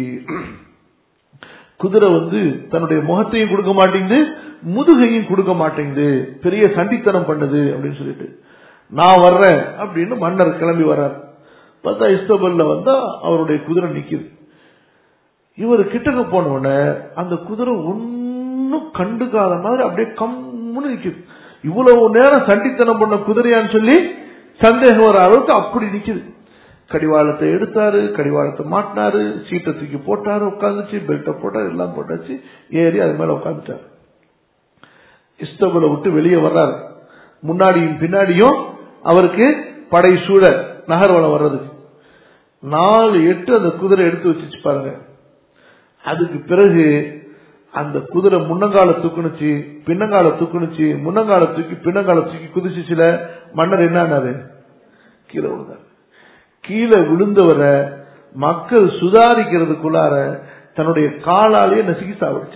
குதிரை வந்து தன்னுடைய முகத்தையும் கொடுக்க மாட்டேங்குது முதுகையும் கொடுக்க மாட்டேங்குது பெரிய சண்டித்தனம் பண்ணுது அப்படின்னு சொல்லிட்டு நான் வர்றேன் அப்படின்னு மன்னர் கிளம்பி வர்றார் பார்த்தா இஸ்தபல்ல வந்தா அவருடைய குதிரை நிக்குது இவர் கிட்டக்க போன உடனே அந்த குதிரை ஒன்னும் கண்டுக்காத மாதிரி அப்படியே கம்முன்னு நிக்குது இவ்வளவு நேரம் சண்டித்தனம் பண்ண குதிரையான்னு சொல்லி சந்தேகம் வர அளவுக்கு அப்படி நிக்குது கடிவாளத்தை எடுத்தாரு கடிவாளத்தை மாட்டினாரு சீட்டை தூக்கி போட்டாரு உட்காந்துச்சு பெல்ட்டை போட்டாரு எல்லாம் போட்டாச்சு ஏறி அது மேல உட்காந்துட்டாரு இஸ்தபுல விட்டு வெளியே வர்றாரு முன்னாடியும் பின்னாடியும் அவருக்கு படை சூழ நகர்வலம் வர்றதுக்கு நாலு எட்டு அந்த குதிரை எடுத்து வச்சுச்சு பாருங்க அதுக்கு பிறகு அந்த குதிரை முன்னங்கால தூக்குனுச்சு பின்னங்கால தூக்குனுச்சு முன்னங்கால தூக்கி பின்னங்கால தூக்கி குதிச்சுச்சுல மன்னர் என்னாரு கீழே விழுந்தார் கீழே விழுந்தவரை மக்கள் சுதாரிக்கிறதுக்குள்ளார தன்னுடைய காலாலேயே நசுக்கி சாவடிச்சிருச்சு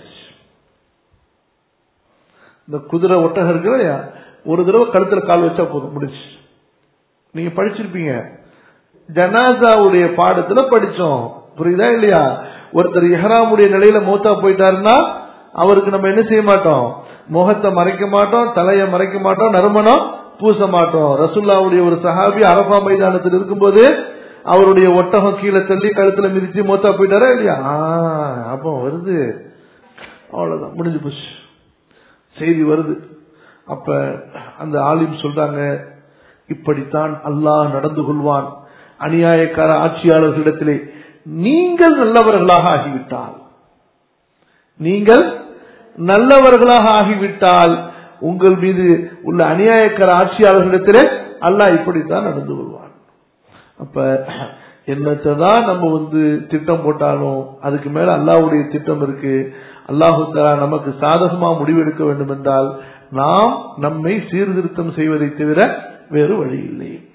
இந்த குதிரை ஒட்டகம் இருக்கு இல்லையா ஒரு தடவை கழுத்துல கால் வச்சா போதும் முடிச்சு நீங்க படிச்சிருப்பீங்க ஜனாசாவுடைய பாடத்துல படிச்சோம் புரியுதா இல்லையா ஒருத்தர் இஹராமுடைய நிலையில மூத்தா போயிட்டாருன்னா அவருக்கு நம்ம என்ன செய்ய மாட்டோம் முகத்தை மறைக்க மாட்டோம் தலையை மறைக்க மாட்டோம் நறுமணம் பூச மாட்டோம் ரசுல்லாவுடைய ஒரு சஹாபி அரபா மைதானத்தில் இருக்கும்போது அவருடைய ஒட்டகம் கீழே தள்ளி கழுத்துல மிதிச்சு மூத்தா போயிட்டாரா இல்லையா அப்போ வருது அவ்வளவுதான் முடிஞ்சு போச்சு செய்தி வருது அப்ப அந்த ஆலிம் சொல்றாங்க இப்படித்தான் அல்லாஹ் நடந்து கொள்வான் அநியாயக்கார ஆட்சியாளர்களிடத்திலே நீங்கள் நல்லவர்களாக ஆகிவிட்டால் நீங்கள் நல்லவர்களாக ஆகிவிட்டால் உங்கள் மீது உள்ள அநியாயக்கார ஆட்சியாளர்களிடத்திலே அல்லாஹ் இப்படித்தான் நடந்து கொள்வான் அப்ப என்னத்தான் நம்ம வந்து திட்டம் போட்டாலும் அதுக்கு மேல அல்லாவுடைய திட்டம் இருக்கு அல்லாஹு தலா நமக்கு சாதகமா முடிவெடுக்க வேண்டும் என்றால் நாம் நம்மை சீர்திருத்தம் செய்வதை தவிர வேறு வழி இல்லை